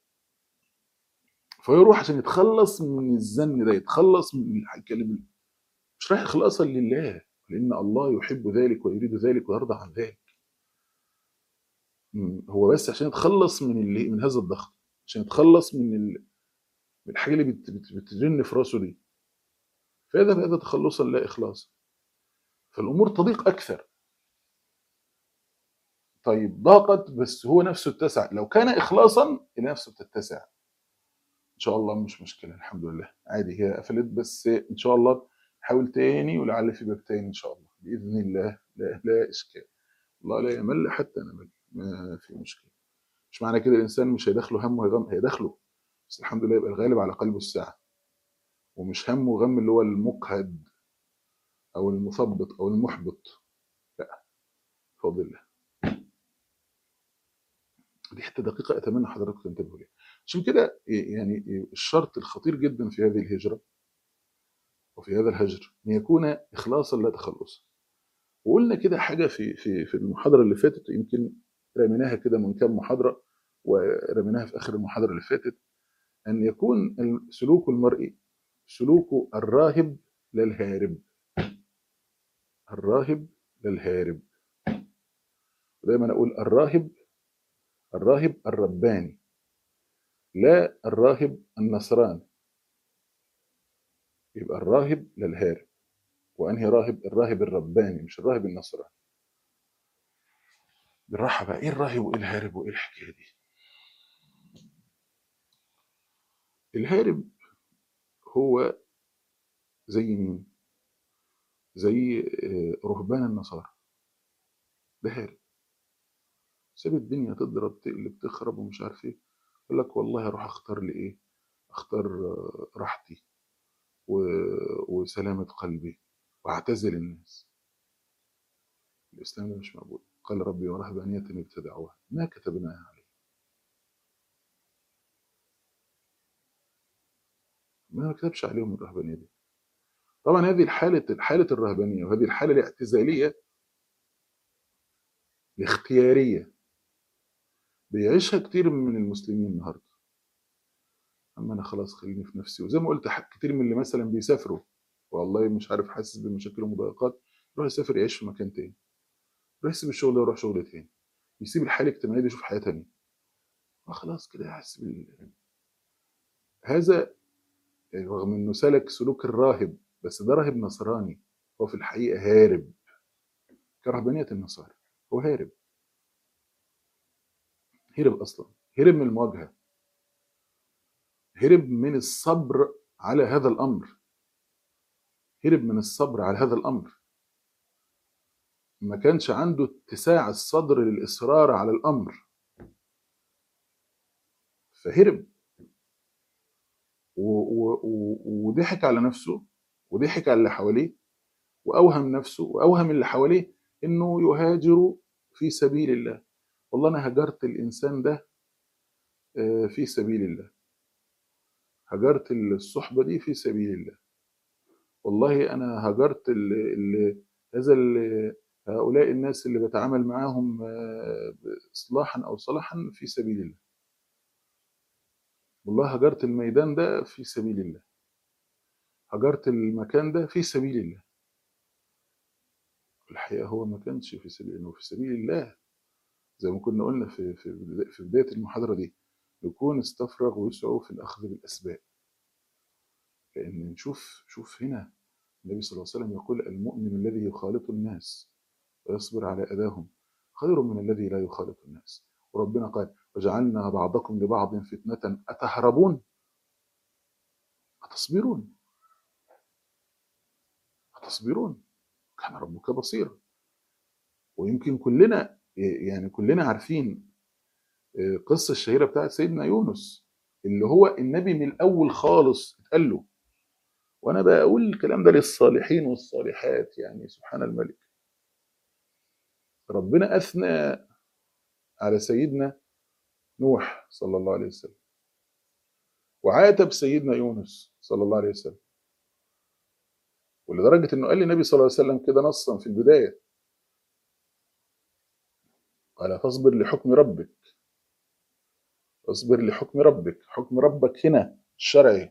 B: فيروح عشان يتخلص من الزن ده يتخلص من الكلمه مش رايح اخلاصا لله لان الله يحب ذلك ويريد ذلك ويرضى عن ذلك هو بس عشان يتخلص من اللي من هذا الضغط عشان يتخلص من ال... من الحاجه اللي بت... بت... بتجن في راسه دي فهذا بهذا تخلصا لا اخلاصا فالامور تضيق اكثر طيب ضاقت بس هو نفسه اتسع لو كان اخلاصا نفسه بتتسع ان شاء الله مش مشكله الحمد لله عادي هي قفلت بس ان شاء الله حاول تاني ولعل في باب تاني ان شاء الله باذن الله لا, لا اشكال الله لا يمل حتى نمل ما في مشكله مش معنى كده الانسان مش هيدخله هم وغم هيدخله بس الحمد لله يبقى الغالب على قلبه الساعه ومش هم وغم اللي هو المقهد او المثبط او المحبط لا بفضل الله دي حته دقيقه اتمنى حضراتكم تنتبهوا ليها عشان كده يعني الشرط الخطير جدا في هذه الهجره وفي هذا الهجر ان يكون اخلاصا لا تخلصا وقلنا كده حاجه في في في المحاضره اللي فاتت يمكن رميناها كده من كام محاضره ورميناها في اخر المحاضره اللي فاتت ان يكون سلوك المرء سلوك الراهب للهارب الراهب للهارب دايما اقول الراهب الراهب الرباني لا الراهب النصراني يبقى الراهب للهارب وانهي راهب الراهب الرباني مش الراهب النصراني بالراحه بقى ايه الراهب وايه الهارب وايه الحكايه دي الهارب هو زي مين زي رهبان النصارى ده هارب سيب الدنيا تضرب تقلب تخرب ومش عارف ايه يقول لك والله اروح اختار لي ايه اختار راحتي و... وسلامة قلبي واعتزل الناس الإسلام ده مش مقبول قال ربي ورهبانية ابتدعوها ما كتبناها عليه ما كتبش عليهم الرهبانية دي طبعا هذه الحالة حالة الرهبانية وهذه الحالة الاعتزالية الاختيارية بيعيشها كتير من المسلمين النهارده اما انا خلاص خليني في نفسي وزي ما قلت كتير من اللي مثلا بيسافروا والله مش عارف حاسس بمشاكل ومضايقات يروح يسافر يعيش في مكان تاني يروح يسيب الشغل ده ويروح شغل تاني يسيب الحاله الاجتماعيه دي يشوف حياه تانيه خلاص كده يحس بال هذا رغم انه سلك سلوك الراهب بس ده راهب نصراني هو في الحقيقه هارب كرهبانيه النصارى هو هارب هرب اصلا هرب من المواجهه هرب من الصبر على هذا الامر هرب من الصبر على هذا الامر ما كانش عنده اتساع الصدر للاصرار على الامر فهرب وضحك على نفسه وضحك على اللي حواليه واوهم نفسه واوهم اللي حواليه انه يهاجر في سبيل الله والله انا هجرت الانسان ده آه، في سبيل الله هجرت الصحبه دي في سبيل الله والله انا هجرت ال ال هذا ال هؤلاء الناس اللي بتعامل معاهم آه، اصلاحا او صلاحا في سبيل الله والله هجرت الميدان ده في سبيل الله هجرت المكان ده في سبيل الله الحقيقه هو ما كانش في سبيل انه في سبيل الله زي ما كنا قلنا في في بدا- في بدايه المحاضره دي يكون استفرغ ويسعوا في الاخذ بالاسباب لان نشوف شوف هنا النبي صلى الله عليه وسلم يقول المؤمن الذي يخالط الناس ويصبر على اذاهم خير من الذي لا يخالط الناس وربنا قال وجعلنا بعضكم لبعض فتنه اتهربون اتصبرون اتصبرون كان ربك بصيرا ويمكن كلنا يعني كلنا عارفين القصه الشهيره بتاعت سيدنا يونس اللي هو النبي من الاول خالص اتقال له وانا بقول الكلام ده للصالحين والصالحات يعني سبحان الملك ربنا اثنى على سيدنا نوح صلى الله عليه وسلم وعاتب سيدنا يونس صلى الله عليه وسلم ولدرجه انه قال للنبي صلى الله عليه وسلم كده نصا في البدايه قال فاصبر لحكم ربك اصبر لحكم ربك حكم ربك هنا الشرعي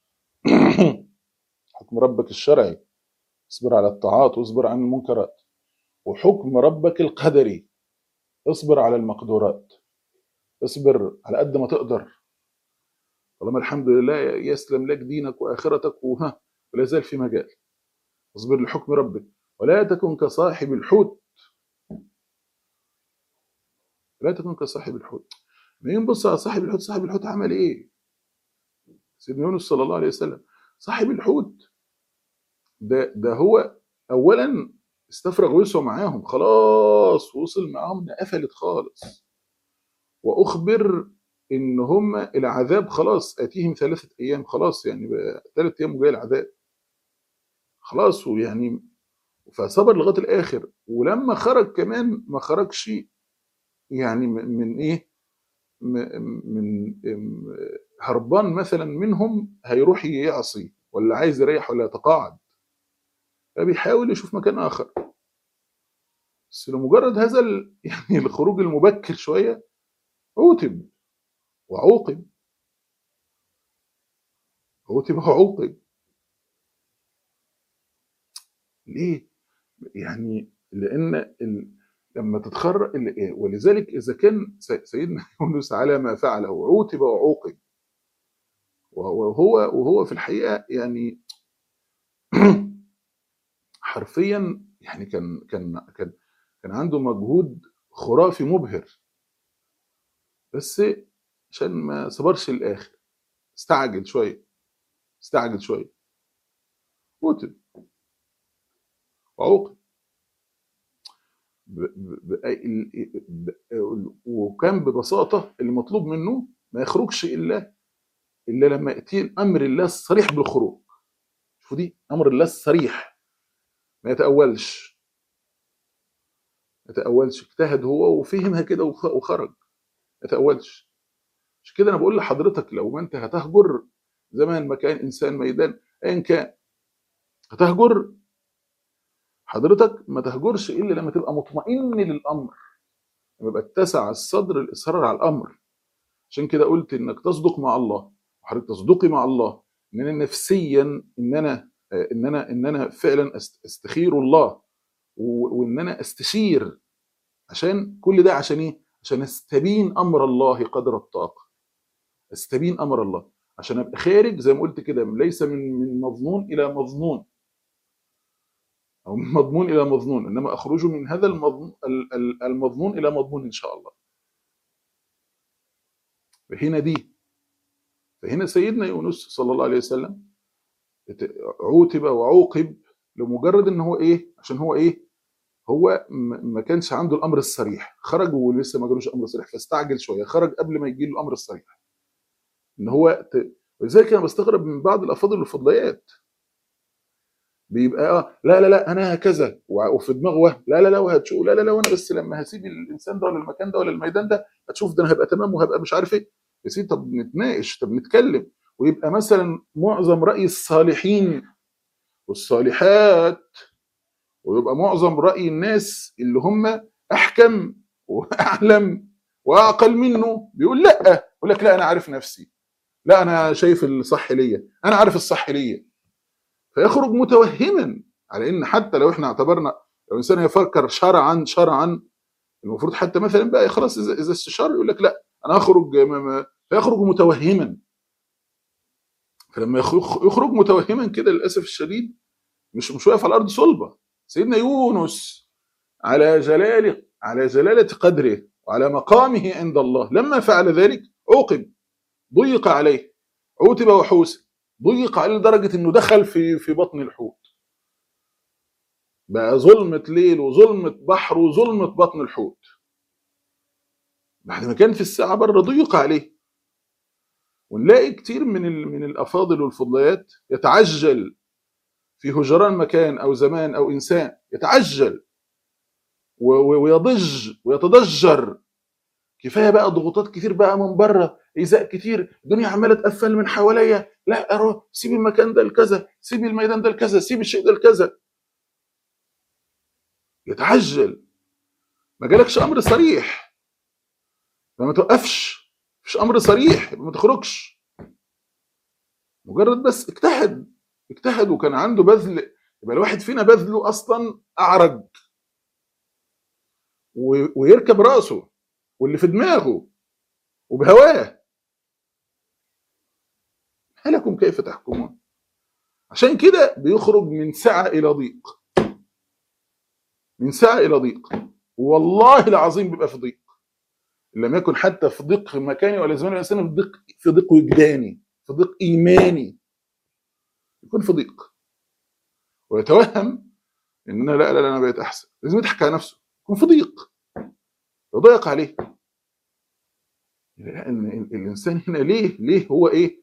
B: حكم ربك الشرعي اصبر على الطاعات واصبر عن المنكرات وحكم ربك القدري اصبر على المقدورات اصبر على قد ما تقدر طالما الحمد لله يسلم لك دينك واخرتك وها ولا زال في مجال اصبر لحكم ربك ولا تكن كصاحب الحوت لا تكن كصاحب الحوت ما نبص على صاحب الحوت صاحب الحوت عمل ايه سيدنا يونس صلى الله عليه وسلم صاحب الحوت ده ده هو اولا استفرغ ويسعى معاهم خلاص وصل معاهم ان قفلت خالص واخبر ان هم العذاب خلاص اتيهم ثلاثه ايام خلاص يعني ثلاث ايام وجاي العذاب خلاص ويعني فصبر لغايه الاخر ولما خرج كمان ما خرجش يعني من من ايه م- من م- هربان مثلا منهم هيروح يعصي ولا عايز يريح ولا يتقاعد فبيحاول يشوف مكان اخر بس لمجرد هذا ال- يعني الخروج المبكر شويه عوتب وعوقب عوتب وعوقب ليه؟ يعني لان ال... لما تتخرج ال- ولذلك اذا كان س- سيدنا يونس على ما فعله عوتب وعوقب وهو وهو في الحقيقه يعني حرفيا يعني كان كان كان كان عنده مجهود خرافي مبهر بس عشان ما صبرش للاخر استعجل شويه استعجل شويه عوتب وعوقب ب- ب- ب- ال- ب- وكان ببساطه اللي مطلوب منه ما يخرجش الا الا لما ياتيه امر الله الصريح بالخروج شوفوا دي امر الله الصريح ما يتاولش ما يتاولش اجتهد هو وفهمها كده وخ- وخرج ما يتاولش مش كده انا بقول لحضرتك لو ما انت هتهجر زمان مكان انسان ميدان ايا كان هتهجر حضرتك ما تهجرش الا لما تبقى مطمئن للامر لما يبقى اتسع الصدر الاصرار على الامر عشان كده قلت انك تصدق مع الله وحضرتك تصدقي مع الله ان انا نفسيا ان انا ان انا ان انا فعلا أست- استخير الله و- وان انا استشير عشان كل ده عشان ايه؟ عشان استبين امر الله قدر الطاقه استبين امر الله عشان ابقى خارج زي ما قلت كده ليس من من مظنون الى مظنون او من مضمون الى مظنون انما اخرج من هذا المظنون المظنون الى مضمون ان شاء الله فهنا دي فهنا سيدنا يونس صلى الله عليه وسلم ات- عوتب وعوقب لمجرد ان هو ايه عشان هو ايه هو م- ما كانش عنده الامر الصريح خرج ولسه ما جالوش امر صريح فاستعجل شويه خرج قبل ما يجي له الامر الصريح ان هو ت... ولذلك انا بستغرب من بعض الافاضل والفضليات بيبقى اه لا لا لا انا هكذا وع- وفي دماغه وهم لا لا لا وهتشوف لا لا لا وانا بس لما هسيب الانسان ده ولا المكان ده ولا الميدان ده هتشوف ده انا هبقى تمام وهبقى مش عارف ايه يا سيدي طب نتناقش طب نتكلم ويبقى مثلا معظم راي الصالحين والصالحات ويبقى معظم راي الناس اللي هم احكم واعلم واعقل منه بيقول لا يقول لك لا انا عارف نفسي لا انا شايف الصح ليا انا عارف الصح ليا فيخرج متوهما على ان حتى لو احنا اعتبرنا لو انسان يفكر شرعا شرعا المفروض حتى مثلا بقى خلاص اذا اذا استشار يقول لك لا انا اخرج م- م- فيخرج متوهما فلما يخرج يخرج متوهما كده للاسف الشديد مش مش واقف على الارض صلبه سيدنا يونس على جلال على جلاله قدره وعلى مقامه عند الله لما فعل ذلك عوقب ضيق عليه عوتب وحوس ضيق عليه لدرجه انه دخل في في بطن الحوت بقى ظلمة ليل وظلمة بحر وظلمة بطن الحوت بعد ما كان في الساعة بره ضيق عليه ونلاقي كتير من ال- من الأفاضل والفضليات يتعجل في هجران مكان أو زمان أو إنسان يتعجل و- و- ويضج ويتضجر كفايه بقى ضغوطات كتير بقى من بره ايذاء كتير الدنيا عماله تقفل من حواليا لا اروح سيب المكان ده لكذا سيب الميدان ده لكذا سيب الشيء ده لكذا يتعجل ما جالكش امر صريح فما توقفش مفيش امر صريح يبقى ما تخرجش مجرد بس اجتهد اجتهد وكان عنده بذل يبقى الواحد فينا بذله اصلا اعرج و- ويركب راسه واللي في دماغه وبهواه ما لكم كيف تحكمون عشان كده بيخرج من سعة إلى ضيق من سعة إلى ضيق والله العظيم بيبقى في ضيق إن لم يكن حتى في ضيق مكاني ولا زماني ولا سنة في ضيق في ضيق وجداني في ضيق إيماني يكون في ضيق ويتوهم إن أنا لا لا لا أنا بقيت أحسن لازم يضحك على نفسه يكون في ضيق يضيق عليه لا إن ال- الإنسان هنا ليه ليه هو إيه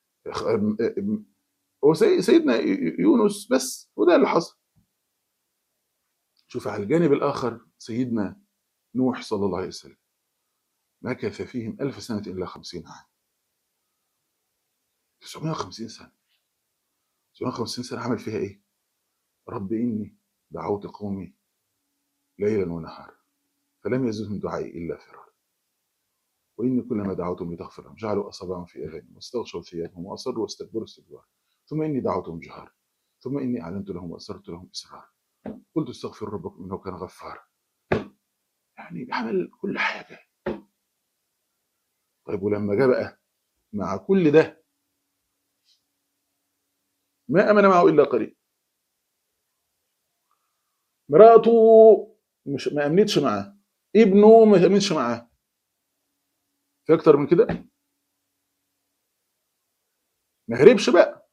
B: هو سي- سيدنا يونس بس وده اللي حصل شوف على الجانب الآخر سيدنا نوح صلى الله عليه وسلم مكث فيهم ألف سنة إلا خمسين عام 950 سنة 950 سنة عمل فيها إيه؟ رب إني دعوت قومي ليلا ونهارا فلم يزدهم دعائي إلا فرارا وإني كلما دعوتهم لتغفر لهم جعلوا أصابعهم في آذانهم واستغشوا ثيابهم وأصروا واستكبروا استكبارا ثم إني دعوتهم جهارا ثم إني أعلنت لهم وأسررت لهم إسرارا قلت استغفروا ربكم إنه كان غفارا يعني عمل كل حاجة طيب ولما جاء بقى مع كل ده ما امن معه الا قليل مراته مش ما امنتش معاه ابنه ما امنش معاه في اكتر من كده ما هربش بقى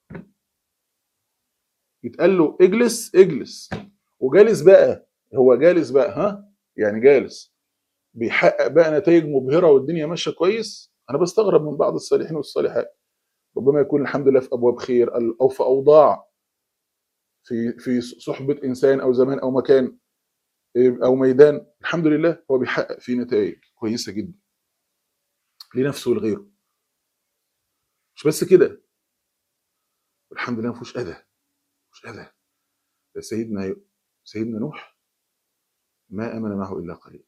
B: يتقال له اجلس اجلس وجالس بقى هو جالس بقى ها يعني جالس بيحقق بقى نتائج مبهره والدنيا ماشيه كويس انا بستغرب من بعض الصالحين والصالحات ربما يكون الحمد لله في ابواب خير او في اوضاع في في صحبه انسان او زمان او مكان او ميدان الحمد لله هو بيحقق فيه نتائج كويسه جدا لنفسه ولغيره مش بس كده الحمد لله ما فيهوش اذى مش اذى ده سيدنا سيدنا نوح ما امن معه الا قليل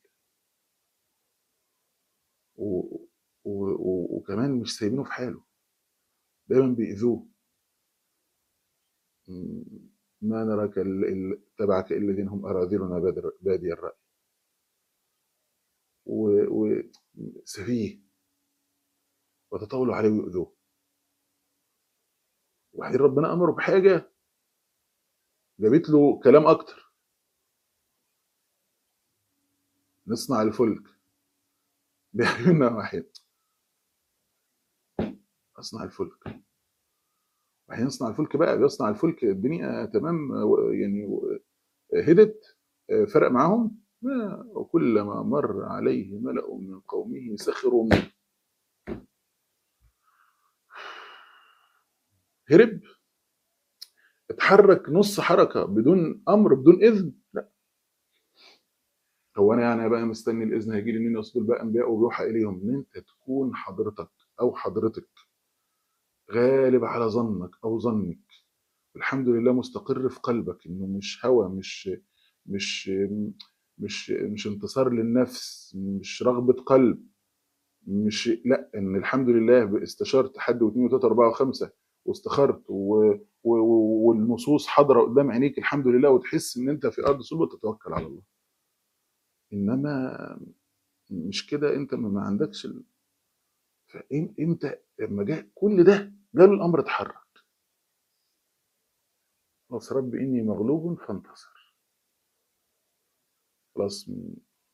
B: و... و... و... وكمان مش سايبينه في حاله دايما بيأذوه م- ما نراك ال... ال... تبعك إلا الذين هم أراذلنا بادر- بادي الرأي وسفيه وتطاولوا عليه ويؤذوه وبعدين ربنا أمره بحاجة جابت له كلام أكتر نصنع الفلك بأعيننا واحد أصنع الفلك وبعدين يصنع الفلك بقى بيصنع الفلك الدنيا تمام و- يعني و- هدت فرق معاهم ما- وكلما مر عليه ملأ من قومه سخروا منه هرب اتحرك نص حركه بدون امر بدون اذن لا هو انا يعني بقى مستني الاذن هيجي لي منين يصدر بقى انبياء ويوحى اليهم ان انت تكون حضرتك او حضرتك غالب على ظنك او ظنك الحمد لله مستقر في قلبك انه مش هوى مش مش مش مش انتصار للنفس مش رغبه قلب مش لا ان الحمد لله استشرت حد واثنين وثلاثه واربعه وخمسه واستخرت و... و... و- والنصوص حاضره قدام عينيك الحمد لله وتحس ان انت في ارض صلبه تتوكل على الله انما مش كده انت ما ما عندكش ال... فإم- امتى لما جاء كل ده جاله الامر اتحرك خلاص رب اني مغلوب فانتصر خلاص م-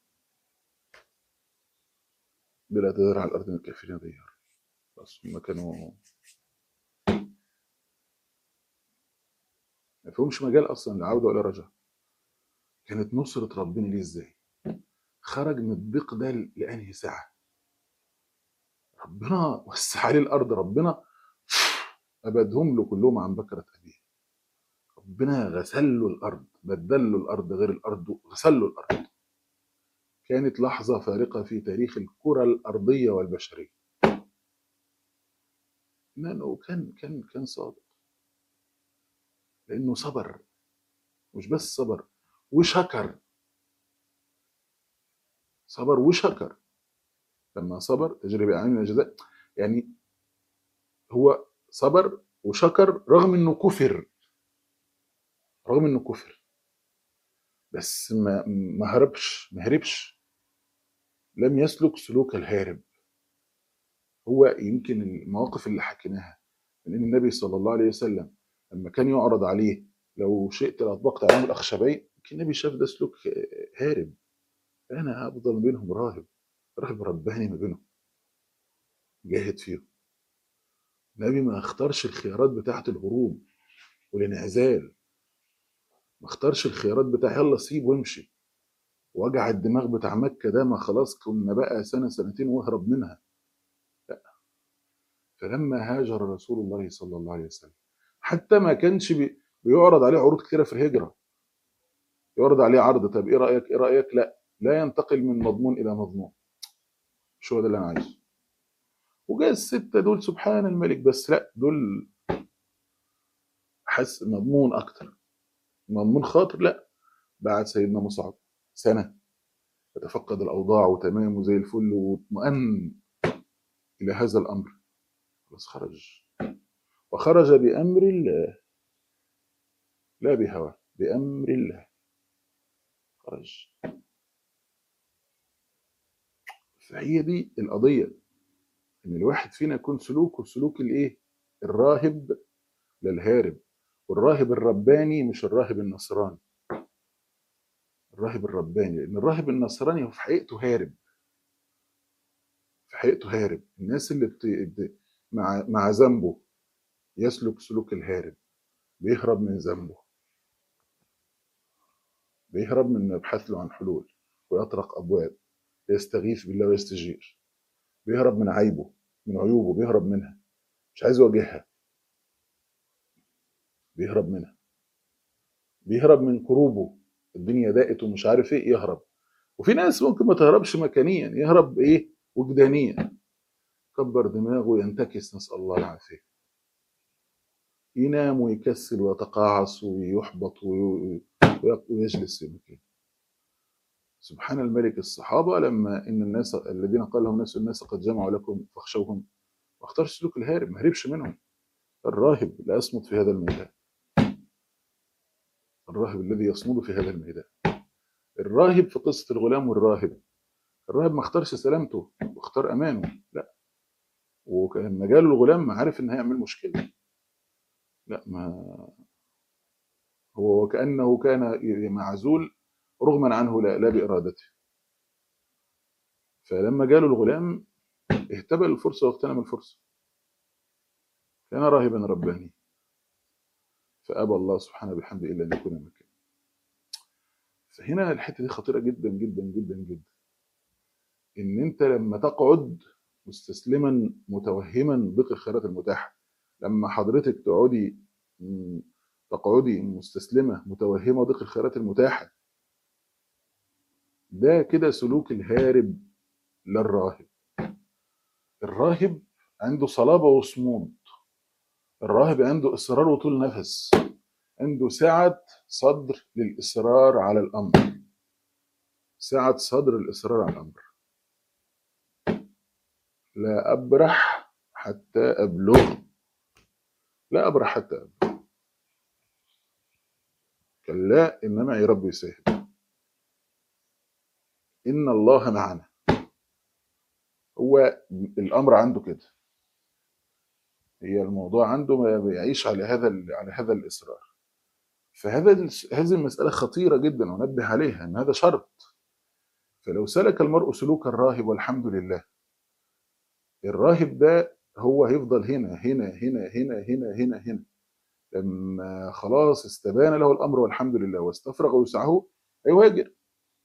B: بلا تذر على الارض من الكافرين ديار خلاص هم كانوا ما فيهمش مجال اصلا لعوده ولا رجعه كانت نصره ربنا ليه ازاي خرج من الضيق ده لانهي ساعه ربنا وسع عليه الارض ربنا ابدهم له كلهم عن بكره ابيه ربنا غسل له الارض بدل له الارض غير الارض غسل له الارض كانت لحظه فارقه في تاريخ الكره الارضيه والبشريه لانه كان كان كان صادق لانه صبر مش بس صبر وشكر صبر وشكر لما صبر تجري باعيننا الجزاء يعني هو صبر وشكر رغم انه كفر رغم انه كفر بس ما ما هربش ما هربش لم يسلك سلوك الهارب هو يمكن المواقف اللي حكيناها من ان النبي صلى الله عليه وسلم لما كان يعرض عليه لو شئت لاطبقت عليهم الاخشبين يمكن النبي شاف ده سلوك هارب انا افضل بينهم راهب راهب رباني ما بينهم جاهد فيهم النبي ما اختارش الخيارات بتاعه الهروب والانعزال ما اختارش الخيارات بتاع يلا سيب وامشي وجع الدماغ بتاع مكه ده ما خلاص كنا بقى سنه سنتين واهرب منها فلما هاجر رسول الله صلى الله عليه وسلم حتى ما كانش بي بيعرض عليه عروض كتيره في الهجره يعرض عليه عرض طب ايه رايك ايه رايك لا لا ينتقل من مضمون الى مضمون مش هو ده اللي انا عايزه وجاء السته دول سبحان الملك بس لا دول حس مضمون اكتر مضمون خاطر لا بعد سيدنا مصعب سنه يتفقد الاوضاع وتمام وزي الفل واطمأن الى هذا الامر بس خرج وخرج بامر الله لا بهواه بامر الله خرج فهي دي القضيه ان الواحد فينا يكون سلوكه سلوك الايه الراهب للهارب والراهب الرباني مش الراهب النصراني الراهب الرباني لان الراهب النصراني هو في حقيقته هارب في حقيقته هارب الناس اللي بت... بت... مع مع ذنبه يسلك سلوك الهارب بيهرب من ذنبه بيهرب من يبحث له عن حلول ويطرق ابواب يستغيث بالله ويستجير بيهرب من عيبه من عيوبه بيهرب منها مش عايز يواجهها بيهرب منها بيهرب من كروبه الدنيا ضاقت ومش عارف ايه يهرب وفي ناس ممكن ما تهربش مكانيا يهرب ايه وجدانيا كبر دماغه وينتكس نسال الله العافيه ينام ويكسل ويتقاعس ويحبط وي- وي- ويجلس في مكانه سبحان الملك الصحابه لما ان الناس الذين قال لهم الناس الناس قد جمعوا لكم فاخشوهم ما اختارش سلوك الهارب ما هربش منهم الراهب لا يصمد في هذا الميدان الراهب الذي يصمد في هذا الميدان الراهب في قصه الغلام والراهب الراهب ما اختارش سلامته واختار امانه لا ولما جاله الغلام عارف ان هيعمل مشكله لا ما هو وكانه كان معزول رغما عنه لا, لا بارادته فلما جاله الغلام اهتبل الفرصه واغتنم الفرصه كان راهبا رباني فابى الله سبحانه بحمده الا ان يكون مكانه فهنا الحته دي خطيره جدا جدا جدا جدا ان انت لما تقعد مستسلما متوهما ضيق الخيارات المتاحه لما حضرتك تقعدي م، تقعدي مستسلمة متوهمة ضيق الخيرات المتاحة ده كده سلوك الهارب للراهب الراهب عنده صلابة وصمود الراهب عنده إصرار وطول نفس عنده سعة صدر للإصرار على الأمر سعة صدر الإصرار على الأمر لا أبرح حتى أبلغ لا أبرح حتى أبلغ كلا إن معي ربي سيهدي إن الله معنا هو الأمر عنده كده هي الموضوع عنده ما بيعيش على هذا ال- على هذا الإصرار فهذا ال- هذه المسألة خطيرة جدا ونبه عليها إن هذا شرط فلو سلك المرء سلوك الراهب والحمد لله الراهب ده هو هيفضل هنا هنا هنا هنا هنا هنا هنا لما خلاص استبان له الأمر والحمد لله واستفرغ وسعه هيهاجر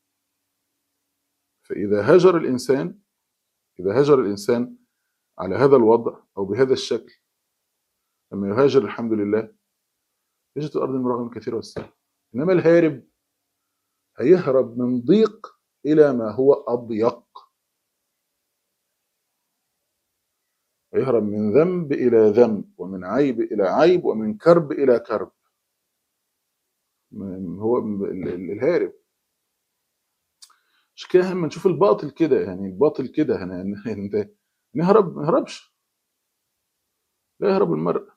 B: فإذا هاجر الإنسان إذا هاجر الإنسان على هذا الوضع أو بهذا الشكل لما يهاجر الحمد لله يجد الأرض المراغم كثيرة والسهل إنما الهارب هيهرب من ضيق إلى ما هو أضيق يهرب من ذنب إلى ذنب ومن عيب إلى عيب ومن كرب إلى كرب من- هو ال- ال- الهارب مش كده لما نشوف الباطل كده يعني الباطل كده هن- هن- انت نهرب ما نهربش لا يهرب المرء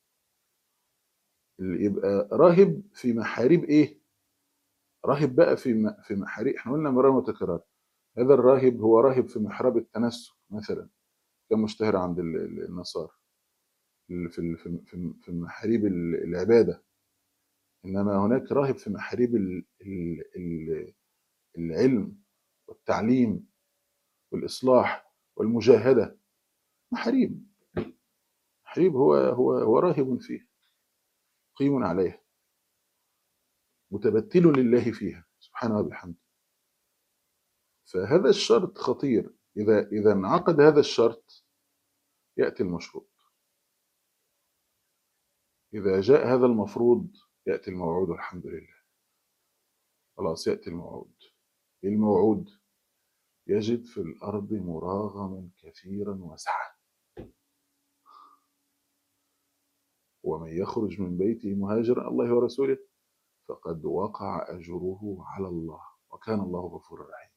B: اللي يبقى راهب في محاريب ايه راهب بقى في م- في محاريب احنا قلنا مرة وتكرار هذا الراهب هو راهب في محراب التنسك مثلا كان مشتهر عند ال- ال- النصارى اللي في ال- في في- في محاريب ال- العباده انما هناك راهب في محاريب ال- ال- ال- العلم والتعليم والاصلاح والمجاهده محاريب محاريب هو هو هو راهب فيه قيم عليها متبتل لله فيها سبحانه وبحمده فهذا الشرط خطير اذا اذا انعقد هذا الشرط ياتي المشروط اذا جاء هذا المفروض ياتي الموعود والحمد لله خلاص ياتي الموعود إيه الموعود يجد في الارض مراغما كثيرا وسعه ومن يخرج من بيته مهاجرا الله ورسوله فقد وقع اجره على الله وكان الله غفورا رحيما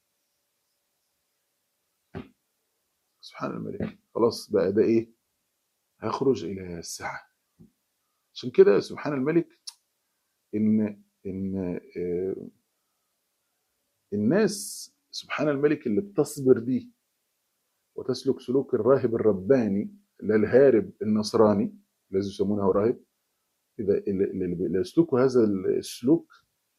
B: سبحان الملك خلاص بقى ده ايه هيخرج الى السعه عشان كده سبحان الملك ان ان آه، الناس سبحان الملك اللي بتصبر دي وتسلك سلوك الراهب الرباني لا الهارب النصراني الذي يسمونه راهب اذا اللي اللي- اللي يسلكوا هذا السلوك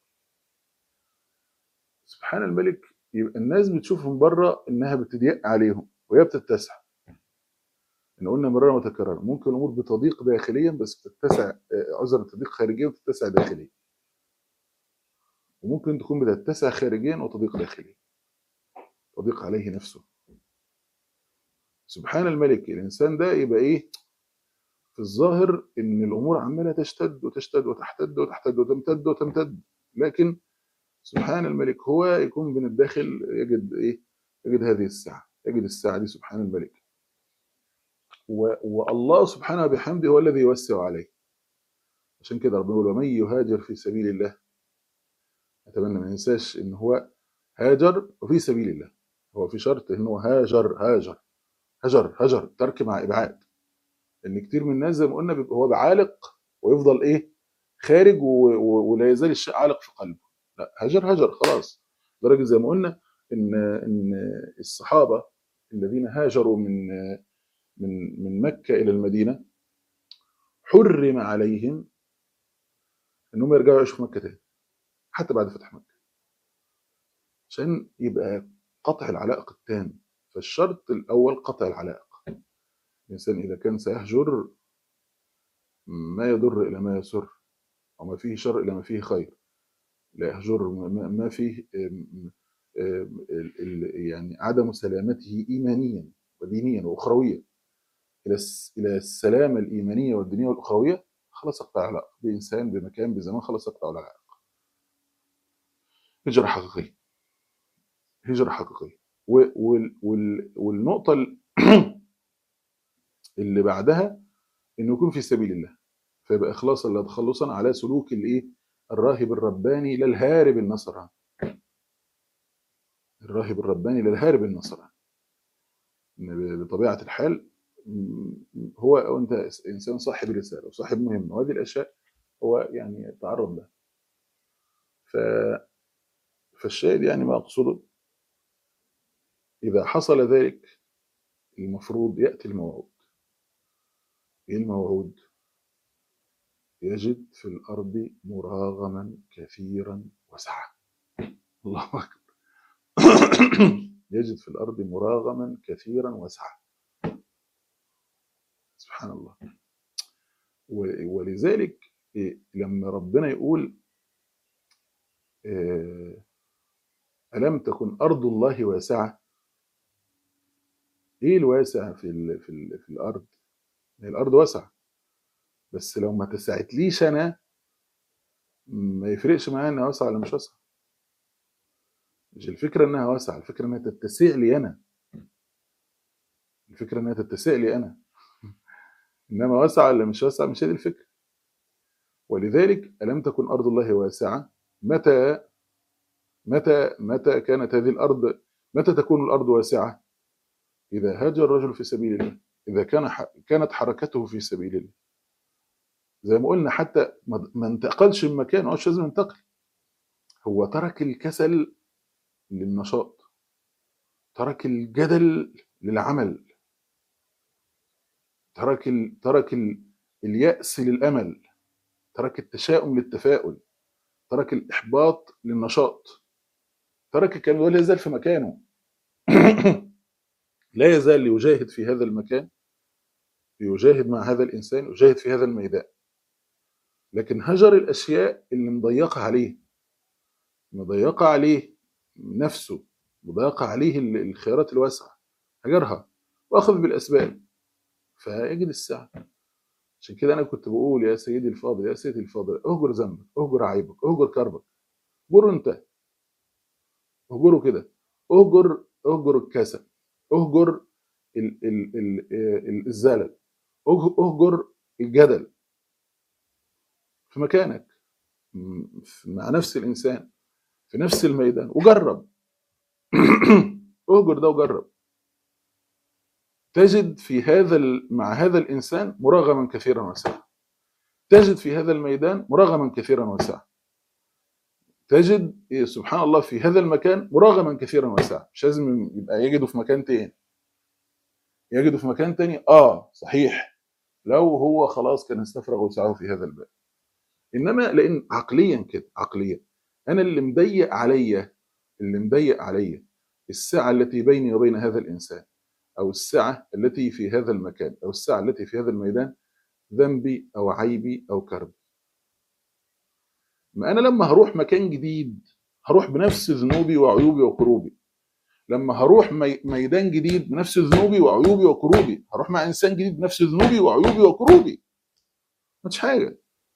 B: سبحان الملك يبقى الناس بتشوفهم بره انها بتضيق عليهم وهي بتتسع ان قلنا مرارا وتكرارا ممكن الامور بتضيق داخليا بس بتتسع آه، عذرا تضيق خارجيا وتتسع داخليا وممكن تكون بتتسع خارجيا وتضيق داخليا تضيق عليه نفسه سبحان الملك الانسان ده يبقى ايه في الظاهر ان الامور عماله تشتد وتشتد وتحتد وتحتد وتمتد وتمتد لكن سبحان الملك هو يكون من الداخل يجد ايه يجد هذه الساعه يجد الساعه دي سبحان الملك و... والله سبحانه وبحمده هو الذي يوسع عليه عشان كده ربنا يقول ومن يهاجر في سبيل الله اتمنى ما ننساش ان هو هاجر وفي سبيل الله هو في شرط ان هو هاجر هاجر هجر هجر ترك مع ابعاد ان كتير من الناس زي ما قلنا بيبقى هو بعالق ويفضل ايه خارج و... و... ولا يزال الشيء عالق في قلبه لا هجر هجر خلاص لدرجه زي ما قلنا ان ان الصحابه الذين هاجروا من من من مكه الى المدينه حرم عليهم انهم يرجعوا يعيشوا في مكه تاني حتى بعد فتح مكه عشان يبقى قطع العلائق التام فالشرط الاول قطع العلائق الانسان اذا كان سيهجر ما يضر الى ما يسر وما فيه شر الى ما فيه خير لا يهجر ما ما فيه آم، آم، ال- ال- يعني عدم سلامته ايمانيا ودينيا واخرويا الى الس- الى السلامه الايمانيه والدينيه والاخرويه خلاص اقطع علاقه بانسان بمكان بزمان خلاص اقطع العلاقه هجره حقيقيه هجره حقيقيه و- وال- وال- والنقطه ال- اللي بعدها انه يكون في سبيل الله فيبقى اخلاصا لا تخلصا على سلوك الايه الراهب الرباني لا الهارب النصراني الراهب الرباني لا الهارب النصراني إن بطبيعه الحال م- هو أو انت انسان صاحب رساله وصاحب مهمه وهذه الاشياء هو يعني يتعرض لها ف فالشاهد يعني ما اقصده اذا حصل ذلك المفروض ياتي الموعود ايه الموعود يجد في الارض مراغما كثيرا وسعه الله اكبر يجد في الارض مراغما كثيرا وسعه سبحان الله و- ولذلك إيه، لما ربنا يقول آه، ألم تكن أرض الله واسعة إيه الواسع في ال في, ال في الأرض هي الأرض واسعة بس لو ما تسعتليش أنا ما يفرقش معايا إنها واسعة ولا مش واسعة مش الفكرة إنها واسعة الفكرة إنها تتسع لي أنا الفكرة إنها تتسع لي أنا إنما واسعة ولا مش واسعة مش هي دي الفكرة ولذلك ألم تكن أرض الله واسعة متى متى متى كانت هذه الأرض متى تكون الأرض واسعة إذا هاجر الرجل في سبيل الله إذا كان ح- كانت حركته في سبيل الله زي ما قلنا حتى ما ما انتقلش من مكانه مش لازم ينتقل هو ترك الكسل للنشاط ترك الجدل للعمل ترك ال... ترك ال... اليأس للأمل ترك التشاؤم للتفاؤل ترك الإحباط للنشاط ترك كان ولا يزال في مكانه لا يزال يجاهد في هذا المكان يجاهد مع هذا الإنسان يجاهد في هذا الميدان لكن هجر الأشياء اللي مضيقة عليه مضيقة عليه نفسه مضيقة عليه ال- الخيارات الواسعة هجرها وأخذ بالأسباب فيجد السعة عشان كده أنا كنت بقول يا سيدي الفاضل يا سيدي الفاضل اهجر ذنبك اهجر عيبك اهجر كربك اهجر أنت اهجره كده اهجر اهجر الكسل اهجر ال ال ال ال الزلل اهج- اهجر الجدل في مكانك م- في- مع نفس الإنسان في نفس الميدان وجرب اهجر ده وجرب تجد في هذا ال- مع هذا الإنسان مراغما كثيرا وسعا تجد في هذا الميدان مراغما كثيرا وسعا تجد إيه، سبحان الله في هذا المكان مراغما كثيرا وسعا مش لازم يبقى يجده في مكان تاني يجده في مكان تاني اه صحيح لو هو خلاص كان استفرغ وسعه في هذا الباب انما لان عقليا كده عقليا انا اللي مضيق عليا اللي مضيق عليا السعه التي بيني وبين هذا الانسان او السعه التي في هذا المكان او السعه التي في هذا الميدان ذنبي او عيبي او كربي ما انا لما هروح مكان جديد هروح بنفس ذنوبي وعيوبي وكروبي لما هروح مي- ميدان جديد بنفس ذنوبي وعيوبي وكروبي هروح مع انسان جديد بنفس ذنوبي وعيوبي وكروبي ما فيش حاجه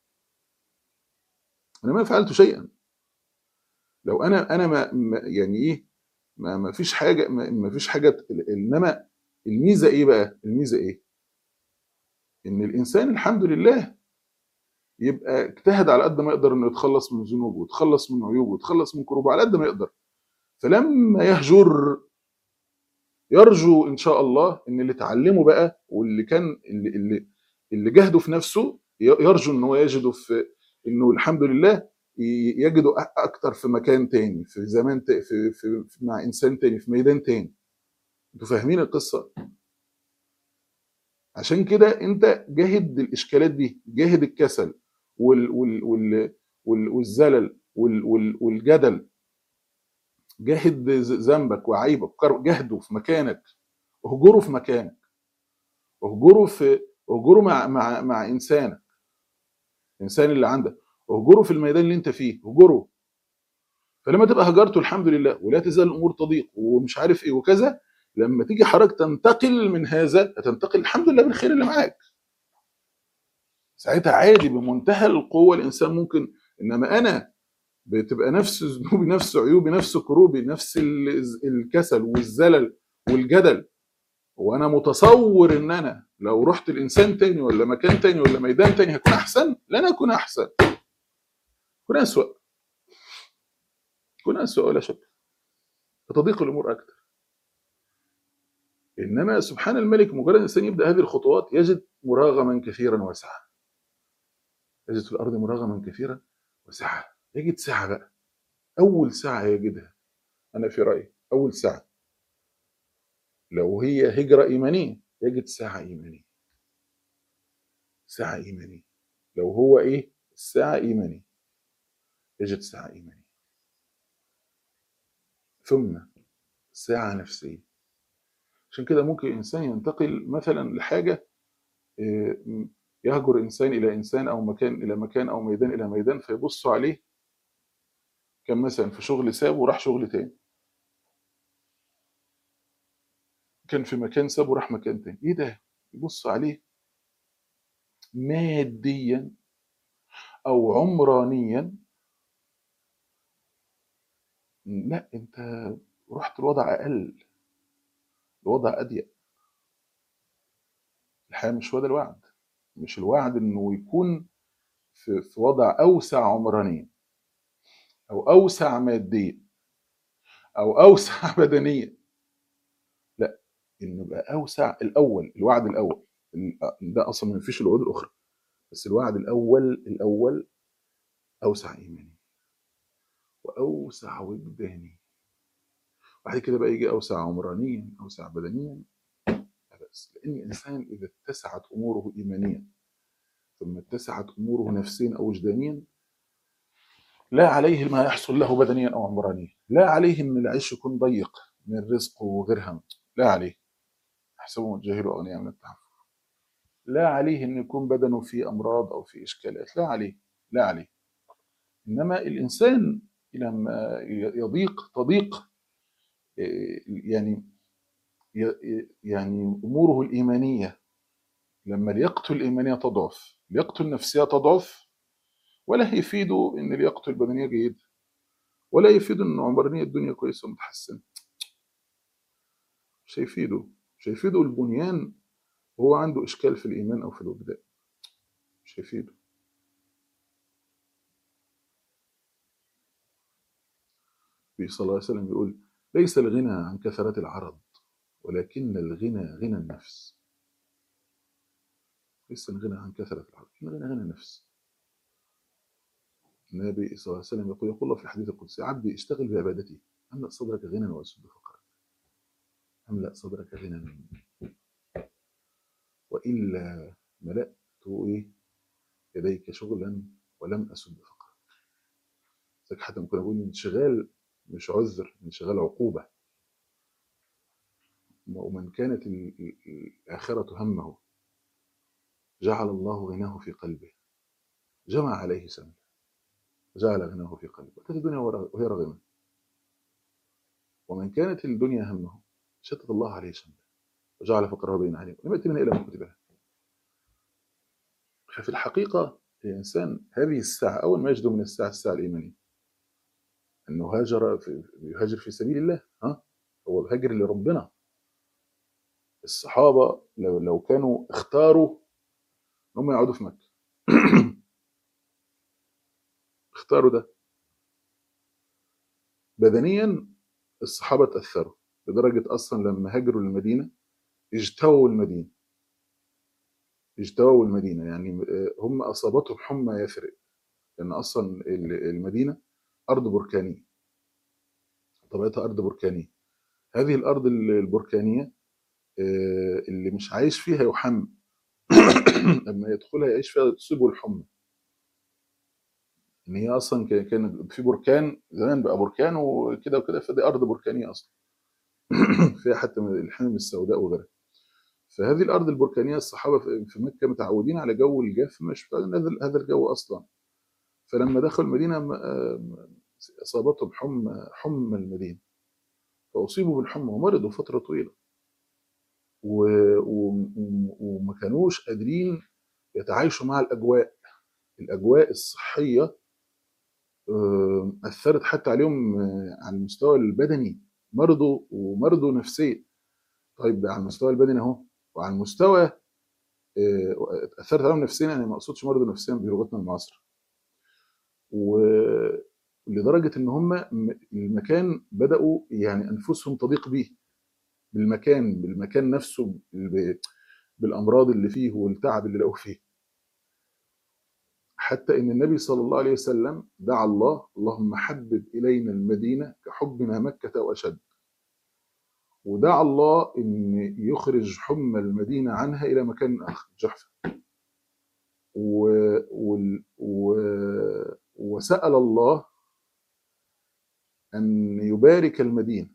B: انا ما فعلت شيئا لو انا انا ما ما- يعني ايه ما ما فيش حاجه ما ما فيش حاجه انما الميزه ايه بقى الميزه ايه ان الانسان الحمد لله يبقى اجتهد على قد ما يقدر انه يتخلص من ذنوبه ويتخلص من عيوبه ويتخلص من كروبه على قد ما يقدر فلما يهجر يرجو ان شاء الله ان اللي اتعلمه بقى واللي كان اللي اللي, اللي جهده في نفسه ي- يرجو ان هو يجده في انه الحمد لله ي- يجده أ- اكتر في مكان تاني في زمان تا- في, في, في مع انسان تاني في ميدان تاني انتوا فاهمين القصه عشان كده انت جاهد الاشكالات دي جاهد الكسل وال وال وال وال والزلل وال وال والجدل جاهد ذ- ذنبك وعيبك كر- جاهده في مكانك اهجره في مكانك اهجره في اهجره مع مع مع انسانك الانسان اللي عندك اهجره في الميدان اللي انت فيه اهجره فلما تبقى هجرته الحمد لله ولا تزال الامور تضيق ومش عارف ايه وكذا لما تيجي حضرتك تنتقل من هذا هتنتقل الحمد لله بالخير اللي معاك ساعتها عادي بمنتهى القوه الانسان ممكن انما انا بتبقى نفس ذنوبي نفس عيوبي نفس كروبي نفس ال- الكسل والزلل والجدل وانا متصور ان انا لو رحت لانسان تاني ولا مكان تاني ولا ميدان تاني هكون احسن لن اكون احسن اكون اسوأ اكون اسوأ ولا شك فتضيق الامور اكثر انما سبحان الملك مجرد الانسان يبدا هذه الخطوات يجد مراغما كثيرا واسعا يجد في الارض مراغما كثيرا وسعه يجد سعه بقى اول سعه يجدها انا في رايي اول سعه لو هي هجره ايمانيه يجد سعه ايمانيه سعه ايمانيه لو هو ايه الساعه ايمانيه يجد سعه ايمانيه ثم ساعه نفسيه عشان كده ممكن انسان ينتقل مثلا لحاجه إيه، يهجر انسان الى انسان او مكان الى مكان او ميدان الى ميدان فيبصوا عليه كان مثلا في شغل ساب وراح شغل تاني كان في مكان ساب وراح مكان تاني ايه ده يبص عليه ماديا او عمرانيا لا انت رحت لوضع اقل لوضع اضيق الحياه مش هو ده الوعد مش الوعد انه يكون في, في وضع اوسع عمرانيا او اوسع ماديا او اوسع بدنيا لا انه يبقى اوسع الاول الوعد الاول ال- ده اصلا ما فيش الوعود الاخرى بس الوعد الاول الاول اوسع ايماني واوسع وجداني بعد كده بقى يجي اوسع عمرانيا اوسع بدنيا لا بأس لان الانسان اذا اتسعت اموره ايمانيا ثم اتسعت اموره نفسيا او وجدانيا لا عليه ما يحصل له بدنيا او عمرانيا لا عليه ان العيش يكون ضيق من الرزق وغيرها لا عليه يحسبهم الجاهل اغنياء من التعفف لا عليه ان يكون بدنه فيه امراض او فيه اشكالات لا عليه لا عليه انما الانسان لما يضيق تضيق إيه، يعني ي- يعني اموره الايمانيه لما لياقته الايمانيه تضعف لياقته النفسيه تضعف ولا هيفيده ان لياقته البدنيه جيده ولا يفيده ان عمرانيه الدنيا كويسه ومتحسنه مش هيفيده مش هيفيده البنيان وهو عنده اشكال في الايمان او في الوجدان مش هيفيده النبي صلى الله عليه وسلم يقول ليس الغنى عن كثرة العرض ولكن الغنى غنى النفس ليس الغنى عن كثرة العرض الغنى غنى النفس النبي صلى الله عليه وسلم يقول يقول الله في الحديث القدسي عبدي اشتغل بعبادتي املأ صدرك غنى واسد فقرا املأ صدرك غنى والا ملأت ايه يديك شغلا ولم اسد فقرا لذلك حتى ممكن اقول انشغال مش عذر انشغال عقوبه ومن كانت ال- ال- الآخرة همه جعل الله غناه في قلبه جمع عليه سمنه جعل غناه في قلبه وكانت الدنيا وهي رغمة ومن كانت الدنيا همه شتت الله عليه سمنه وجعل فقره بين عينيه ولم يأتي منها إلا ما كتب له ففي الحقيقة الإنسان هذه الساعة أول ما يجد من الساعة الساعة الإيمانية أنه هاجر في يهاجر في سبيل الله ها هو الهاجر لربنا الصحابة لو لو كانوا اختاروا ان هم يقعدوا في مكة اختاروا ده بدنيا الصحابة تأثروا لدرجة أصلا لما هاجروا للمدينة اجتووا المدينة اجتووا المدينة يعني آه، هم أصابتهم حمى يثرب لأن أصلا ال- المدينة أرض بركانية طبيعتها أرض بركانية هذه الأرض ال- البركانية آه، اللي مش عايش فيها يحمى لما يدخلها يعيش فيها تصيبه الحمى ان هي اصلا ك- كان في بركان زمان بقى بركان وكده وكده فدي ارض بركانيه اصلا فيها حتى من الحمم السوداء وغيرها فهذه الارض البركانيه الصحابه في في مكه متعودين على جو الجاف مش متعودين هذا هذا الجو اصلا فلما دخلوا المدينه م- آه، اصابتهم حمى حمى المدينه فاصيبوا بالحمى ومرضوا فتره طويله و... و... وما كانوش قادرين يتعايشوا مع الاجواء الاجواء الصحيه آه، اثرت حتى عليهم آه، على المستوى البدني مرضوا ومرضوا نفسيا طيب ده على المستوى البدني اهو وعلى المستوى آه، اثرت عليهم نفسيا يعني ما اقصدش مرضوا نفسيا بلغتنا المعاصره ولدرجه ان هم م- المكان بداوا يعني انفسهم تضيق به بالمكان بالمكان نفسه ب- بالامراض اللي فيه والتعب اللي لقوه فيه حتى ان النبي صلى الله عليه وسلم دعا الله اللهم حبب الينا المدينه كحبنا مكه واشد ودعا الله ان يخرج حمى المدينه عنها الى مكان اخر جحفه و... وال- و... وسال الله ان يبارك المدينه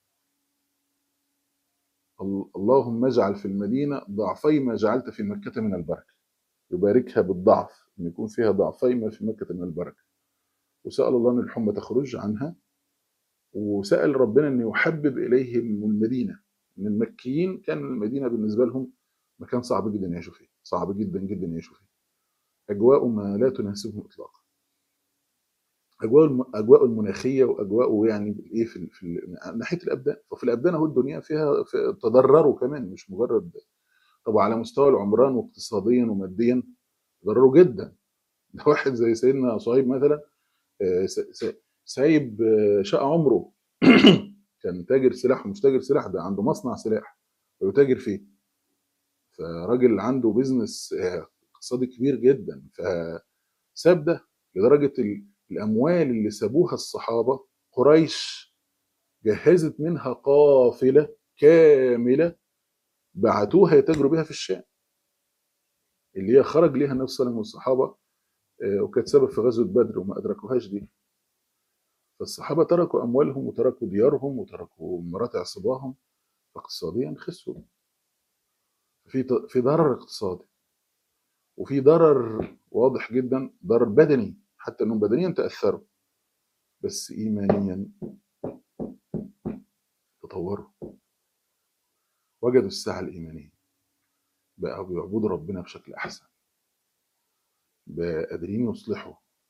B: ال- اللهم اجعل في المدينه ضعفي ما جعلت في مكه من البركه يباركها بالضعف ان يكون فيها ضعفي ما في مكه من البركه وسال الله ان الحمى تخرج عنها وسال ربنا ان يحبب اليهم المدينه ان المكيين كان المدينه بالنسبه لهم مكان صعب جدا يعيشوا فيه صعب جدا جدا يعيشوا فيه اجواء ما لا تناسبهم اطلاقا اجواء الم... اجواء المناخيه واجواء يعني ايه في ال- في ال- من ناحيه الابدان ففي الابدان اهو الدنيا فيها في تضرروا كمان مش مجرد طب على مستوى العمران واقتصاديا وماديا تضرروا جدا ده واحد زي سيدنا صهيب مثلا آه، س- س- سايب آه، شقه عمره كان تاجر سلاح ومش تاجر سلاح ده عنده مصنع سلاح ويتاجر فيه فراجل عنده بيزنس آه، اقتصادي كبير جدا فساب ده لدرجه ال- الاموال اللي سابوها الصحابه قريش جهزت منها قافله كامله بعتوها يتاجروا بها في الشام اللي هي خرج ليها النبي صلى الله عليه وسلم والصحابه آه، وكانت سبب في غزوه بدر وما ادركوهاش دي فالصحابه تركوا اموالهم وتركوا ديارهم وتركوا مراتع صباهم اقتصاديا خسروا في ت- في ضرر اقتصادي وفي ضرر واضح جدا ضرر بدني حتى انهم بدنيا تاثروا بس ايمانيا تطوروا وجدوا الساعه الايمانيه بقوا بيعبدوا ربنا بشكل احسن بقى قادرين يصلحوا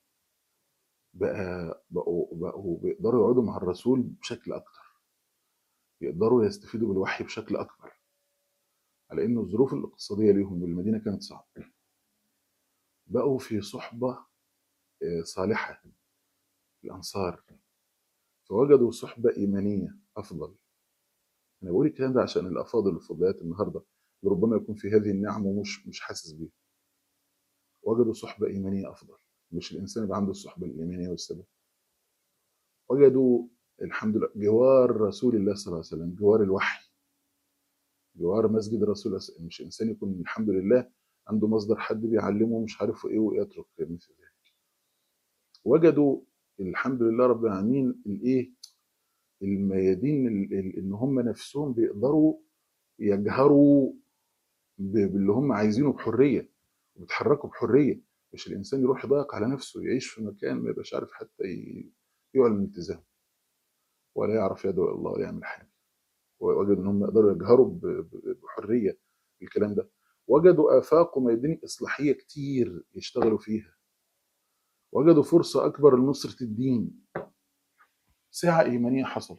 B: بقى بقوا بقوا بيقدروا يقعدوا مع الرسول بشكل اكتر يقدروا يستفيدوا بالوحي بشكل اكبر على ان الظروف الاقتصاديه ليهم والمدينه كانت صعبه بقوا في صحبه آه، صالحه الانصار فوجدوا صحبه ايمانيه افضل انا بقول الكلام ده عشان الافاضل والفضليات النهارده اللي ربما يكون في هذه النعم ومش مش حاسس بيها وجدوا صحبه ايمانيه افضل مش الانسان يبقى عنده الصحبه الايمانيه والسبب وجدوا الحمد لله جوار رسول الله صلى الله عليه وسلم جوار الوحي جوار مسجد الرسول صلى الله عليه وسلم. مش انسان يكون الحمد لله عنده مصدر حد بيعلمه مش عارف ايه ويترك مثل ذلك وجدوا الحمد لله رب العالمين الايه الميادين ال- ال- ان هم نفسهم بيقدروا يجهروا ب- باللي هم عايزينه بحريه وبيتحركوا بحريه مش الانسان يروح يضيق على نفسه يعيش في مكان ما يبقاش عارف حتى ي- يعلن التزام ولا يعرف يدعو الى الله ولا يعمل حاجه ووجدوا ان هم يقدروا يجهروا ب- ب- بحريه الكلام ده وجدوا افاق وميادين اصلاحيه كتير يشتغلوا فيها وجدوا فرصه اكبر لنصره الدين ساعه ايمانيه حصلت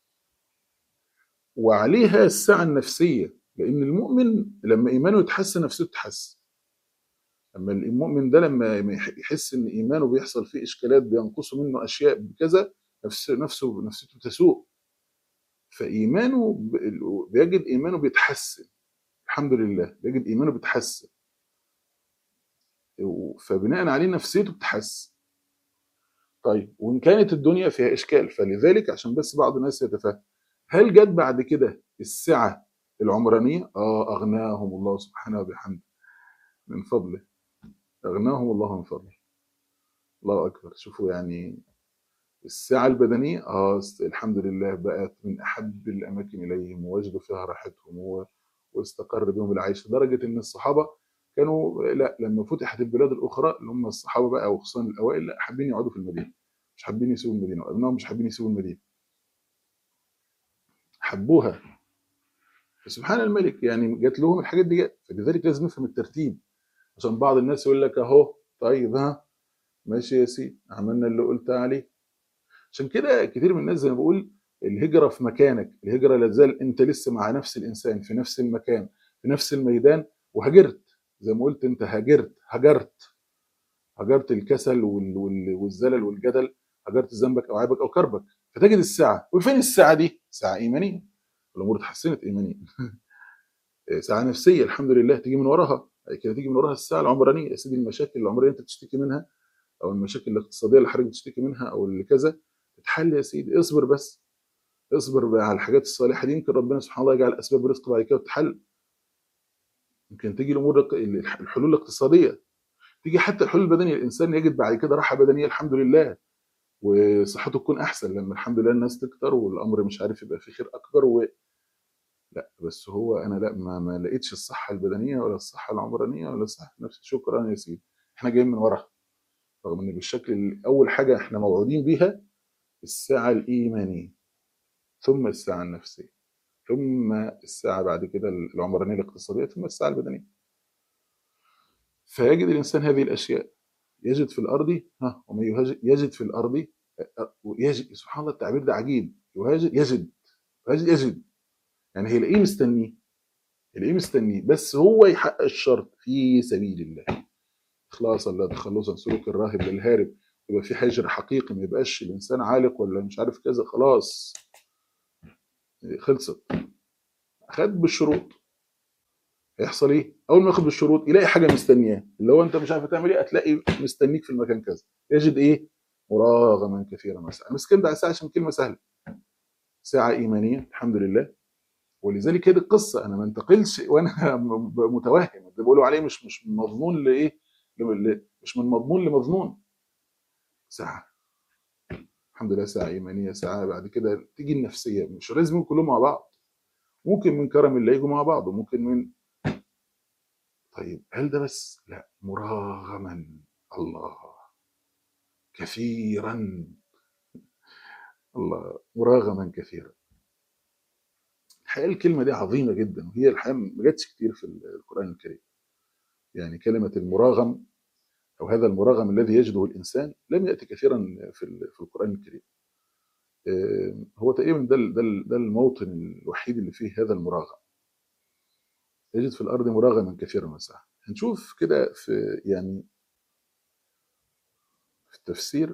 B: وعليها الساعه النفسيه لان المؤمن لما ايمانه يتحسن نفسيته تتحسن اما المؤمن ده لما ما يح- يحس ان ايمانه بيحصل فيه اشكالات بينقصوا منه اشياء بكذا نفس نفسه نفسيته تسوء فايمانه ب- بيجد ايمانه بيتحسن الحمد لله بيجد ايمانه بيتحسن فبناء عليه نفسيته بتتحسن طيب وان كانت الدنيا فيها اشكال فلذلك عشان بس بعض الناس يتفهم هل جت بعد كده السعه العمرانيه اه اغناهم الله سبحانه وبحمده من فضله اغناهم الله من فضله الله اكبر شوفوا يعني السعه البدنيه اه الحمد لله بقت من احب الاماكن اليهم ووجدوا فيها راحتهم و- واستقر بهم العيش لدرجه ان الصحابه كانوا لا لما فتحت البلاد الاخرى اللي هم الصحابه بقى وخصوصا الاوائل لا حابين يقعدوا في المدينه مش حابين يسيبوا المدينه وابنائهم مش حابين يسيبوا المدينه حبوها فسبحان الملك يعني جات لهم الحاجات دي جت فلذلك لازم نفهم الترتيب عشان بعض الناس يقول لك اهو طيب ها ماشي يا سيدي عملنا اللي قلت عليه عشان كده كتير من الناس زي ما بقول الهجره في مكانك الهجره لازال انت لسه مع نفس الانسان في نفس المكان في نفس الميدان وهاجرت زي ما قلت انت هاجرت هجرت هجرت الكسل وال- وال- والزلل والجدل هجرت ذنبك او عيبك او كربك فتجد الساعه وفين الساعه دي؟ ساعه ايمانيه الامور اتحسنت ايمانيا ساعه نفسيه الحمد لله تيجي من وراها بعد كده تيجي من وراها الساعه العمرانيه يا سيدي المشاكل العمرانيه انت بتشتكي منها او المشاكل الاقتصاديه اللي حضرتك بتشتكي منها او اللي كذا تتحل يا سيدي اصبر بس اصبر بقى على الحاجات الصالحه دي يمكن ربنا سبحانه الله يجعل اسباب رزق بعد كده تتحل يمكن تيجي الامور الاق- الحلول الاقتصاديه تيجي حتى الحلول البدنيه الانسان يجد بعد كده راحه بدنيه الحمد لله وصحته تكون احسن لما الحمد لله الناس تكتر والامر مش عارف يبقى فيه خير اكبر و... لا بس هو انا لا ما, ما لقيتش الصحه البدنيه ولا الصحه العمرانيه ولا الصحه النفسيه شكرا يا سيدي احنا جايين من وراها رغم ان بالشكل ال- اول حاجه احنا موعودين بيها الساعه الايمانيه ثم الساعه النفسيه ثم الساعه بعد كده العمرانيه الاقتصاديه ثم الساعه البدنيه فيجد الانسان هذه الاشياء يجد في الارض ها ومن يهاجر يجد في الارض يجد سبحان الله التعبير ده عجيب يهاجر يجد يجد يجد يعني هيلاقيه مستنيه يلاقيه مستنيه بس هو يحقق الشرط في سبيل الله اخلاصا لا تخلصا سلوك الراهب للهارب يبقى في حجر حقيقي ما يبقاش الانسان عالق ولا مش عارف كذا خلاص خلصت خد بالشروط هيحصل ايه؟ اول ما ياخد بالشروط يلاقي حاجه مستنياه اللي هو انت مش عارف تعمل ايه هتلاقي مستنيك في المكان كذا يجد ايه؟ مراغما كثيرا وسعا مسكين بقى ساعه عشان كلمه سهله ساعه ايمانيه الحمد لله ولذلك هي دي القصه انا ما انتقلش وانا م- متوهم اللي بيقولوا عليه مش مش من مضمون لايه؟ ل- ل- مش من مضمون لمظنون ساعه الحمد لله ساعه ايمانيه ساعه بعد كده تيجي النفسيه مش لازم يكونوا كلهم مع بعض ممكن من كرم الله يجوا مع بعض وممكن من طيب هل ده بس؟ لا مراغما الله كثيرا الله مراغما كثيرا الحقيقه الكلمه دي عظيمه جدا وهي الحقيقه ما جاتش كتير في القران الكريم يعني كلمه المراغم او هذا المراغم الذي يجده الانسان لم ياتي كثيرا في ال- في القران الكريم آه، هو تقريبا ده ال- ده ال- ده الموطن الوحيد اللي فيه هذا المراغم يجد في الارض مراغما كثيرا وسعا هنشوف كده في يعني في التفسير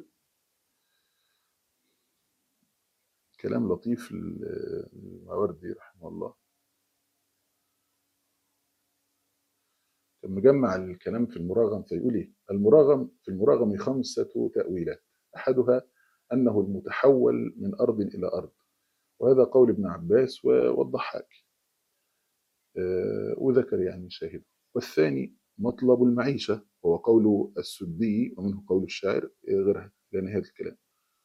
B: كلام لطيف لل- للماوردي رحمه الله كان مجمع الكلام في المراغم فيقول ايه المراغم في المراغم خمسة تأويلات أحدها أنه المتحول من أرض إلى أرض وهذا قول ابن عباس و- والضحاك آه، وذكر يعني شاهد والثاني مطلب المعيشة وهو قول السدي ومنه قول الشاعر آه، غير إلى نهاية الكلام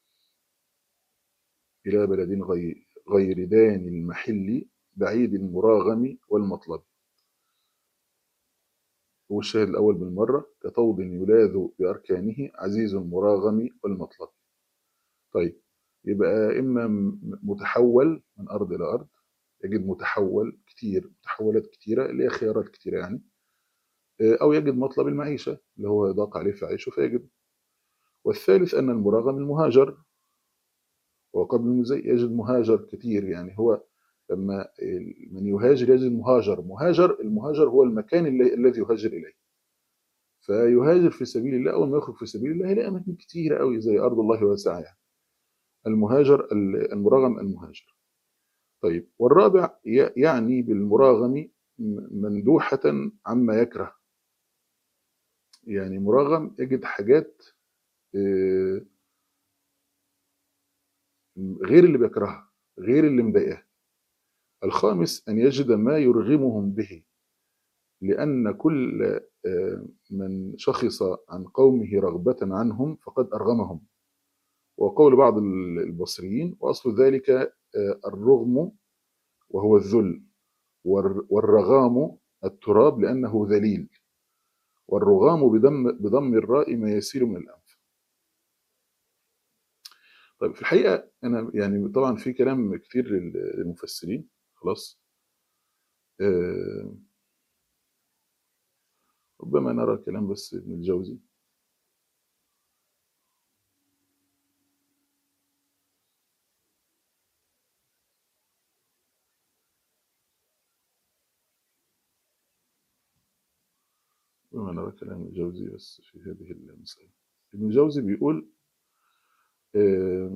B: إلى بلد غير غير دان المحل بعيد المراغم والمطلب هو الشاهد الأول بالمرة كطود يلاذ بأركانه عزيز المراغم والمطلب طيب يبقى إما م- متحول من أرض إلى أرض يجد متحول كتير متحولات كتيرة اللي هي خيارات كتيرة يعني أو يجد مطلب المعيشة اللي هو ضاق عليه في عيشه فيجد والثالث أن المراغم المهاجر وقبل المزي يجد مهاجر كتير يعني هو لما من يهاجر يجد مهاجر مهاجر المهاجر هو المكان اللي- الذي يهاجر إليه فيهاجر في سبيل الله أول ما يخرج في سبيل الله يلاقي أماكن كتيرة قوي زي أرض الله واسعة يعني المهاجر ال- المراغم المهاجر طيب والرابع ي- يعني بالمراغم م- مندوحة عما يكره يعني مراغم يجد حاجات آه، غير اللي بيكرهها غير اللي مضايقاه الخامس أن يجد ما يرغمهم به لأن كل آه، من شخص عن قومه رغبة عنهم فقد أرغمهم وقول بعض البصريين وأصل ذلك آه، الرغم وهو الذل والر- والرغام التراب لأنه ذليل والرغام بضم بضم الراء ما يسيل من الأنف طيب في الحقيقة أنا يعني طبعا في كلام كتير لل- للمفسرين خلاص آه، ربما نرى كلام بس ابن الجوزي ربما نرى كلام الجوزي بس في هذه المسألة ابن الجوزي بيقول آه،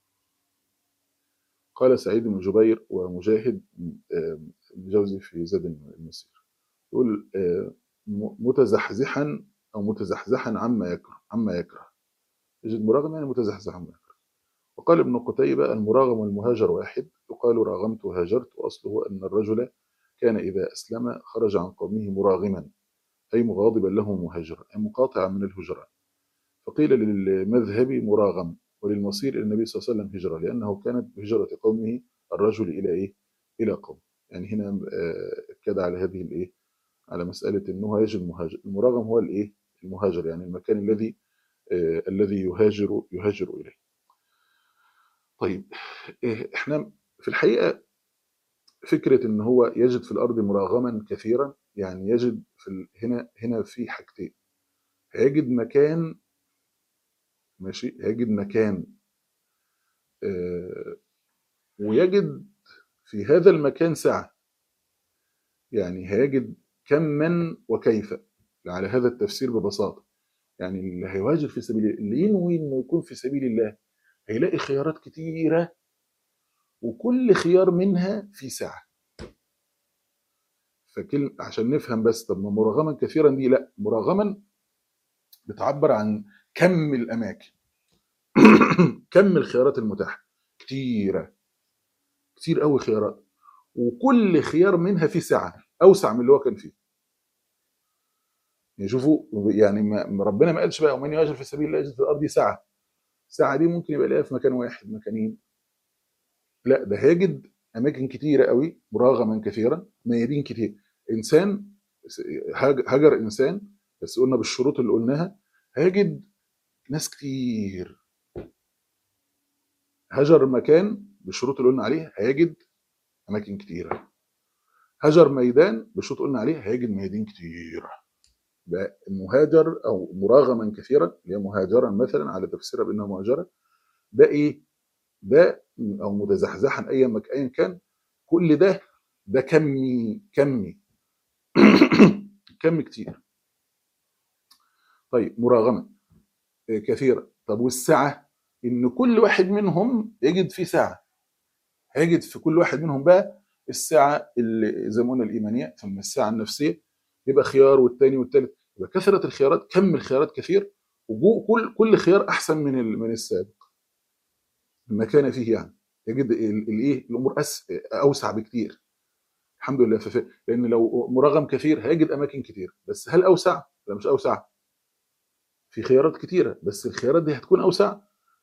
B: قال سعيد بن جبير ومجاهد آه، ابن الجوزي في زاد المسير يقول آه، م- متزحزحا او متزحزحا عما يكره عما يكره يجد مراغم يعني متزحزحا عما يكره وقال ابن قتيبة المراغم والمهاجر واحد يقال راغمت وهاجرت واصله ان الرجل كان اذا اسلم خرج عن قومه مراغما اي مغاضبا له مهاجرا اي مقاطعا من الهجران فقيل للمذهب مراغم وللمصير الى النبي صلى الله عليه وسلم هجره لانه كانت هجره قومه الرجل الى ايه؟ الى قوم يعني هنا آه، اكد على هذه الايه؟ على مساله انه هاجر المهاجر المراغم هو الايه؟ المهاجر يعني المكان الذي آه، الذي يهاجر يهاجر اليه. طيب آه، احنا في الحقيقه فكره ان هو يجد في الارض مراغما كثيرا يعني يجد في ال- هنا هنا في حاجتين هيجد مكان ماشي هيجد مكان آه، ويجد في هذا المكان سعة يعني هيجد كما وكيف على هذا التفسير ببساطة يعني اللي هيهاجر في سبيل الله اللي ينوي انه يكون في سبيل الله هيلاقي خيارات كتيرة وكل خيار منها في سعة فكل عشان نفهم بس طب ما مراغما كثيرا دي لا مراغما بتعبر عن كم الاماكن كم الخيارات المتاحة كتيرة كتير قوي خيارات وكل خيار منها فيه سعة أوسع من اللي هو كان فيه يعني شوفوا يعني ما ما ربنا ما قالش بقى ومن يهاجر في سبيل الله يجد في الأرض سعة سعة دي ممكن يبقى لها في مكان واحد مكانين لا ده هيجد أماكن كتيرة قوي مراغما كثيرا ميادين كتير إنسان هاج- هاجر إنسان بس قلنا بالشروط اللي قلناها هيجد ناس كتير هجر مكان بالشروط اللي قلنا عليها هيجد اماكن كتيره هجر ميدان بالشروط اللي قلنا عليها هيجد ميادين كتيره بقى مهاجر او مراغما كثيرا اللي هي مهاجرا مثلا على تفسيرها بانها مهاجره ده ايه؟ ده او متزحزحا ايا مك ايا كان كل ده ده كمي كمي كم كتير طيب مراغمه إيه، كثيره طب والسعه ان كل واحد منهم يجد فيه سعه هيجد في كل واحد منهم بقى الساعه اللي زي ما قلنا الايمانيه ثم الساعه النفسيه يبقى خيار والتاني والتالت يبقى كثره الخيارات كم الخيارات كثير وجو كل كل خيار احسن من ال- من السابق ما كان فيه يعني يجد ال- الايه الامور أس اوسع بكتير الحمد لله فف... لان لو مرغم كثير هيجد اماكن كتير بس هل اوسع ولا مش اوسع في خيارات كتيره بس الخيارات دي هتكون اوسع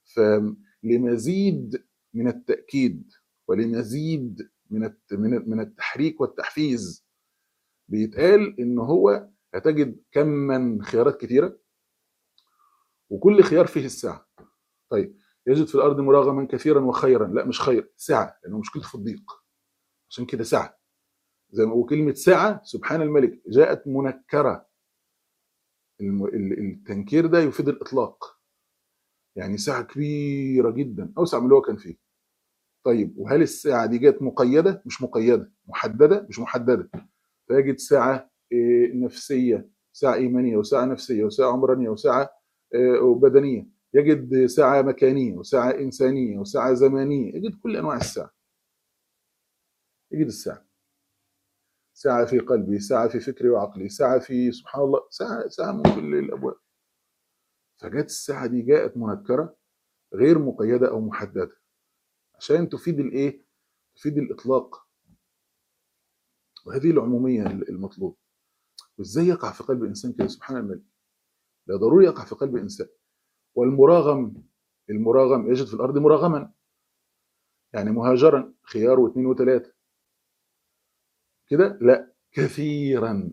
B: فلمزيد من التاكيد ولمزيد من الت- من من التحريك والتحفيز بيتقال ان هو هتجد كما خيارات كتيره وكل خيار فيه السعه طيب يجد في الارض مراغما كثيرا وخيرا لا مش خير سعه لانه مشكلته في الضيق عشان كده سعه زي ما وكلمه سعه سبحان الملك جاءت منكره الم- ال- التنكير ده يفيد الاطلاق يعني سعه كبيره جدا اوسع من اللي هو كان فيه طيب وهل الساعه دي جت مقيده مش مقيده محدده مش محدده فيجد ساعه إيه، نفسيه ساعه ايمانيه وساعه نفسيه وساعه عمرانيه وساعه آه، بدنيه يجد ساعه مكانيه وساعه انسانيه وساعه زمانيه يجد كل انواع الساعه يجد الساعه ساعه في قلبي ساعه في فكري وعقلي ساعه في سبحان الله ساعه ساعه من كل الابواب فجت الساعه دي جاءت منكره غير مقيده او محدده عشان تفيد الايه تفيد الاطلاق وهذه العموميه المطلوب وازاي يقع في قلب الانسان كده سبحان الملك ده ضروري يقع في قلب الانسان والمراغم المراغم يجد في الارض مراغما يعني مهاجرا خيار واثنين وثلاثه كده لا كثيرا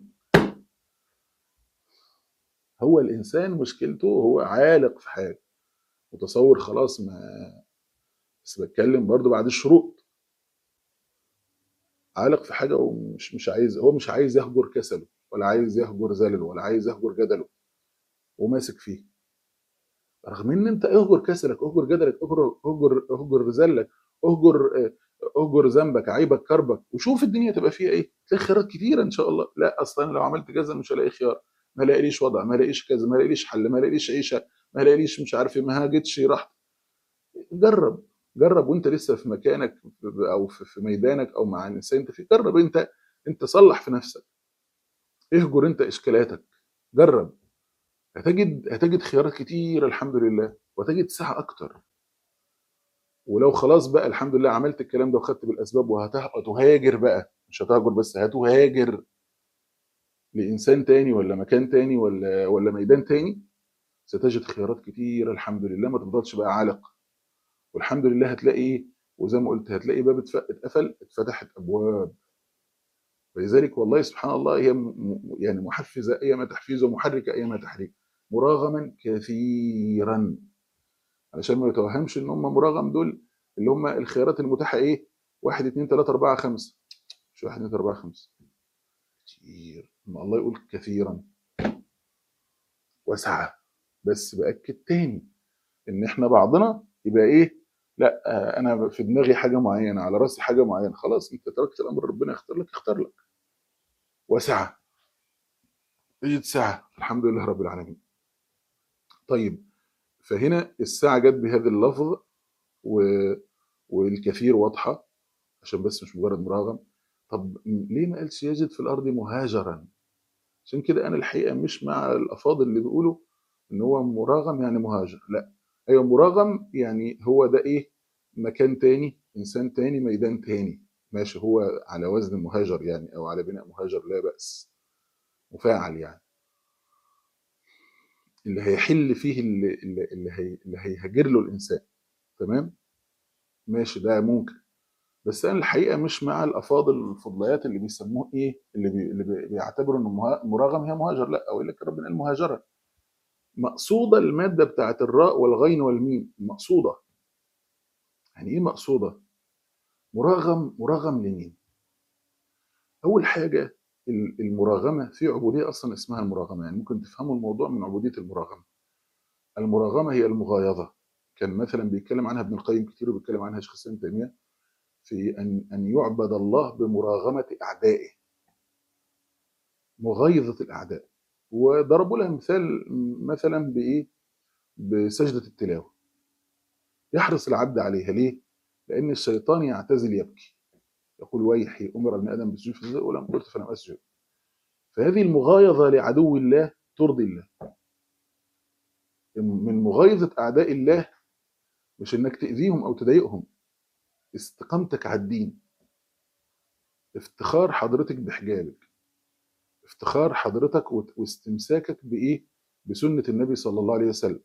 B: هو الانسان مشكلته هو عالق في حاجه متصور خلاص ما بس بتكلم برضو بعد الشروط عالق في حاجه ومش مش عايز هو مش عايز يهجر كسله ولا عايز يهجر زلله ولا عايز يهجر جدله وماسك فيه رغم ان انت اهجر كسلك اهجر جدلك اهجر اهجر اهجر زلك اهجر آه، اهجر ذنبك عيبك كربك وشوف الدنيا تبقى فيها ايه تلاقي خيارات كتيره ان شاء الله لا اصلا لو عملت كذا مش هلاقي خيار ما الاقيليش وضع ما الاقيش كذا ما الاقيليش حل ما الاقيليش عيشه ما الاقيليش مش عارف ايه ما هاجتش راحت جرب جرب وانت لسه في مكانك او في في ميدانك او مع الانسان انت فيه جرب انت انت صلح في نفسك اهجر انت اشكالاتك جرب هتجد هتجد خيارات كتير الحمد لله وهتجد سعه اكتر ولو خلاص بقى الحمد لله عملت الكلام ده وخدت بالاسباب وهتهاجر بقى مش هتهجر بس هتهاجر لانسان تاني ولا مكان تاني ولا ولا ميدان تاني ستجد خيارات كتير الحمد لله ما تفضلش بقى عالق والحمد لله هتلاقي ايه وزي ما قلت هتلاقي باب اتف- اتقفل اتفتحت ابواب ولذلك والله سبحان الله هي م- م- يعني محفزه ايما تحفيز ومحركه ايما تحريك مراغما كثيرا علشان ما يتوهمش ان هم مراغم دول اللي هم الخيارات المتاحه ايه؟ واحد اثنين ثلاثه اربعه خمسه مش واحد اثنين ثلاثه اربعه خمسه كتير اما الله يقول كثيرا وسعه بس باكد تاني ان احنا بعضنا يبقى ايه؟ لا آه، انا في دماغي حاجه معينه على راسي حاجه معينه خلاص انت تركت الامر ربنا يختار لك اختار لك وسعه تجد سعه الحمد لله رب العالمين طيب فهنا الساعه جت بهذا اللفظ و... والكثير واضحه عشان بس مش مجرد مراغم طب ليه ما قالش يجد في الارض مهاجرا عشان كده انا الحقيقه مش مع الافاضل اللي بيقولوا ان هو مراغم يعني مهاجر لا ايوه مراغم يعني هو ده ايه مكان تاني انسان تاني ميدان تاني ماشي هو على وزن مهاجر يعني او على بناء مهاجر لا باس مفاعل يعني اللي هيحل فيه اللي, اللي, اللي, هي اللي هيهاجر له الانسان تمام ماشي ده ممكن بس انا الحقيقه مش مع الافاضل الفضليات اللي بيسموه ايه اللي, بي اللي بي بيعتبروا ان مها- مراغم هي مهاجر لا او يقول لك ربنا قال مهاجره مقصوده الماده بتاعت الراء والغين والميم مقصوده يعني ايه مقصوده مراغم مراغم لمين اول حاجه ال- المراغمه في عبوديه اصلا اسمها المراغمه يعني ممكن تفهموا الموضوع من عبوديه المراغمه المراغمه هي المغايظه كان مثلا بيتكلم عنها ابن القيم كتير وبيتكلم عنها شيخ الاسلام ابن تيميه في ان ان يعبد الله بمراغمه اعدائه مغايظه الاعداء وضربوا لها مثال مثلا بايه بسجده التلاوه يحرص العبد عليها ليه لان الشيطان يعتزل يبكي يقول ويحي امر ابن ادم بالسجود فسجد ولم قلت فلم اسجد فهذه المغايظه لعدو الله ترضي الله من مغايظه اعداء الله مش انك تاذيهم او تضايقهم استقامتك على الدين افتخار حضرتك بحجابك افتخار حضرتك وت- واستمساكك بايه بسنه النبي صلى الله عليه وسلم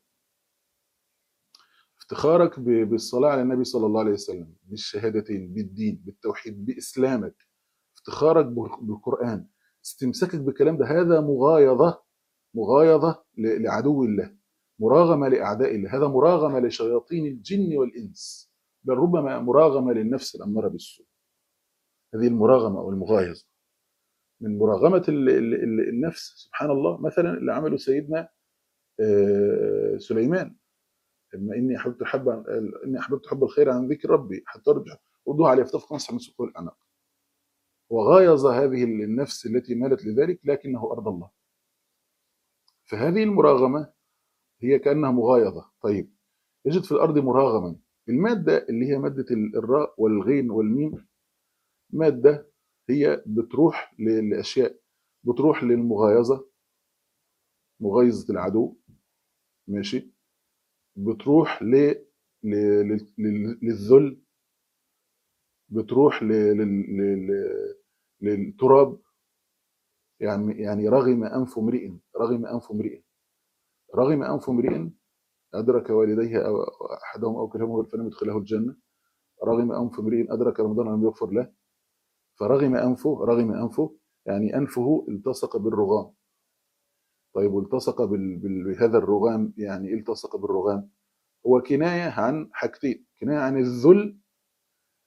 B: افتخارك ب- بالصلاه على النبي صلى الله عليه وسلم بالشهادتين بالدين بالتوحيد باسلامك افتخارك بال- بالقران استمساكك بالكلام ده هذا مغايظه مغايظه ل- لعدو الله مراغمه لاعداء الله هذا مراغمه لشياطين الجن والانس بل ربما مراغمه للنفس الاماره بالسوء هذه المراغمه او المغايظه من مراغمه ال- ال- ال- النفس سبحان الله مثلا اللي عمله سيدنا آه، سليمان اما اني احببت حب اني احببت حب الخير عن ذكر ربي حتى ارجع ردوها على يفتف مسح من سقوط الاعناق وغايظ هذه النفس التي مالت لذلك لكنه ارضى الله فهذه المراغمه هي كانها مغايظه طيب يجد في الارض مراغما الماده اللي هي ماده ال- الراء والغين والميم ماده هي بتروح ل- لاشياء بتروح للمغايظه مغايظه العدو ماشي بتروح ل... ل... لل- لل- للذل بتروح ل... لل... لل... للتراب يعني يعني رغم انف امرئ رغم انف امرئ رغم انف امرئ ادرك والديه او احدهم او كلاهما فلم يدخله الجنه رغم انف امرئ ادرك رمضان ولم يغفر له فرغم انفه رغم انفه يعني انفه التصق بالرغام طيب والتصق بال... بال... بهذا الرغام يعني ايه التصق بالرغام هو كنايه عن حاجتين كنايه عن الذل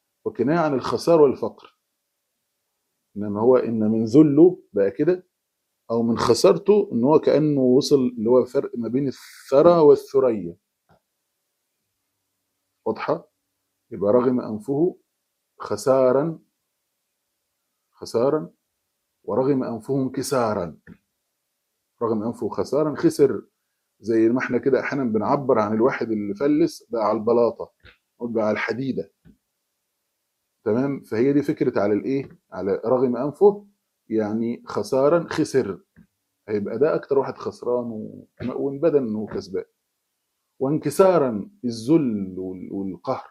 B: وكنايه عن الخسار والفقر انما هو ان من ذله بقى كده او من خسارته ان هو كانه وصل اللي هو فرق ما بين الثرى والثريا واضحه يبقى رغم انفه خسارا خسارا ورغم انفه انكسارا رغم انفه خسارا خسر زي ما احنا كده احيانا بنعبر عن الواحد اللي فلس بقى على البلاطه او بقى على الحديده تمام فهي دي فكره على الايه على رغم انفه يعني خسارا خسر هيبقى ده اكتر واحد خسران و- وانبدى انه كسبان وانكسارا الذل وال- والقهر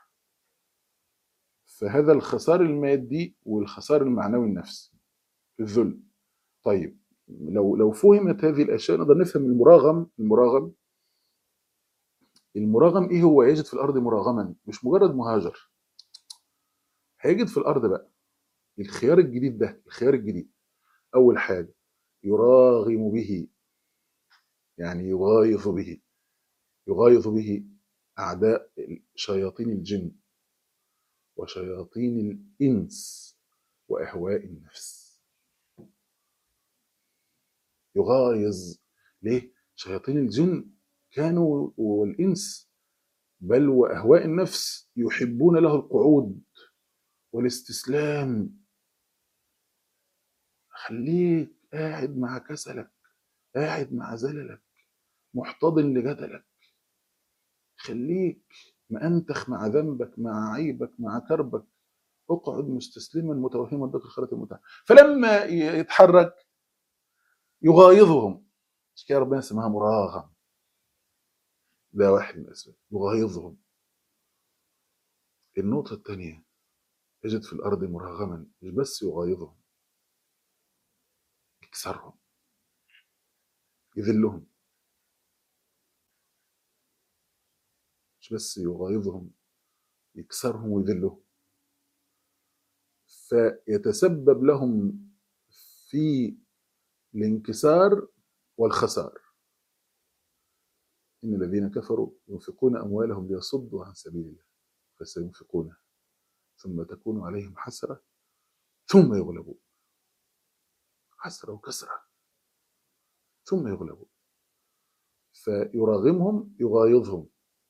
B: فهذا الخسار المادي والخسار المعنوي النفسي الذل طيب لو لو فهمت هذه الاشياء نقدر نفهم المراغم المراغم المراغم ايه هو يجد في الارض مراغما مش مجرد مهاجر هيجد في الارض بقى الخيار الجديد ده الخيار الجديد اول حاجه يراغم به يعني يغايظ به يغايظ به اعداء شياطين الجن وشياطين الانس واهواء النفس يغايظ ليه شياطين الجن كانوا والانس بل واهواء النفس يحبون له القعود والاستسلام خليك قاعد مع كسلك قاعد مع زللك محتضن لجدلك خليك مأنتخ مع ذنبك مع عيبك مع كربك اقعد مستسلما متوهما ذكر خيرات المتعة فلما ي- يتحرك يغايظهم مش كده ربنا اسمها مراغم ده واحد من الاسباب يغايظهم النقطة الثانية يجد في الأرض مراغما مش بس يغايظهم يكسرهم يذلهم مش بس يغايظهم يكسرهم ويذلهم فيتسبب لهم في الانكسار والخسار إن الذين كفروا ينفقون أموالهم ليصدوا عن سبيل الله فسينفقونها ثم تكون عليهم حسرة ثم يغلبون حسرة وكسرة ثم يغلبون فيراغمهم يغايظهم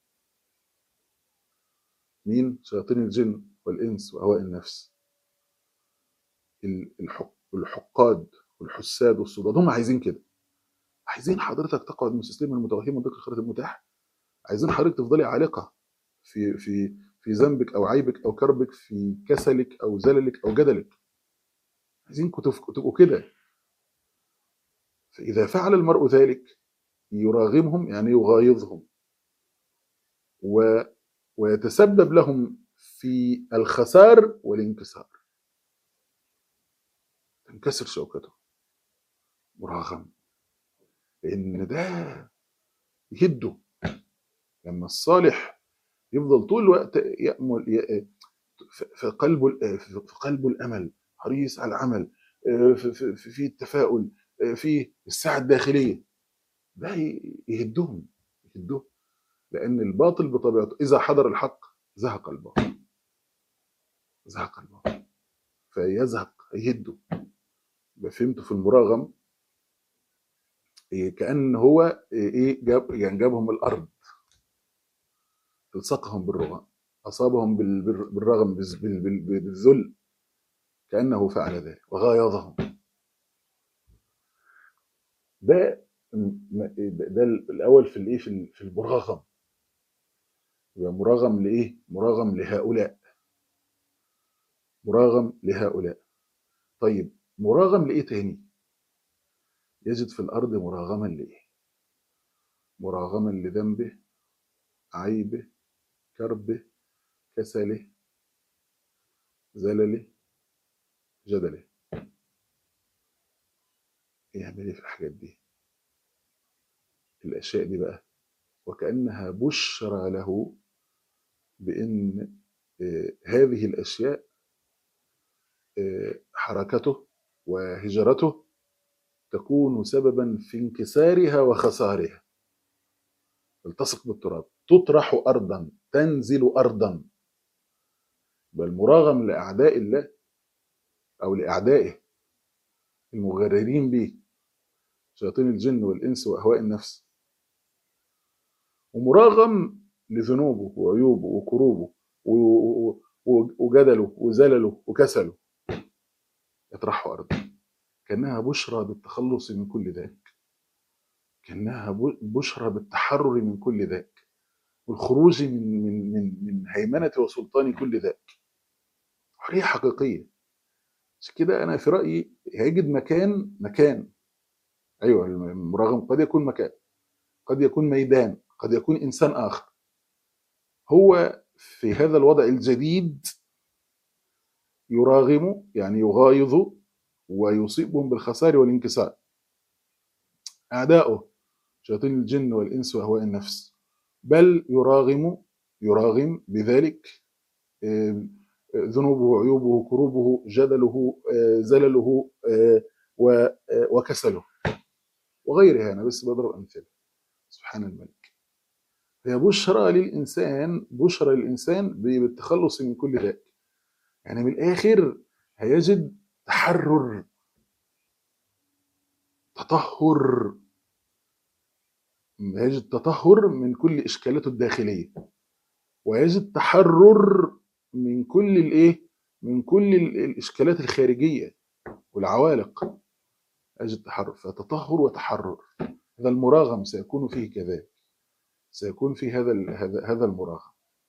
B: مين شياطين الجن والإنس وهواء النفس ال- الحق الحقاد والحساد والصداد هم عايزين كده عايزين حضرتك تقعد مستسلما متوهما ذكر الخيرات المتاح عايزين حضرتك تفضلي عالقه في في في ذنبك او عيبك او كربك في كسلك او زللك او جدلك عايزينكم تف- تبقوا كده فاذا فعل المرء ذلك يراغمهم يعني يغايظهم و ويتسبب لهم في الخسار والانكسار تنكسر شوكته مراغم لان ده يهده لما الصالح يفضل طول الوقت يأمل ي- في في قلبه ال- في قلبه الامل حريص على العمل في في- في في التفاؤل في السعه الداخليه ده ي- يهدهم يهدهم لان الباطل بطبيعته اذا حضر الحق زهق الباطل زهق الباطل فيزهق يهده يبقى فهمته في المراغم إيه كان هو ايه جاب يعني جابهم الارض الصقهم بالرغم اصابهم بال- بال- بالرغم بال- بال- بال- بالذل كانه فعل ذلك وغايظهم ده م- ده ده الاول في الايه في ال- في المراغم يبقى مراغم لايه مراغم لهؤلاء مراغم لهؤلاء طيب مراغم لايه تاني يجد في الارض مراغما لايه مراغما لذنبه عيبه كربه كسله زلله جدله يعمل ايه في الحاجات دي الاشياء دي بقى وكانها بشرى له بان آه، هذه الاشياء آه، حركته وهجرته تكون سببا في انكسارها وخسارها تلتصق بالتراب تطرح ارضا تنزل ارضا بل مراغم لاعداء الله او لاعدائه المغررين به شياطين الجن والإنس وأهواء النفس ومراغم لذنوبه وعيوبه وكروبه و- و- و- وجدله وزلله وكسله يطرحه أرضا كأنها بشرى بالتخلص من كل ذاك كأنها ب- بشرى بالتحرر من كل ذاك والخروج من من من من هيمنة وسلطان كل ذاك حرية حقيقية عشان كده أنا في رأيي هيجد مكان مكان أيوه المراغم قد يكون مكان قد يكون ميدان قد يكون إنسان آخر هو في هذا الوضع الجديد يراغم يعني يغايظ ويصيبهم بالخسار والانكسار أعداؤه شياطين الجن والإنس وأهواء النفس بل يراغم يراغم بذلك آه، ذنوبه وعيوبه كروبه جدله آه، زلله آه، و- آه، وكسله وغيرها أنا بس بضرب أمثلة سبحان الملك هي بشرى للإنسان بشرى للإنسان بالتخلص من كل ذلك يعني من الآخر هيجد تحرر تطهر هيجد تطهر من كل إشكالاته الداخلية ويجد تحرر من كل الإيه من كل ال- الإشكالات الخارجية والعوالق يجد تحرر فتطهر وتحرر هذا المراغم سيكون فيه كذلك سيكون في هذا ال- هذا هذا المراغم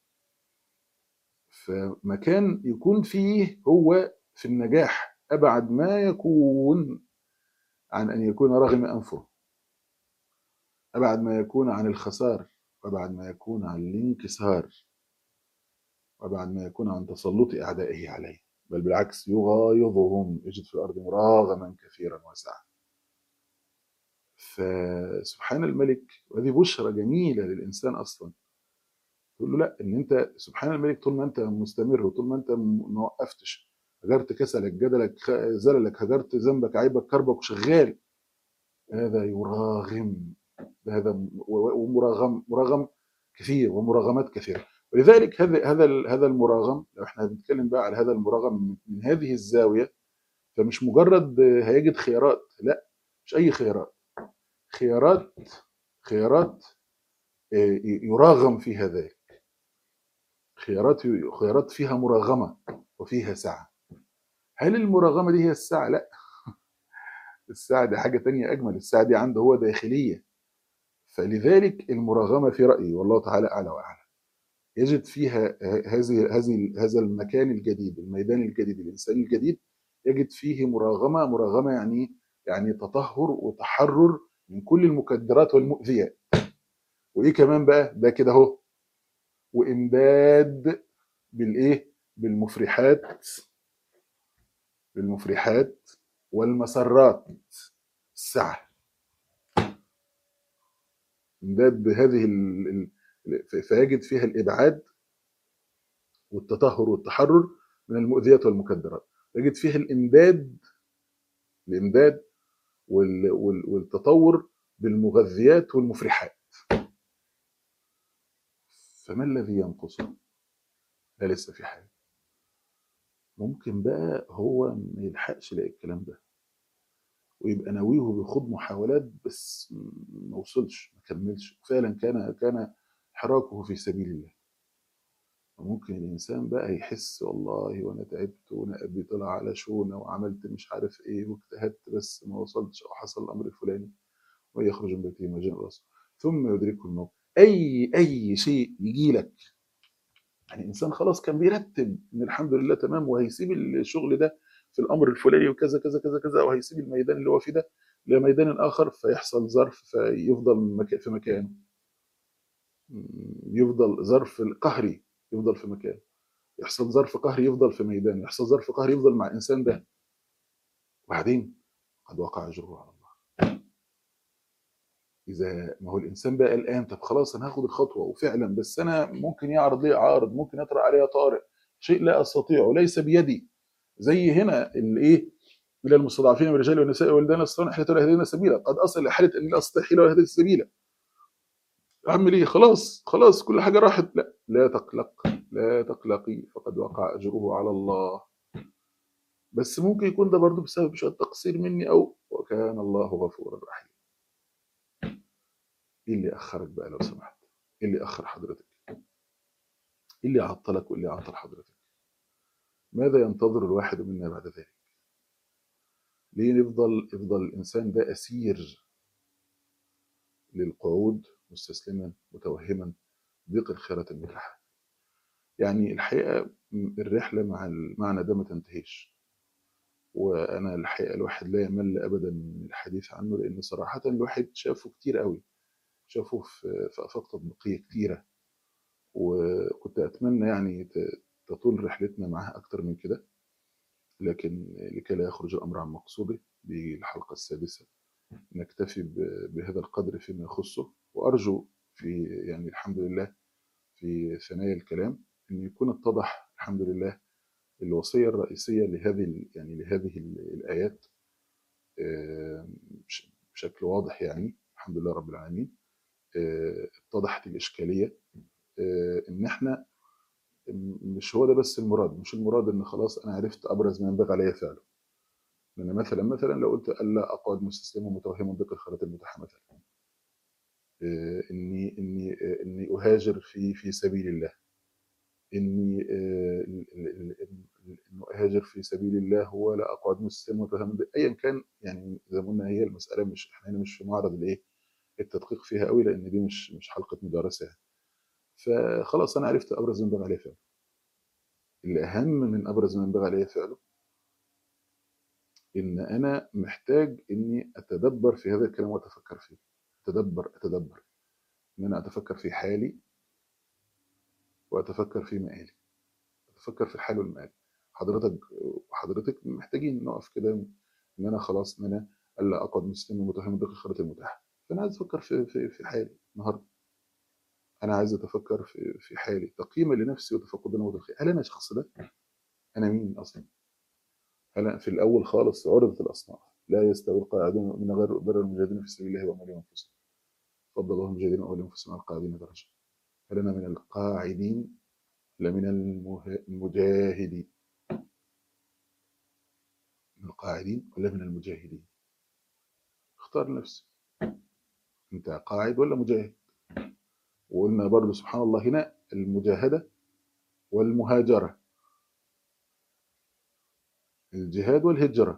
B: فمكان يكون فيه هو في النجاح أبعد ما يكون عن أن يكون راغم أنفه أبعد ما يكون عن الخسار وأبعد ما يكون عن الانكسار وأبعد ما يكون عن تسلط أعدائه عليه بل بالعكس يغايظهم يجد في الأرض مراغما كثيرا واسعا فسبحان الملك وهذه بشرى جميلة للإنسان أصلا تقول له لا ان انت سبحان الملك طول ما انت مستمر وطول ما انت م- ما وقفتش هجرت كسلك جدلك خ- زللك هجرت ذنبك عيبك كربك وشغال هذا يراغم هذا م- و- ومراغم مراغم كثير ومراغمات كثيره ولذلك هذا هذا ال- هذا المراغم لو احنا بنتكلم بقى على هذا المراغم من- من هذه الزاويه فمش مجرد هيجد خيارات لا مش اي خيارات خيارات خيارات آه، يراغم فيها ذلك خيارات خيارات فيها مراغمه وفيها سعه هل المراغمه دي هي السعه لا السعه دي حاجه تانية اجمل السعه دي عنده هو داخليه فلذلك المراغمه في رايي والله تعالى اعلى واعلم يجد فيها ه- هذه هذه هذا المكان الجديد الميدان الجديد الانسان الجديد يجد فيه مراغمه مراغمه يعني يعني تطهر وتحرر من كل المكدرات والمؤذيات وايه كمان بقى ده كده اهو وامداد بالايه بالمفرحات بالمفرحات والمسرات السعه امداد بهذه ال... ال... ال- فيجد فيها الابعاد والتطهر والتحرر من المؤذيات والمكدرات يجد فيها الامداد الامداد وال... وال... والتطور بالمغذيات والمفرحات فما الذي ينقصه لا لسه في حاجه ممكن بقى هو ما يلحقش يلاقي الكلام ده ويبقى ناويه بيخوض محاولات بس ما وصلش ما كملش فعلا كان كان حراكه في سبيل الله وممكن الانسان بقى يحس والله وانا تعبت وانا قلبي طلع على شونه وعملت مش عارف ايه واجتهدت بس ما وصلتش او حصل الامر الفلاني ويخرج من بيته مجان راسه ثم يدركه الموت اي اي شيء يجي لك يعني انسان خلاص كان بيرتب ان الحمد لله تمام وهيسيب الشغل ده في الامر الفلاني وكذا كذا كذا كذا وهيسيب الميدان اللي هو فيه ده لميدان اخر فيحصل ظرف فيفضل مكا- في مكانه م- يفضل ظرف قهري يفضل في مكانه يحصل ظرف قهري يفضل في ميدان يحصل ظرف قهري يفضل مع الانسان ده وبعدين قد وقع اجره على الله اذا ما هو الانسان بقى الان طب خلاص انا هاخد الخطوه وفعلا بس انا ممكن يعرض لي عارض ممكن يطرأ علي طارئ شيء لا استطيعه ليس بيدي زي هنا الايه من المستضعفين من الرجال والنساء والولدان الصالحين حتى لا يهدينا سبيلا قد اصل لحاله ان لا استطيع حيله ولا اهتدي سبيلا اعمل ايه خلاص خلاص كل حاجه راحت لا لا تقلق لا تقلقي فقد وقع اجره على الله بس ممكن يكون ده برضه بسبب شويه تقصير مني او وكان الله غفورا رحيما ايه اللي اخرك بقى لو سمحت ايه اللي اخر حضرتك ايه اللي عطلك وايه اللي عطل حضرتك ماذا ينتظر الواحد منا بعد ذلك ليه نفضل يفضل الانسان ده اسير للقعود مستسلما متوهما ضيق الخيرات المتاحه يعني الحقيقه الرحله مع المعنى ده ما تنتهيش وانا الحقيقه الواحد لا يمل ابدا من الحديث عنه لان صراحه الواحد شافه كتير قوي شافه في في افاق تطبيقيه كتيره وكنت اتمنى يعني ت- تطول رحلتنا معاه اكتر من كده لكن لكي لا يخرج الامر عن مقصوده بالحلقه السادسه نكتفي ب- بهذا القدر فيما يخصه وارجو في يعني الحمد لله في ثنايا الكلام ان يكون اتضح الحمد لله الوصيه الرئيسيه لهذه ال- يعني لهذه ال- الايات آه، بش- بشكل واضح يعني الحمد لله رب العالمين آه، اتضحت الاشكاليه آه، ان احنا م- مش هو ده بس المراد مش المراد ان خلاص انا عرفت ابرز ما ينبغي علي فعله لان مثلا مثلا لو قلت الا اقعد مستسلما متوهما ضيق الخيرات المتاحه مثلا آه، اني اني آه، اني اهاجر في في سبيل الله اني آه، ال- ال- ال- ال- انه اهاجر في سبيل الله ولا اقعد مستسلما متوهما ضيق- ايا كان يعني زي ما قلنا هي المساله مش احنا هنا مش في معرض الايه التدقيق فيها قوي لان دي مش مش حلقه مدارسه يعني. فخلاص انا عرفت ابرز ما ينبغي عليه فعله الاهم من ابرز ما ينبغي عليه فعله ان انا محتاج اني اتدبر في هذا الكلام واتفكر فيه اتدبر اتدبر ان انا اتفكر في حالي واتفكر في مآلي اتفكر في الحال والمآل حضرتك وحضرتك محتاجين نقف كده ان انا خلاص ان انا الا اقعد مسلم متهم ضيق الخيرات المتاحه فانا عايز افكر في في في حالي النهارده انا عايز اتفكر في في حالي تقييما لنفسي وتفقدا وتدخين هل انا الشخص ده انا مين اصلا هل أنا في الاول خالص عرضت الاصناف لا يستوي القاعدون من غير غير المجاهدين في سبيل الله وما انفسهم فضل الله المجاهدين اولي انفسهم على القاعدين درجه هل انا من القاعدين لا من المه- المجاهدين من القاعدين ولا من المجاهدين اختار نفسك انت قاعد ولا مجاهد وقلنا برضو سبحان الله هنا المجاهده والمهاجره الجهاد والهجره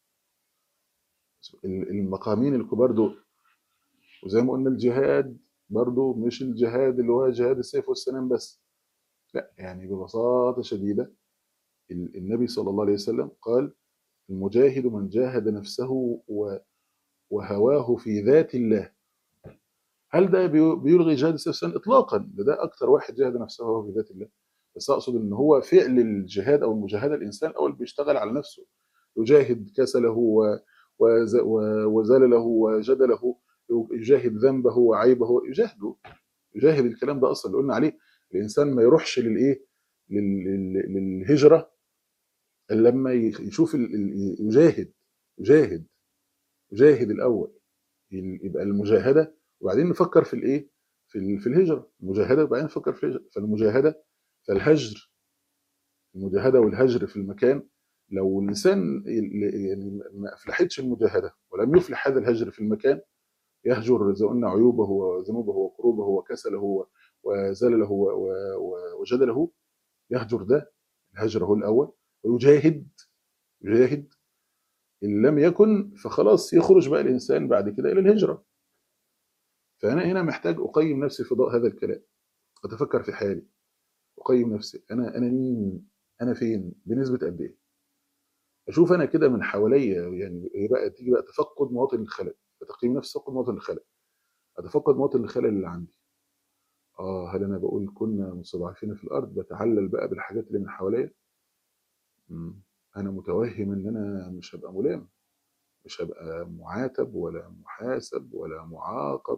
B: المقامين الكبار دول وزي ما قلنا الجهاد برضو مش الجهاد اللي هو جهاد السيف والسنان بس لا يعني ببساطة شديدة ال- النبي صلى الله عليه وسلم قال المجاهد من جاهد نفسه و- وهواه في ذات الله هل ده بي- بيلغي جهاد السيف والسنان اطلاقا ده, ده اكتر واحد جاهد نفسه وهو في ذات الله بس اقصد ان هو فعل الجهاد او المجاهده الانسان الاول بيشتغل على نفسه يجاهد كسله و- وز- و- وزلله وجدله يجاهد ذنبه وعيبه يجاهده يجاهد الكلام ده اصلا اللي قلنا عليه الانسان ما يروحش للايه لل- لل- للهجره الا لما يشوف ال- ال- يجاهد يجاهد يجاهد الاول يبقى المجاهده وبعدين نفكر في الايه في ال- في الهجره المجاهده وبعدين نفكر في الهجره فالمجاهده فالهجر المجاهده والهجر في المكان لو الانسان ي- يعني ما افلحتش المجاهده ولم يفلح هذا الهجر في المكان يهجر زي ما قلنا عيوبه وذنوبه وكروبه وكسله و- وزلله و- و- و- وجدله يهجر ده الهجر هو الاول ويجاهد يجاهد ان لم يكن فخلاص يخرج بقى الانسان بعد كده الى الهجره فانا هنا محتاج اقيم نفسي في ضوء هذا الكلام اتفكر في حالي اقيم نفسي انا انا مين انا فين بنسبه قد ايه اشوف انا كده من حواليا يعني هي بقى تيجي بقى تفقد مواطن الخلل تقييم نفسي تفقد مواطن الخلل اتفقد مواطن الخلل اللي عندي اه هل انا بقول كنا مستضعفين في الارض بتعلل بقى بالحاجات اللي من حواليا مم. انا متوهم ان انا مش هبقى ملام مش هبقى معاتب ولا محاسب ولا معاقب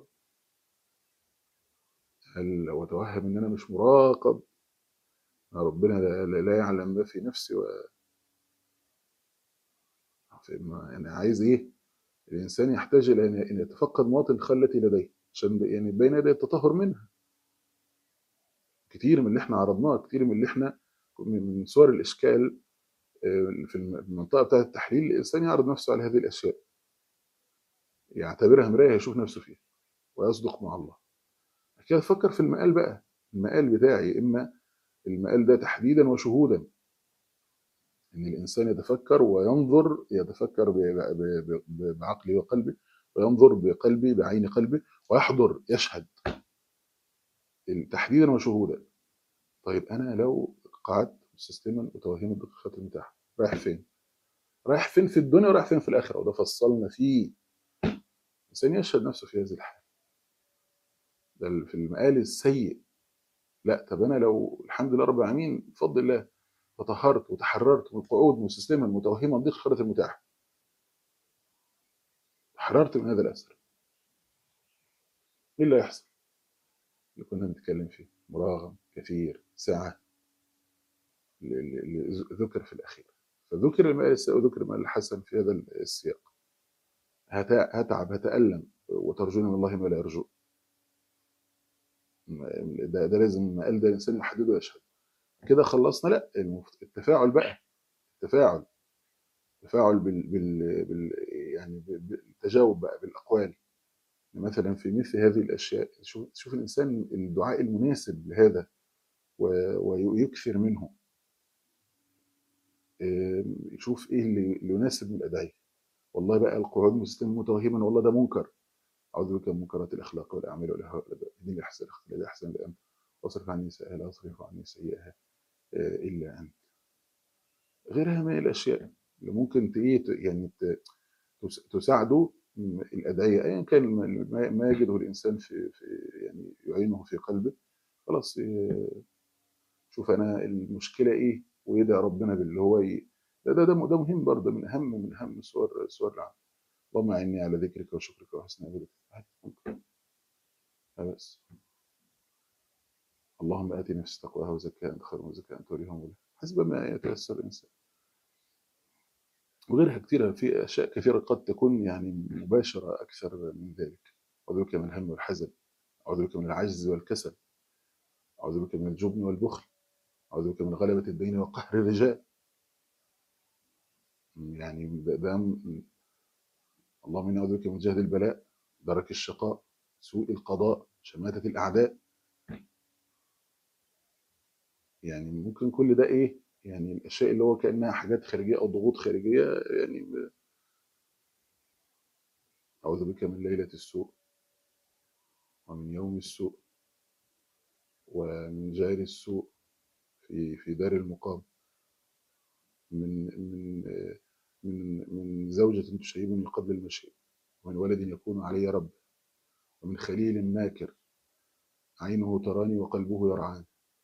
B: هل واتوهم ان انا مش مراقب ربنا لا, لا لا يعلم ما في نفسي و... في- ما- يعني عايز ايه الانسان يحتاج الى ان أن يتفقد مواطن الخلة التي لديه عشان ب- يعني بين يدي التطهر منها كتير من اللي احنا عرضناه كتير من اللي احنا من من صور الاشكال آه، في الم- المنطقه بتاعه التحليل الانسان يعرض نفسه على هذه الاشياء يعتبرها مرايه يشوف نفسه فيها ويصدق مع الله كده فكر في المقال بقى المقال بتاعي اما المقال ده تحديدا وشهودا ان الانسان يتفكر وينظر يتفكر ب- ب- ب- ب- بعقله وقلبه وينظر بقلبه بعين قلبه ويحضر يشهد تحديدا وشهودا طيب انا لو قعدت مستسلما وتوهمت بالخط المتاح رايح فين؟ رايح فين في الدنيا ورايح فين في الاخره وده فصلنا فيه الانسان يشهد نفسه في هذه الحاله ده في المقال السيء لا طب انا لو الحمد لله رب العالمين بفضل الله تطهرت وتحررت من القعود مستسلما متوهما ضيق الخيرات المتاحه تحررت من هذا الاسر ايه اللي هيحصل؟ اللي كنا بنتكلم فيه مراغم كثير ساعه اللي اللي ذكر في الاخير فذكر المال السيء وذكر المال الحسن في هذا السياق هت- هتعب هتألم وترجون من الله ما لا يرجون ده, ده لازم المقال ده الانسان يحدده ويشهد كده خلصنا لا المفت- التفاعل بقى التفاعل التفاعل بال, بال, بال يعني ب- بالتجاوب بقى بالاقوال مثلا في مثل هذه الاشياء شوف شوف الانسان الدعاء المناسب لهذا و- ويكثر منه إيه، يشوف ايه اللي اللي يناسب من الادعيه والله بقى القعود مسلم متوهما والله ده منكر اعوذ بك من منكرات الاخلاق والاعمال والاهواء دين الاحسان الاختلاف الاحسن الان واصرف عني سيئها لا اصرف عني سيئها آه، الا انت غيرها من الاشياء اللي ممكن ت- ايه ت- يعني ت- تس- تساعده م- الادعيه ايا كان ما ما- ما يجده الانسان في في يعني يعينه في قلبه خلاص إيه، شوف انا المشكله ايه ويدعي ربنا باللي هو ي... ده ده ده ده مهم برضه من اهم من اهم صور صور العمل اللهم اعني على ذكرك وشكرك وحسن عبادتك بس اللهم ات نفس تقواها وزكاها انت خير من زكاها انت وليها ومولاها حسب ما يتيسر الانسان وغيرها كثيرة في اشياء كثيره قد تكون يعني مباشره اكثر من ذلك اعوذ بك من الهم والحزن اعوذ بك من العجز والكسل اعوذ بك من الجبن والبخل اعوذ بك من غلبه الدين وقهر الرجال يعني ده, ده اللهم اني اعوذ بك من جهد البلاء درك الشقاء سوء القضاء شماتة الأعداء يعني ممكن كل ده إيه يعني الأشياء اللي هو كأنها حاجات خارجية أو ضغوط خارجية يعني ب- أعوذ بك من ليلة السوء ومن يوم السوء ومن جار السوء في في دار المقام من من من من زوجة تشيبني قبل المشي ومن ولد يكون علي رب ومن خليل ماكر عينه تراني وقلبه يرعاني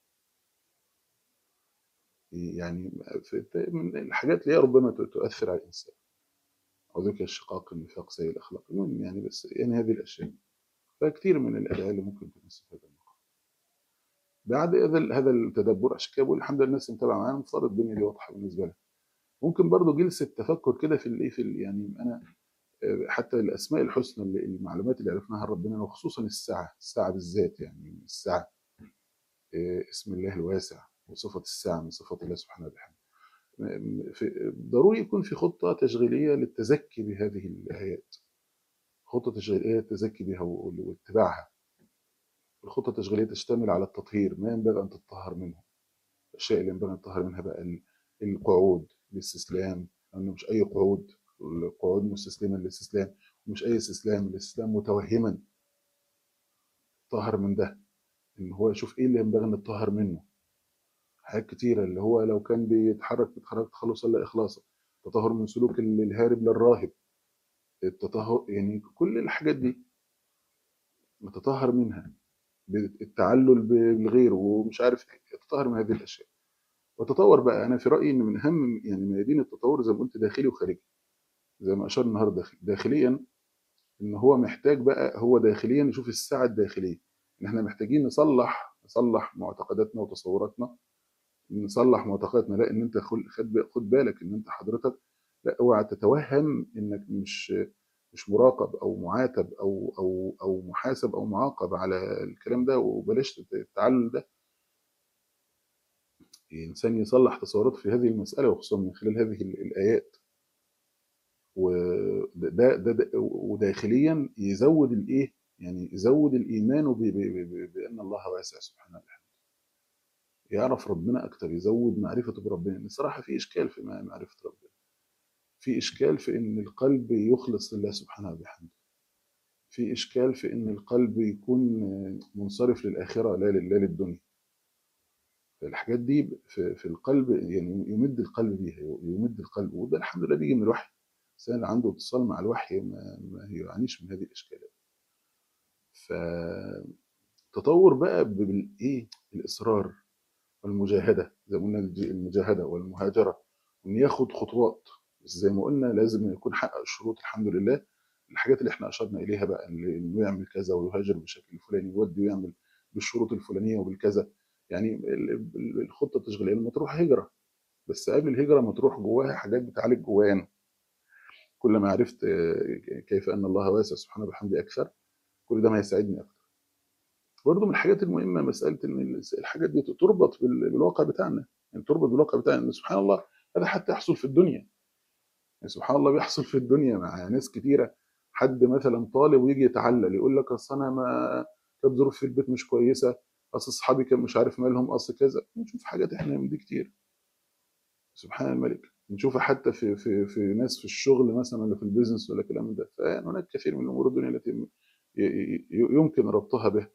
B: يعني في من الحاجات اللي هي ربما تؤثر على الإنسان أعوذ بك من الشقاق النفاق سيء الأخلاق المهم يعني بس يعني هذه الأشياء فكثير من الأدعية اللي ممكن تناسب هذا المقام بعد هذا هذا التدبر عشان كده بقول الحمد لله الناس متابعه معانا مفترض الدنيا دي واضحه بالنسبه لها ممكن برضو جلسه تفكر كده في الايه في ال- يعني انا آه، حتى الاسماء الحسنى اللي المعلومات اللي عرفناها عن ربنا وخصوصا الساعه الساعه بالذات يعني الساعه آه، اسم الله الواسع وصفه الساعه من صفات الله سبحانه وتعالى في ضروري يكون في خطه تشغيليه للتزكي بهذه الايات خطه تشغيليه للتزكي بها واتباعها الخطه التشغيليه تشتمل على التطهير ما ينبغي ان تطهر منه الاشياء اللي ينبغي ان تطهر منها بقى ال- القعود الاستسلام لانه مش اي قعود القعود مستسلما للاستسلام ومش اي استسلام الاستسلام متوهما طهر من ده ان هو يشوف ايه اللي ينبغي ان يتطهر منه حاجات كتيره اللي هو لو كان بيتحرك بيتحرك تخلص الا اخلاصا تطهر من سلوك ال- الهارب للراهب التطهر يعني كل الحاجات دي نتطهر منها بالتعلل بالغير ومش عارف ايه يتطهر من هذه الاشياء وتطور بقى انا في رايي ان من اهم يعني ميادين التطور زي ما قلت داخلي وخارجي زي ما اشار النهارده داخل- داخليا ان هو محتاج بقى هو داخليا يشوف الساعه الداخليه ان احنا محتاجين نصلح نصلح معتقداتنا وتصوراتنا نصلح معتقداتنا لا ان انت خل- خد خد بالك ان انت حضرتك لا اوعى تتوهم انك مش مش مراقب او معاتب او او او محاسب او معاقب على الكلام ده وبلاش التعلل ده الانسان يصلح تصوراته في هذه المساله وخصوصا من خلال هذه ال- الايات وده ده ده وداخليا يزود الايه يعني يزود الايمان ب- ب- ب- بان الله واسع سبحانه وتعالى يعرف ربنا اكتر يزود معرفته بربنا لان الصراحه في اشكال في معرفه ربنا في اشكال في ان القلب يخلص لله سبحانه وبحمده في اشكال في ان القلب يكون منصرف للاخره لا لله للدنيا الحاجات دي في, في القلب يعني يمد القلب بيها يمد القلب وده الحمد لله بيجي من الوحي الانسان اللي عنده اتصال مع الوحي ما, ما يعانيش من هذه الاشكالات فتطور بقى بالايه الاصرار والمجاهده زي ما قلنا الج- المجاهده والمهاجره وان ياخد خطوات بس زي ما قلنا لازم يكون حقق الشروط الحمد لله الحاجات اللي احنا اشرنا اليها بقى اللي- انه يعمل كذا ويهاجر بالشكل الفلاني ويودي ويعمل بالشروط الفلانيه وبالكذا يعني ال- ال- الخطه التشغيليه لما تروح هجره بس قبل الهجره ما تروح جواها حاجات بتعالج جوانا كلما عرفت آه، كيف ان الله واسع سبحانه وبحمده اكثر كل ده ما يساعدني اكتر برضه من الحاجات المهمه مساله ان الحاجات دي تربط بال- بالواقع بتاعنا يعني تربط بالواقع بتاعنا إن سبحان الله هذا حتى يحصل في الدنيا يعني سبحان الله بيحصل في الدنيا مع ناس كتيره حد مثلا طالب ويجي يتعلل يقول لك اصل انا ما كانت ظروف في البيت مش كويسه اصل اصحابي كان مش عارف مالهم اصل كذا نشوف حاجات احنا من دي كتير سبحان الملك نشوفها حتى في في في ناس في الشغل مثلا ولا في البيزنس ولا كلام من ده فهناك كثير من الامور الدنيا التي ي- ي- يمكن ربطها بها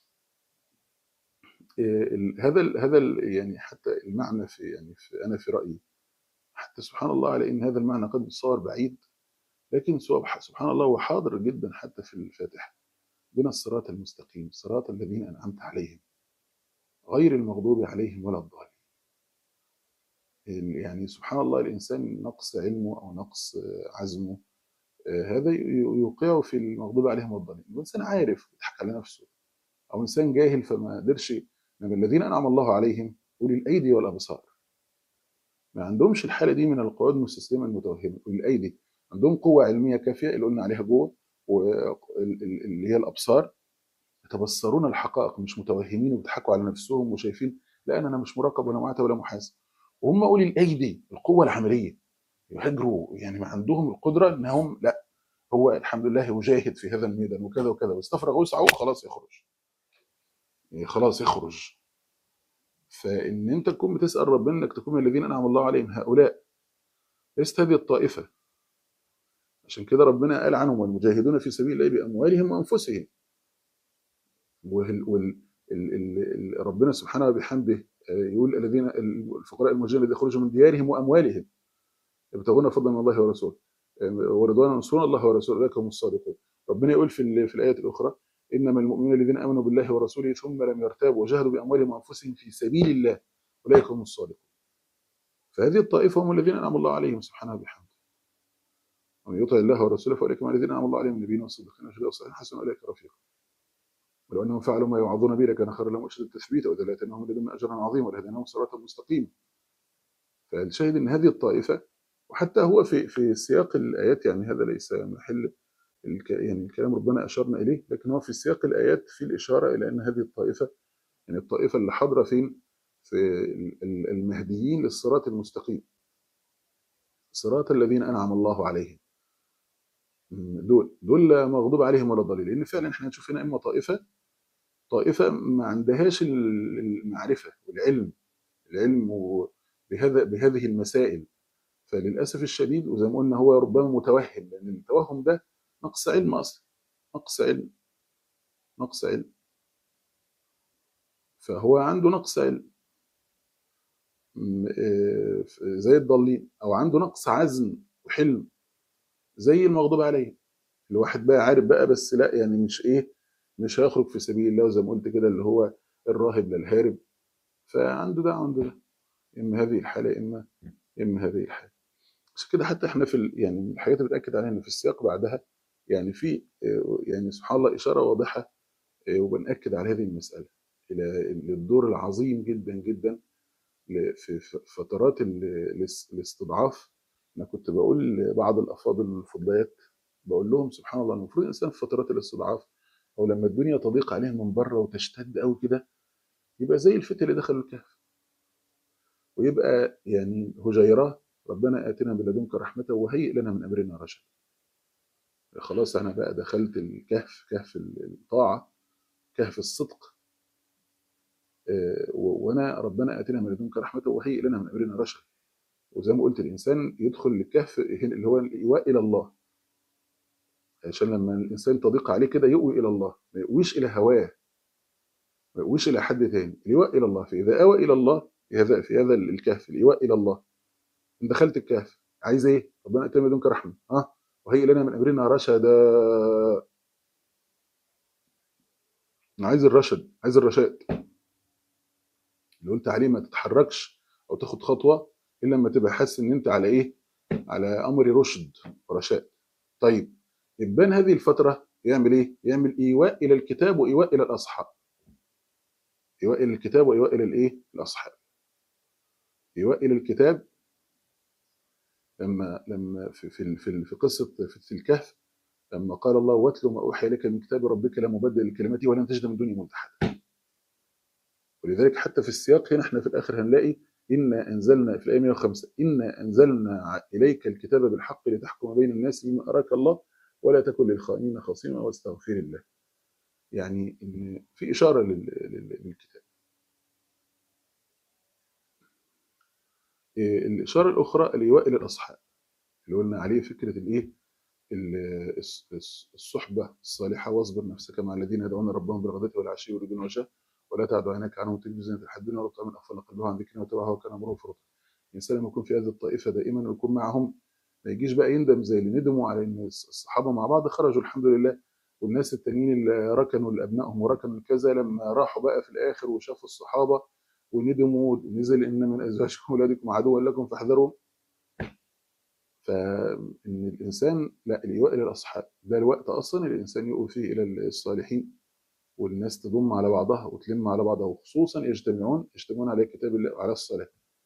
B: إيه، ال- هذا ال- هذا ال- يعني حتى المعنى في يعني في انا في رايي حتى سبحان الله على ان هذا المعنى قد يتصور بعيد لكن سبح- سبحان الله هو حاضر جدا حتى في الفاتحه بنا الصراط المستقيم صراط الذين انعمت عليهم غير المغضوب عليهم ولا الضالين ال- يعني سبحان الله الانسان نقص علمه او نقص آه، عزمه آه، هذا ي- يوقعه في المغضوب عليهم والضالين الانسان عارف بيضحك على نفسه او انسان جاهل فما قدرش انما الذين انعم الله عليهم اولي الايدي والابصار ما عندهمش الحاله دي من القعود المستسلمه المتوهمه اولي الايدي عندهم قوه علميه كافيه اللي قلنا عليها جوه واللي هي الابصار يتبصرون الحقائق مش متوهمين وبيضحكوا على نفسهم وشايفين لا انا مش مراقب ولا معاتب ولا محاسب وهم اولي الايدي القوه العمليه يهاجروا يعني ما عندهم القدره انهم لا هو الحمد لله يجاهد في هذا الميدان وكذا وكذا واستفرغ وسعه خلاص يخرج يعني خلاص يخرج فان انت تكون بتسال ربنا انك تكون من الذين انعم الله عليهم هؤلاء ليست هذه الطائفه عشان كده ربنا قال عنهم والمجاهدون في سبيل الله باموالهم وانفسهم وال وال ال ال ال ربنا سبحانه وبحمده آه، يقول الذين الفقراء المهاجرين الذين يخرجوا من ديارهم واموالهم يبتغون فضلا من الله ورسوله آه، ورضوانا ينصرون الله ورسوله اولئك هم الصادقون ربنا يقول في ال- في الايات الاخرى انما المؤمنون الذين امنوا بالله ورسوله ثم لم يرتابوا وجاهدوا باموالهم وانفسهم في سبيل الله اولئك هم الصادقون فهذه الطائفه هم الذين انعم الله عليهم سبحانه وبحمده ومن يطع الله ورسوله فاولئك مع الذين انعم الله عليهم من النبيين والصديقين والشهداء والصالحين حسن اولئك رفيقا ولو انهم فعلوا ما يوعظون به لكان خيرا لهم واشد التثبيت واذا لاتيناهم من لدنا اجرا عظيما ولهديناهم صراطا مستقيما فالشاهد ان هذه الطائفه وحتى هو في في سياق الايات يعني هذا ليس محل الك يعني الكلام ربنا اشرنا اليه لكن هو في سياق الايات في الاشاره الى ان هذه الطائفه يعني الطائفه اللي حاضره فين؟ في ال- ال- المهديين للصراط المستقيم صراط الذين انعم الله عليهم دول دول لا مغضوب عليهم ولا ضالين لان فعلا احنا هنشوف هنا اما طائفه طائفه ما عندهاش ال- المعرفه والعلم العلم و- بهذا بهذه المسائل فللاسف الشديد وزي ما قلنا هو ربما متوهم لان التوهم ده نقص علم اصلا نقص علم نقص علم فهو عنده نقص علم م- آه، زي الضالين او عنده نقص عزم وحلم زي المغضوب عليه الواحد بقى عارف بقى بس لا يعني مش ايه مش هيخرج في سبيل الله وزي ما قلت كده اللي هو الراهب للهارب فعنده ده عنده ده اما هذه الحاله اما اما هذه الحاله عشان كده حتى احنا في ال... يعني من الحاجات اللي بتاكد عليها ان في السياق بعدها يعني في آه، يعني سبحان الله اشاره واضحه آه، وبنأكد على هذه المساله الى للدور العظيم جدا جدا ل- في في فترات ال- الاس- الاستضعاف انا كنت بقول لبعض الافاضل الفضليات بقول لهم سبحان الله المفروض الانسان في فترات الاستضعاف او لما الدنيا تضيق عليه من بره وتشتد قوي كده يبقى زي الفتى اللي دخلوا الكهف ويبقى يعني هجيراه ربنا اتنا من لدنك رحمه وهيئ لنا من امرنا رشدا خلاص انا بقى دخلت الكهف كهف الطاعه كهف الصدق آه، و- وانا ربنا اتينا من لدنك رحمه وهيئ لنا من امرنا رشدا وزي ما قلت الانسان يدخل الكهف هنا اللي هو الايواء الى الله عشان لما الانسان تضيق عليه كده يؤوي الى الله ما يؤويش الى هواه ما يؤويش الى حد تاني الايواء الى الله فاذا اوى الى الله في هذا في هذا الكهف الايواء الى الله ان دخلت الكهف عايز ايه ربنا اتينا من لدنك رحمه ها وهيئ لنا من امرنا رشدا انا عايز الرشد عايز الرشاد اللي قلت عليه ما تتحركش او تاخد خطوه الا لما تبقى حاسس ان انت على ايه على امر رشد ورشاد طيب ابان هذه الفتره يعمل ايه يعمل ايواء الى الكتاب وايواء الى الاصحاب ايواء الى الكتاب وايواء الى الايه الاصحاب ايواء الى الكتاب لما لما في في في, في قصه في الكهف لما قال الله واتل ما اوحي اليك من كتاب ربك لا مبدل لكلماته ولن تجد من دونه ملتحدا ولذلك حتى في السياق هنا احنا في الاخر هنلاقي انا انزلنا في الايه 105 انا انزلنا اليك الكتاب بالحق لتحكم بين الناس بما اراك الله ولا تكن للخائنين خصيما واستغفر الله يعني ان في اشاره لل- لل- للكتاب إيه، الاشاره الاخرى الايواء الى الاصحاب اللي قلنا عليه فكره الايه ال- الص- الص- الصحبه الصالحه واصبر نفسك مع الذين يدعون ربهم بالغداة والعشي يريدون وجهه ولا تعد عينك عنهم تجد زينة الحياة الدنيا ولا تطع من اغفل قلبه عن ذكرنا وتبعها وكان امره فرطا الانسان لما يكون في هذه الطائفه دائما ويكون معهم ما يجيش بقى يندم زي اللي ندموا على ان الصحابه مع بعض خرجوا الحمد لله والناس التانيين اللي ركنوا لابنائهم وركنوا كذا لما راحوا بقى في الاخر وشافوا الصحابه وندموا ونزل ان من ازواجكم واولادكم عدوا لكم فاحذروا فان الانسان لا الايواء الى الاصحاب ده الوقت اصلا اللي الانسان يؤوي فيه الى الصالحين والناس تضم على بعضها وتلم على بعضها وخصوصا يجتمعون يجتمعون على كتاب الله وعلى الصلاه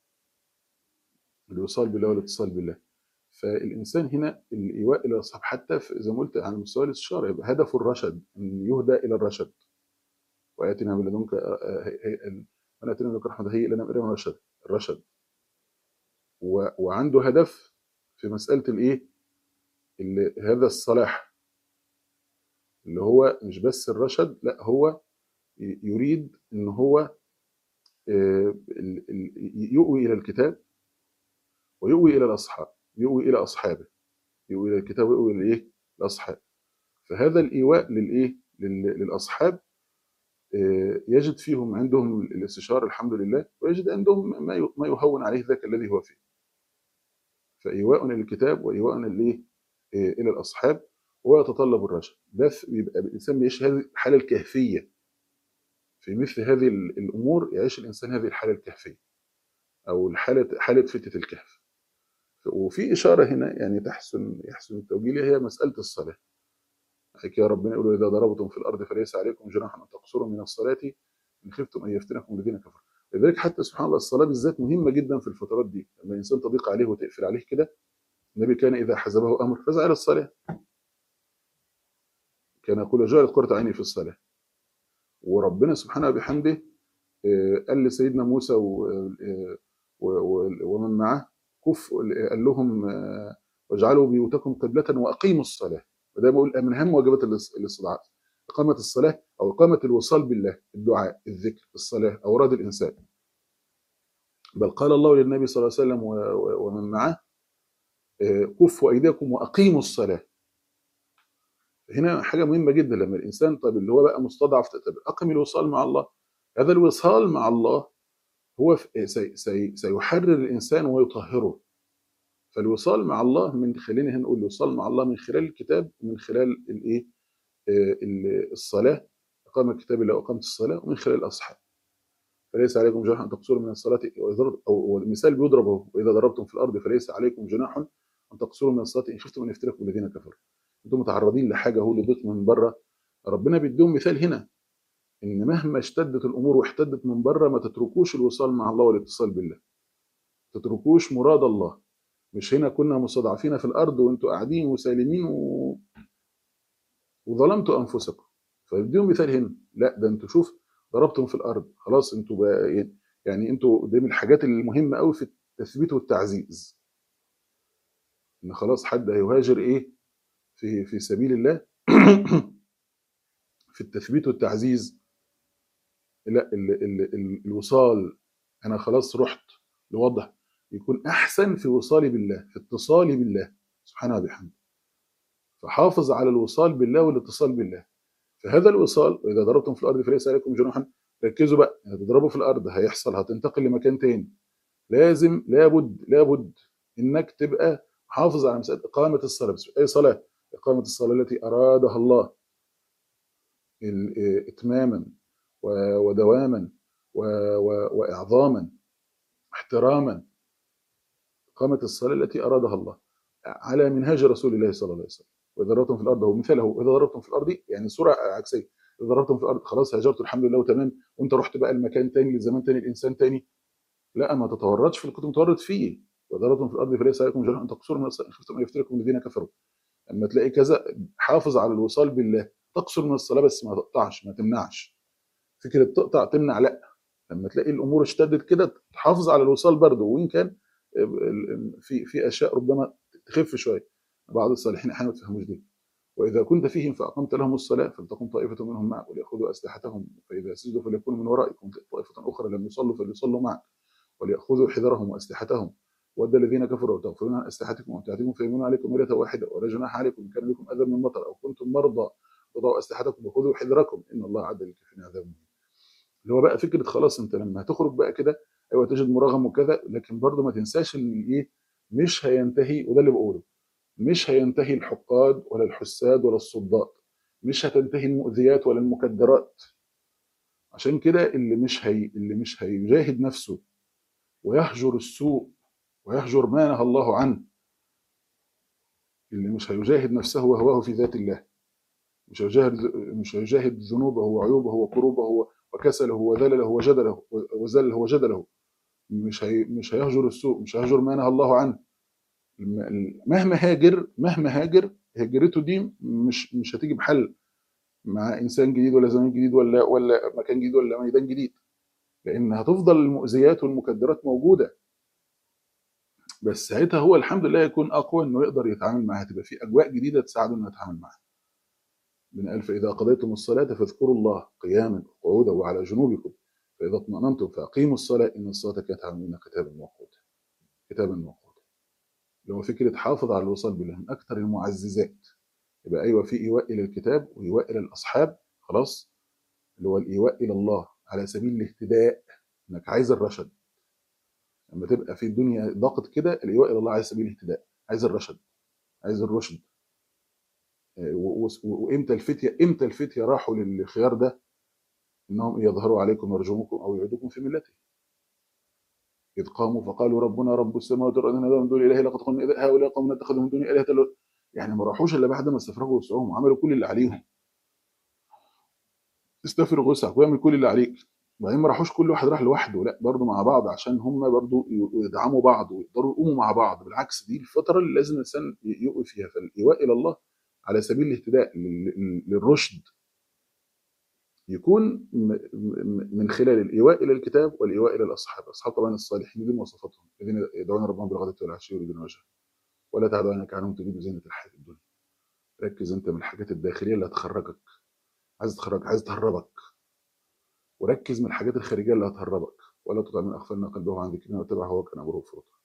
B: الوصال بالله والاتصال بالله فالانسان هنا الايواء الى الاصحاب حتى في زي ما قلت على مستوى الاستشاره يبقى هدفه الرشد ان يهدى الى الرشد وياتنا من لدنك وانا اتينا من لدنك رحمه هي لنا من الرشد الرشد و- وعنده هدف في مساله الايه اللي هذا الصلاح اللي هو مش بس الرشد لا هو ي- يريد ان هو آه، ال- ال- يؤوي الى الكتاب ويؤوي الى الاصحاب يؤوي الى اصحابه يؤوي الى الكتاب ويؤوي الى الايه الاصحاب فهذا الايواء للايه لل- للاصحاب آه، يجد فيهم عندهم الاستشاره الحمد لله ويجد عندهم ما ي- ما يهون عليه ذاك الذي هو فيه فايواء للكتاب وايواء للايه آه، الى الاصحاب ويتطلب الرشد ده في- بيبقى الانسان بيعيش هذه الحاله الكهفيه في مثل هذه ال- الامور يعيش الانسان هذه الحاله الكهفيه او الحاله حاله فتة الكهف وفي اشاره هنا يعني تحسن يحسن التوجيه لها هي مساله الصلاه حكي يا ربنا يقول اذا ضربتم في الارض فليس عليكم جناح ان تقصروا من الصلاه ان خفتم ان يفتنكم الذين كفروا لذلك حتى سبحان الله الصلاه بالذات مهمه جدا في الفترات دي لما الانسان تضيق عليه وتقفل عليه كده النبي كان اذا حزبه امر فزع الى الصلاه كان يقول جعلت قرة عيني في الصلاه وربنا سبحانه وبحمده آه، قال لسيدنا موسى و- آه، و- و- ومن معه كف قال لهم آه، واجعلوا بيوتكم قبلة واقيموا الصلاة وده بقول من اهم واجبات الاس- الاستضعاف اقامة الصلاة او اقامة الوصال بالله الدعاء الذكر الصلاة اوراد الانسان بل قال الله للنبي صلى الله عليه وسلم و- و- ومن معه آه، كفوا ايديكم واقيموا الصلاة هنا حاجة مهمة جدا لما الانسان طب اللي هو بقى مستضعف طب اقم الوصال مع الله هذا الوصال مع الله هو في- سي- سي- سيحرر الانسان ويطهره فالوصال مع الله من خلينا هنقول الوصال مع الله من خلال الكتاب ومن خلال الايه آه، ال- الصلاه اقامه كتاب الله واقامه الصلاه ومن خلال الاصحاب فليس عليكم جناح ان تقصروا من الصلاه وإذا- او المثال بيضرب اهو واذا ضربتم في الارض فليس عليكم جناح ان تقصروا من الصلاه ان خفتم ان يفتنكم الذين كفروا انتم متعرضين لحاجه هو لضيق من بره ربنا بيديهم مثال هنا ان مهما اشتدت الامور واحتدت من بره ما تتركوش الوصال مع الله والاتصال بالله تتركوش مراد الله مش هنا كنا مستضعفين في الارض وانتوا قاعدين وسالمين و... وظلمتوا انفسكم فيديهم مثال هنا لا ده انتوا شوف ضربتم في الارض خلاص انتوا بقى يعني انتوا دي من الحاجات المهمه قوي في التثبيت والتعزيز ان خلاص حد هيهاجر ايه في في في سبيل الله في التثبيت والتعزيز لا ال ال ال الوصال انا خلاص رحت لوضع يكون احسن في وصالي بالله في اتصالي بالله سبحانه وبحمده فحافظ على الوصال بالله والاتصال بالله فهذا الوصال واذا ضربتم في الارض فليس عليكم جناح ركزوا بقى هتضربوا في الارض هيحصل هتنتقل لمكان تاني لازم لابد لابد انك تبقى حافظ على مساله اقامه الصلاه بس اي صلاه اقامه الصلاه التي ارادها الله ال- إيه، اتماما و- ودواما و- و- واعظاما احتراما اقامه الصلاه التي ارادها الله على منهاج رسول الله صلى الله عليه وسلم واذا ضربتم في الارض هو مثاله واذا ضربتم في الارض يعني صوره عكسيه اذا ضربتم في الارض خلاص هاجرت الحمد لله وتمام وانت رحت بقى المكان تاني لزمان تاني الانسان تاني لا ما تتورطش في اللي كنت متورط فيه وضربتم في الارض فليس عليكم جناح ان تقصروا من الصلاه إن خفتم ان يفتنكم الذين كفروا اما تلاقي كذا حافظ على الوصال بالله تقصر من الصلاه بس ما تقطعش ما تمنعش فكره تقطع تمنع لا لما تلاقي الامور اشتدت كده تحافظ على الوصال برضه وان كان في في اشياء ربما تخف شويه بعض الصالحين احيانا ما تفهموش دي واذا كنت فيهم فاقمت لهم الصلاه فلتقم طائفه منهم معك ولياخذوا اسلحتهم فاذا سجدوا فليكونوا من ورائكم طائفه اخرى لم يصلوا فليصلوا معك وليأخذوا حذرهم وأسلحتهم ود الذين كفروا وتغفرون عن أسلحتكم وأمتعتكم فيمنون عليكم ليلة واحدة ولا جناح عليكم إن كان بكم أذى من مطر أو كنتم مرضى وضعوا أسلحتكم وخذوا حذركم إن الله عد للكافرين عذاب مهين. اللي هو بقى فكرة خلاص أنت لما هتخرج بقى كده أيوه تجد مراغم وكذا لكن برضه ما تنساش إن إيه مش هينتهي وده اللي بقوله مش هينتهي الحقاد ولا الحساد ولا الصداد مش هتنتهي المؤذيات ولا المكدرات عشان كده اللي مش هي اللي مش هيجاهد نفسه ويهجر السوء ويهجر ما نهى الله عنه اللي مش هيجاهد نفسه وهواه في ذات الله مش هيجاهد مش هيجاهد ذنوبه وعيوبه وكروبه وكسله وذلله وجدله وذله وجدله مش هي مش هيهجر السوء مش هيهجر ما نهى الله عنه الم- مهما هاجر مهما هاجر هجرته دي مش مش هتيجي بحل مع انسان جديد ولا زمان جديد ولا ولا مكان جديد ولا ميدان جديد لان هتفضل المؤذيات والمكدرات موجوده بس ساعتها هو الحمد لله يكون اقوى انه يقدر يتعامل معاها تبقى في اجواء جديده تساعده انه يتعامل معاها من ألف إذا قضيتم الصلاة فاذكروا الله قياما وقعودا وعلى جنوبكم فإذا اطمأننتم فأقيموا الصلاة إن الصلاة كانت على المؤمنين كتابا موقوتا كتابا موقوتا اللي هو فكرة حافظ على الوصال بالله من أكثر المعززات يبقى أيوة في إيواء إلى الكتاب وإيواء إلى الأصحاب خلاص اللي هو الإيواء إلى الله على سبيل الاهتداء إنك عايز الرشد لما تبقى في الدنيا ضاقت كده الإيواء إلى الله على سبيل الاهتداء عايز الرشد عايز الرشد آه، و- و- وامتى الفتيه امتى الفتيه راحوا للخيار ده انهم يظهروا عليكم ويرجموكم او يعيدوكم في ملته اذ قاموا فقالوا ربنا رب السماوات والارض إن هذا من دون اله لقد قلنا إذا هؤلاء قوم اتخذوا من دون اله لو- يعني ما راحوش الا بعد ما استفرغوا وسعهم وعملوا كل اللي عليهم استفرغ وسعك واعمل كل اللي عليك وبعدين ما راحوش كل واحد راح لوحده لا برضه مع بعض عشان هم برضه يدعموا بعض ويقدروا يقوموا مع بعض بالعكس دي الفتره اللي لازم الانسان يقوي فيها فالايواء الى الله على سبيل الاهتداء لل- للرشد يكون م- م- من خلال الايواء الى الكتاب والايواء الى الاصحاب، الاصحاب طبعا الصالحين دي مواصفاتهم الذين يدعون ربهم بالغداة والعشي يريدون وجهه ولا تعد عينك عنهم تريد زينة الحياة الدنيا. ركز انت من الحاجات الداخليه اللي هتخرجك عايز تخرج عايز تهربك وركز من الحاجات الخارجيه اللي هتهربك ولا تطع من اغفلنا قلبه عن ذكرنا واتبع هو كان امره فرطا.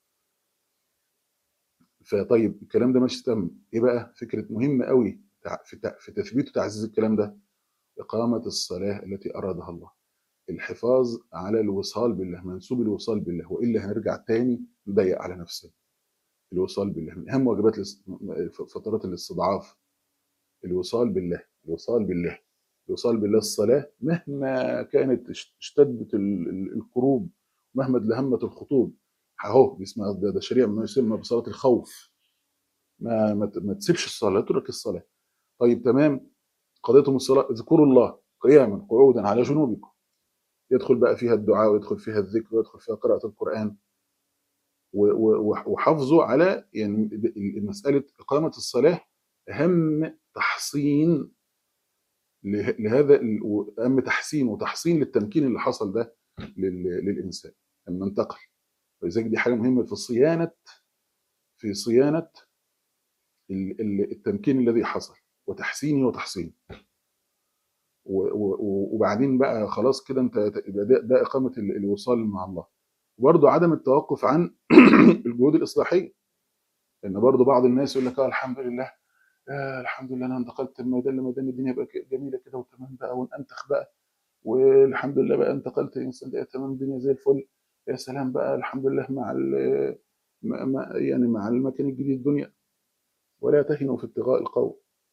B: فطيب الكلام ده ماشي تم ايه بقى فكره مهمه قوي تع- في تع- في تثبيت وتعزيز الكلام ده إقامة الصلاة التي أرادها الله الحفاظ على الوصال بالله منسوب الوصال بالله وإلا هنرجع تاني نضيق على نفسنا الوصال بالله من أهم واجبات الاس- فترات الاستضعاف الوصال بالله الوصال بالله الوصال بالله الصلاة مهما كانت اش- اشتدت ال- ال- الكروب مهما ادلهمت الخطوب اهو دي اسمها ده, ده شريعه ما يسمى بصلاه الخوف ما ما, ت- ما تسيبش الصلاه اترك الصلاه طيب تمام قضيتم الصلاه اذكروا الله قياما قعودا على جنوبكم يدخل بقى فيها الدعاء ويدخل فيها الذكر ويدخل فيها قراءة القرآن و- و- وحافظوا على يعني مسألة إقامة الصلاة أهم تحصين له- لهذا ال- و- أهم تحسين وتحصين للتمكين اللي حصل ده لل- للإنسان لما انتقل ولذلك دي حاجة مهمة في صيانة في صيانة ال- ال- التمكين الذي حصل وتحسينه وتحصينه و- و- وبعدين بقى خلاص كده انت يبقى ده, ده اقامه ال- الوصال مع الله وبرضه عدم التوقف عن الجهود الاصلاحيه لان برضه بعض الناس يقول لك اه الحمد لله آه الحمد لله انا انتقلت من ميدان لميدان الدنيا بقى ك- جميله كده وتمام بقى وننتخ بقى والحمد لله بقى انتقلت انسان بقى تمام الدنيا زي الفل يا سلام بقى الحمد لله مع ال- مع مع- يعني مع المكان الجديد الدنيا ولا تهنوا في ابتغاء القوم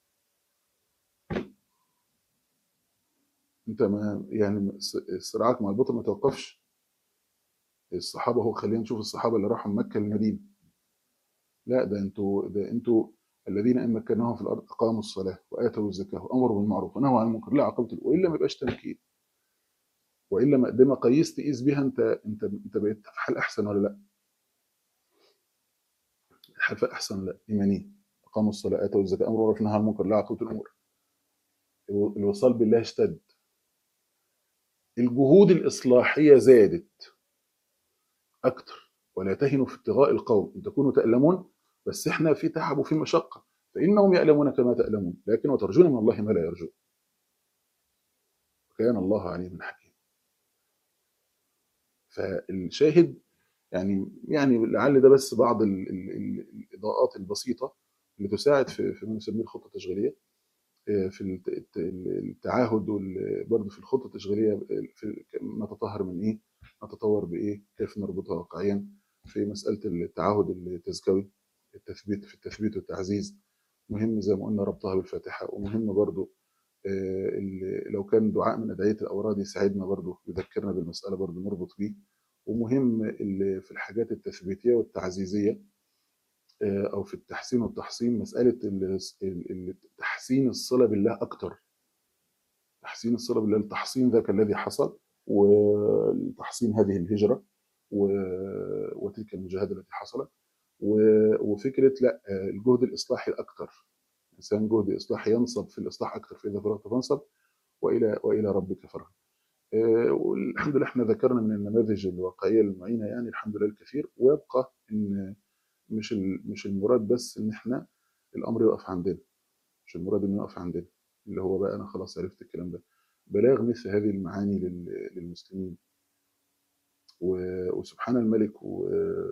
B: انت ما يعني س- صراعك مع البطل ما توقفش الصحابه هو خلينا نشوف الصحابه اللي راحوا من مكه للمدينه لا ده انتوا ده انتوا الذين ان مكناهم في الارض اقاموا الصلاه واتوا الزكاه وامروا بالمعروف ونهوا عن المنكر لا عقبت والا ما يبقاش تمكين والا ما ده مقاييس تقيس بيها انت انت انت بقيت في حال احسن ولا لا حال في احسن ولا لا ايمانيه اقاموا الصلاه اتوا الزكاه امروا بالمعروف ونهوا عن المنكر لا عقبت الامور الوصال بالله اشتد الجهود الاصلاحيه زادت اكتر ولا تهنوا في ابتغاء القوم ان تكونوا تألمون بس احنا في تعب وفي مشقه فانهم يألمون كما تألمون لكن وترجون من الله ما لا يرجون وكان الله عليما حكيما فالشاهد يعني يعني لعل ده بس بعض ال ال ال الاضاءات البسيطه اللي تساعد في في ما نسميه الخطه التشغيليه آه، في الت- الت- التعاهد وال- برضه في الخطه التشغيليه في نتطهر من ايه؟ نتطور بايه؟ كيف نربطها واقعيا في مساله التعاهد التزكوي التثبيت في التثبيت والتعزيز مهم زي ما قلنا ربطها بالفاتحه ومهم برضه آه، ال- لو كان دعاء من ادعيه الاوراد يساعدنا برضه يذكرنا بالمساله برضه نربط بيه ومهم ال- في الحاجات التثبيتيه والتعزيزيه آه، او في التحسين والتحصين مساله ال- ال- ال- تحسين الصله بالله اكتر تحسين الصله بالله التحصين ذاك الذي حصل وتحصين هذه الهجره و- وتلك المجاهده التي حصلت و- وفكره لا آه، الجهد الاصلاحي الاكثر انسان جهد اصلاحي ينصب في الاصلاح اكثر فاذا فرغت فانصب والى والى ربك فرغ آه، والحمد لله احنا ذكرنا من النماذج الواقعيه المعينه يعني الحمد لله الكثير ويبقى ان مش ال- مش المراد بس ان احنا الامر يقف عندنا مش المراد انه يقف عندنا اللي هو بقى انا خلاص عرفت الكلام ده بلاغ مثل هذه المعاني لل- للمسلمين و- وسبحان الملك و-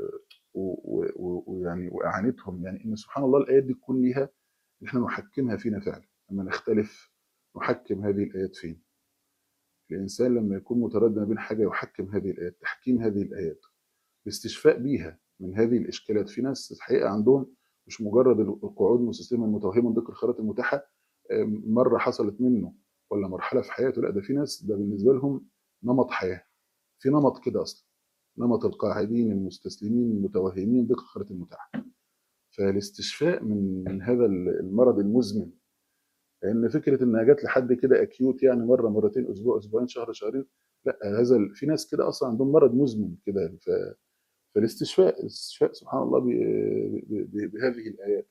B: و- و- ويعني واعانتهم يعني ان سبحان الله الايات دي تكون ليها ان احنا نحكمها فينا فعلا لما نختلف نحكم هذه الايات فين الانسان لما يكون متردد ما بين حاجه يحكم هذه الايات تحكيم هذه الايات الاستشفاء بيها من هذه الاشكالات في ناس الحقيقه عندهم مش مجرد القعود مستسلما متوهما ضد الخيارات المتاحه آم، مره حصلت منه ولا مرحله في حياته لا ده في ناس ده بالنسبه لهم نمط حياه في نمط كده اصلا نمط القاعدين المستسلمين المتوهمين ضد الخيارات المتاحه فالاستشفاء من من هذا المرض المزمن لان فكره انها جت لحد كده اكيوت يعني مره مرتين اسبوع اسبوعين شهر شهرين لا هذا ال- في ناس كده اصلا عندهم مرض مزمن كده ف فالاستشفاء الاستشفاء سبحان الله ب- ب- ب- بهذه الايات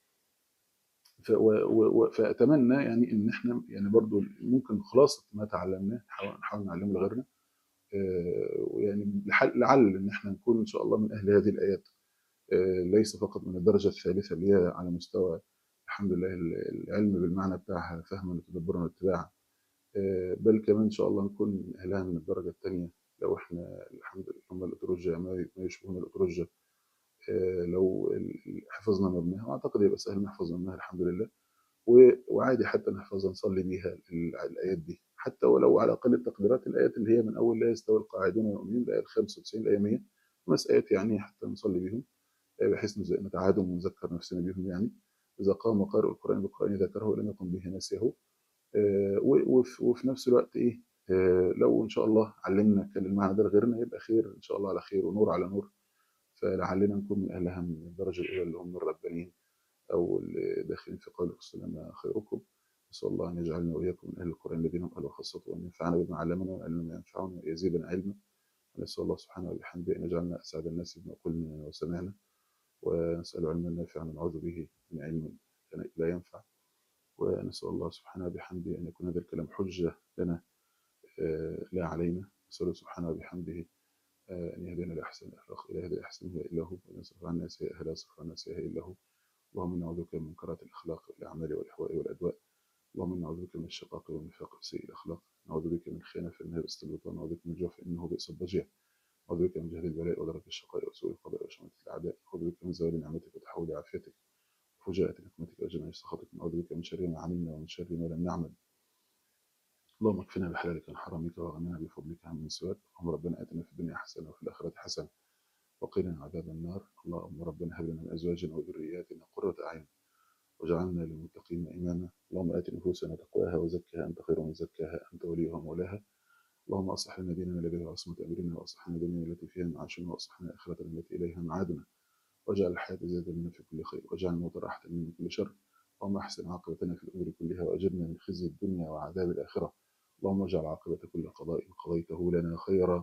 B: ف- و- و- و- فاتمنى يعني ان احنا يعني برضو ممكن خلاصه ما تعلمناه نحاول نحاول نعلمه لغيرنا آه، ويعني لحل- لعل ان احنا نكون ان شاء الله من اهل هذه الايات آه، ليس فقط من الدرجه الثالثه اللي هي على مستوى الحمد لله ال- العلم بالمعنى بتاعها فهما وتدبرا واتباعا آه، بل كمان ان شاء الله نكون من اهلها من الدرجه الثانيه لو احنا الحمد لله هم الاتروجيا ما ما يشبهون الاتروجيا آه، لو ال- حفظنا مبناها واعتقد يبقى سهل نحفظ مبناها الحمد لله و- وعادي حتى نحفظها نصلي بيها ال- الايات دي حتى ولو على اقل التقديرات الايات اللي هي من اول لا يستوي القاعدون والمؤمنين الايه 95 الايه 100 خمس ايات يعني حتى نصلي بيهم آه، بحيث نز- نتعادم ونذكر نفسنا بيهم يعني اذا قام قارئ القران بالقران ذكره ولم يقم به نسيه آه، و- وفي وفي نفس الوقت ايه آه، لو ان شاء الله علمنا كان المعنى ده لغيرنا يبقى خير ان شاء الله على خير ونور على نور فلعلنا نكون من اهلها من الدرجه الاولى اللي هم الربانيين او اللي داخلين في قول السلام خيركم نسال الله ان يجعلنا واياكم من اهل القران الذين هم اهل خاصته وان ينفعنا بما علمنا ويعلمنا ما ينفعنا ويزيدنا علما ونسال الله سبحانه وبحمده ان يجعلنا اسعد الناس بما قلنا وسمعنا ونسال علما نافعا ونعوذ به من علم لا ينفع ونسال الله سبحانه وبحمده ان يكون هذا الكلام حجه لنا آه، لا علينا نساله سبحانه وبحمده آه، ان يهدينا لاحسن الاخلاق الى هدى احسنها الا هو وان يصرف عنا سيئها لا يصرف عنا سيئها الا هو اللهم إنا نعوذ بك من منكرات الأخلاق والأعمال والأهواء والأدواء اللهم إنا نعوذ بك من الشقاق والنفاق وسيء الأخلاق نعوذ بك من الخيانة فإنها بئس البطان نعوذ بك من الجوع فإنه بئس الضجيع نعوذ بك من جهد البلاء ودرك الشقاء وسوء القضاء وشماتة الأعداء نعوذ بك من زوال نعمتك وتحول عافيتك وفجاءة نقمتك وجميع سخطك نعوذ بك من شر ما عملنا ومن شر ما لم نعمل اللهم اكفنا بحلالك عن حرامك وغننا بفضلك عن من سواك اللهم ربنا اتنا في الدنيا حسنه وفي الاخره حسنه وقنا عذاب النار اللهم ربنا هب لنا من ازواجنا وذرياتنا قره اعين وجعلنا للمتقين اماما اللهم ات نفوسنا تقواها وزكها انت خير من زكاها انت وليها ومولاها اللهم اصلح لنا ديننا الذي هو عصمه امرنا واصلح لنا دنيا التي فيها معاشنا واصلح لنا اخرتنا التي اليها معادنا واجعل الحياه زياده لنا في كل خير واجعل الموت راحه من كل شر اللهم احسن عاقبتنا في الامور كلها واجرنا من خزي الدنيا وعذاب الاخره اللهم اجعل عاقبة كل قضاء قضيته لنا خيرا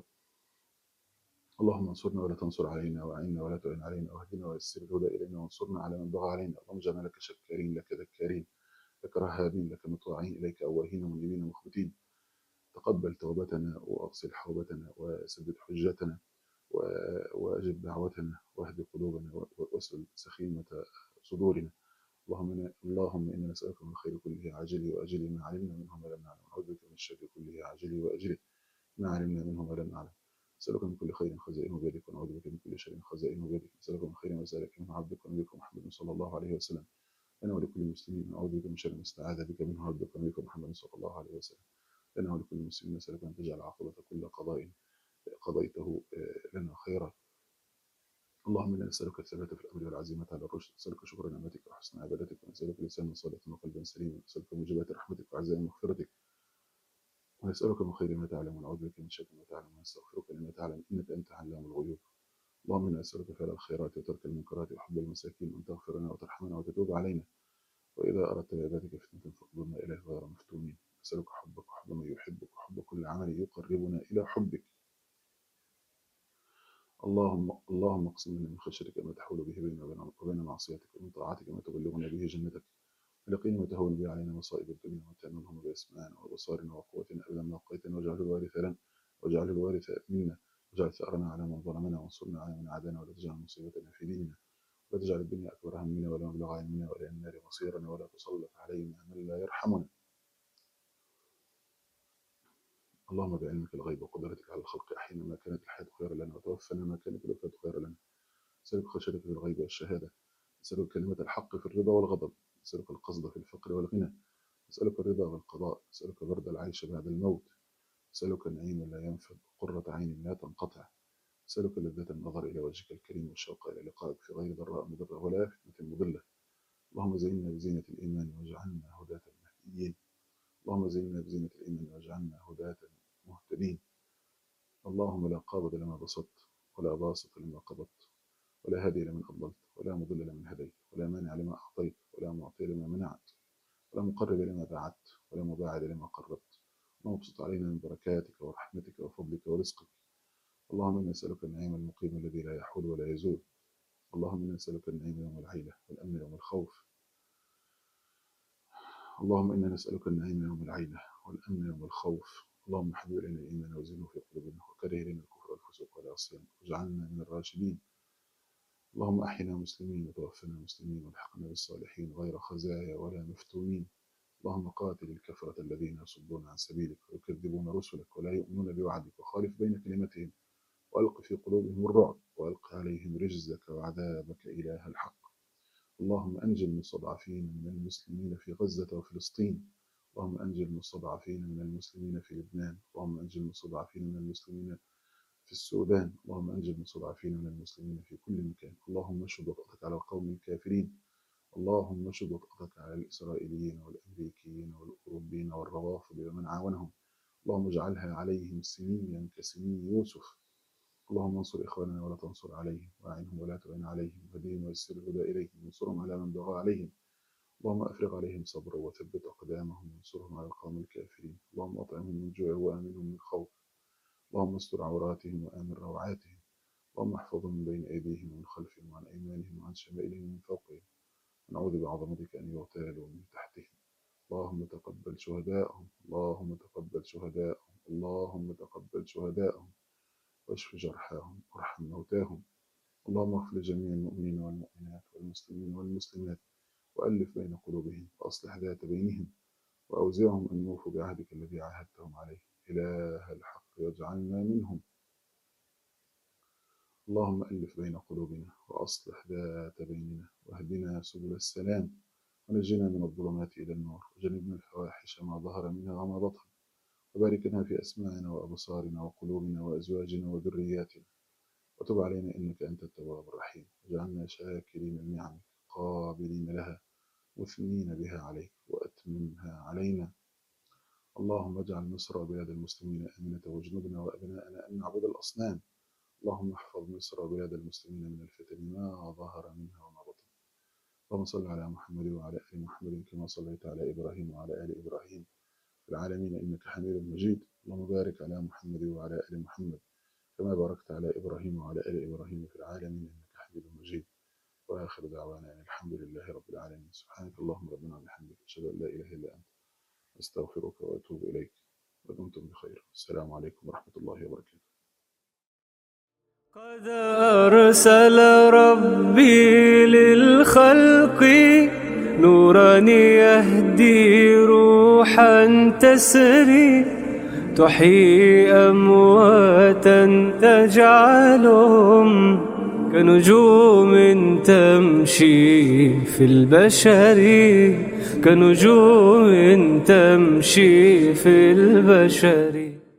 B: اللهم انصرنا ولا تنصر علينا وأعنا ولا تعن علينا واهدنا ويسر الهدى إلينا وانصرنا على من بغى علينا اللهم اجعلنا لك شكارين لك ذكارين لك رهابين لك مطواعين إليك أواهين منيبين مخبتين تقبل توبتنا وأغسل حوبتنا وسدد حجتنا وأجب دعوتنا واهد قلوبنا واسلل سخيمة صدورنا اللهم إنا اللهم إنا نسألك من خير كله عاجله وأجله ما علمنا منه ما لم نعلم ونعوذ بك من الشر كله عاجله وأجله ما علمنا منه ما لم نعلم نسألك من كل خير خزائنه بيدك ونعوذ بك من كل شر خزائنه بيدك نسألك من خير ما سألك منه عبدك ونبيك محمد صلى الله عليه وسلم لنا ولكل مسلمين نعوذ بك من شر ما استعاذ بك منه عبدك ونبيك محمد صلى الله عليه وسلم لنا ولكل مسلمين نسألك أن تجعل عاقبة كل قضاء قضيته لنا خيرا اللهم انا نسالك الثبات في الامر والعزيمه على الرشد نسالك شكر نعمتك وحسن عبادتك ونسالك لسانا صالحا وقلبا سليما ونسالك موجبات رحمتك وعزائم مغفرتك ونسالك من خير ما تعلم ونعوذ بك من شر ما تعلم ونستغفرك لما تعلم انك انت علام الغيوب اللهم انا نسالك فعل الخيرات وترك المنكرات وحب المساكين وان تغفر لنا وترحمنا وتتوب علينا واذا اردت بعبادك فتنه فاقبلنا اليه غير مفتونين نسالك حبك وحب من يحبك وحب كل عمل يقربنا الى حبك اللهم اللهم اقسم لنا من خشيتك ما تحول به بيننا وبين وبين معصيتك ومن طاعتك ما تبلغنا به جنتك اليقين ما تهون به علينا مصائب الدنيا ومتعنا اللهم باسمائنا وابصارنا وقوتنا ابدا ما بقيتنا واجعله الوارث لنا واجعله الوارث منا واجعل ثارنا على من ظلمنا وانصرنا على من عادانا ولا تجعل مصيبتنا في ديننا ولا تجعل الدنيا اكبر همنا ولا مبلغ علمنا ولا النار مصيرنا ولا تسلط علينا من لا يرحمنا اللهم بعلمك الغيب وقدرتك على الخلق احينا ما كانت الحياه خيرا لنا وتوفنا ما كانت الوفاه خيرا لنا نسالك خشيتك في الغيب والشهاده نسالك كلمه الحق في الرضا والغضب نسالك القصد في الفقر والغنى نسالك الرضا والقضاء نسالك برد العيش بعد الموت نسالك النعيم لا ينفد وقره عين لا تنقطع نسالك لذة النظر إلى وجهك الكريم والشوق إلى لقائك في غير ضراء مضرة ولا فتنة مضلة اللهم زينا بزينة الإيمان واجعلنا هداة مهديين اللهم زينا بزينة الإيمان واجعلنا هداة مهتدين اللهم لا قابض لما بسطت ولا باسط لما قبضت ولا هادي لمن أضللت ولا مضل لمن هديت ولا مانع لما أعطيت ولا معطي لما منعت ولا مقرب لما بعدت ولا مباعد لما قربت اللهم ابسط علينا من بركاتك ورحمتك وفضلك ورزقك اللهم إنا نسألك النعيم المقيم الذي لا يحول ولا يزول اللهم إنا نسألك النعيم يوم العيلة والأمن يوم الخوف اللهم إنا نسألك النعيم يوم العيلة والأمن يوم الخوف اللهم حبب إلينا الإيمان وزينه في قلوبنا وكره إلينا الكفر والفسوق والعصيان واجعلنا من الراشدين اللهم أحينا مسلمين وتوفنا مسلمين والحقنا بالصالحين غير خزايا ولا مفتونين اللهم قاتل الكفرة الذين يصدون عن سبيلك ويكذبون رسلك ولا يؤمنون بوعدك وخالف بين كلمتهم وألق في قلوبهم الرعب وألق عليهم رجزك وعذابك إله الحق اللهم أنجل المستضعفين من المسلمين في غزة وفلسطين اللهم أنجل المستضعفين من المسلمين في لبنان اللهم أنجل المستضعفين من المسلمين في السودان اللهم أنجل المستضعفين من المسلمين في كل مكان اللهم اشهد وطأتك على القوم الكافرين اللهم اشهد وطأتك على الإسرائيليين والأمريكيين والأوروبيين والروافض ومن عاونهم اللهم اجعلها عليهم سنيا كسنين يوسف اللهم انصر إخواننا ولا تنصر عليهم وأعنهم ولا تعن عليهم وهديهم ويسر الهدى إليهم وانصرهم على من بغى عليهم اللهم أفرغ عليهم صبرا وثبت أقدامهم وانصرهم على القوم الكافرين اللهم أطعمهم من جوع وآمنهم من خوف اللهم استر عوراتهم وآمن روعاتهم اللهم احفظهم من بين أيديهم ومن خلفهم وعن أيمانهم وعن شمائلهم ومن فوقهم ونعوذ بعظمتك أن يغتالوا من تحتهم اللهم تقبل شهداءهم اللهم تقبل شهداءهم اللهم تقبل شهداءهم واشف جرحاهم وارحم موتاهم اللهم اغفر لجميع المؤمنين والمؤمنات والمسلمين والمسلمات وألف بين قلوبهم وأصلح ذات بينهم وأوزعهم أن يوفوا بعهدك الذي عاهدتهم عليه إله الحق واجعلنا منهم اللهم ألف بين قلوبنا وأصلح ذات بيننا واهدنا سبل السلام ونجنا من الظلمات إلى النور وجنبنا الفواحش ما ظهر منها وما بطن وبارك لنا في أسماعنا وأبصارنا وقلوبنا وأزواجنا وذرياتنا وتب علينا إنك أنت التواب الرحيم واجعلنا شاكرين لنعمك قابلين لها مثنين بها عليك وأتممها علينا اللهم اجعل مصر وبلاد المسلمين آمنة واجنبنا وأبناءنا أن نعبد الأصنام اللهم احفظ مصر وبلاد المسلمين من الفتن ما ظهر منها وما بطن اللهم صل على محمد وعلى آل محمد كما صليت على إبراهيم وعلى آل إبراهيم في العالمين إنك حميد مجيد اللهم بارك على محمد وعلى آل محمد كما باركت على إبراهيم وعلى آل إبراهيم في العالمين إنك حميد مجيد وآخر دعوانا أن الحمد لله رب العالمين سبحانك اللهم ربنا وبحمدك أشهد أن لا إله إلا أنت أستغفرك وأتوب إليك ودمتم بخير السلام عليكم ورحمة الله وبركاته
A: قد أرسل ربي للخلق نورا يهدي روحا تسري تحيي أمواتا تجعلهم كنجوم تمشي في البشر كنجوم تمشي في البشر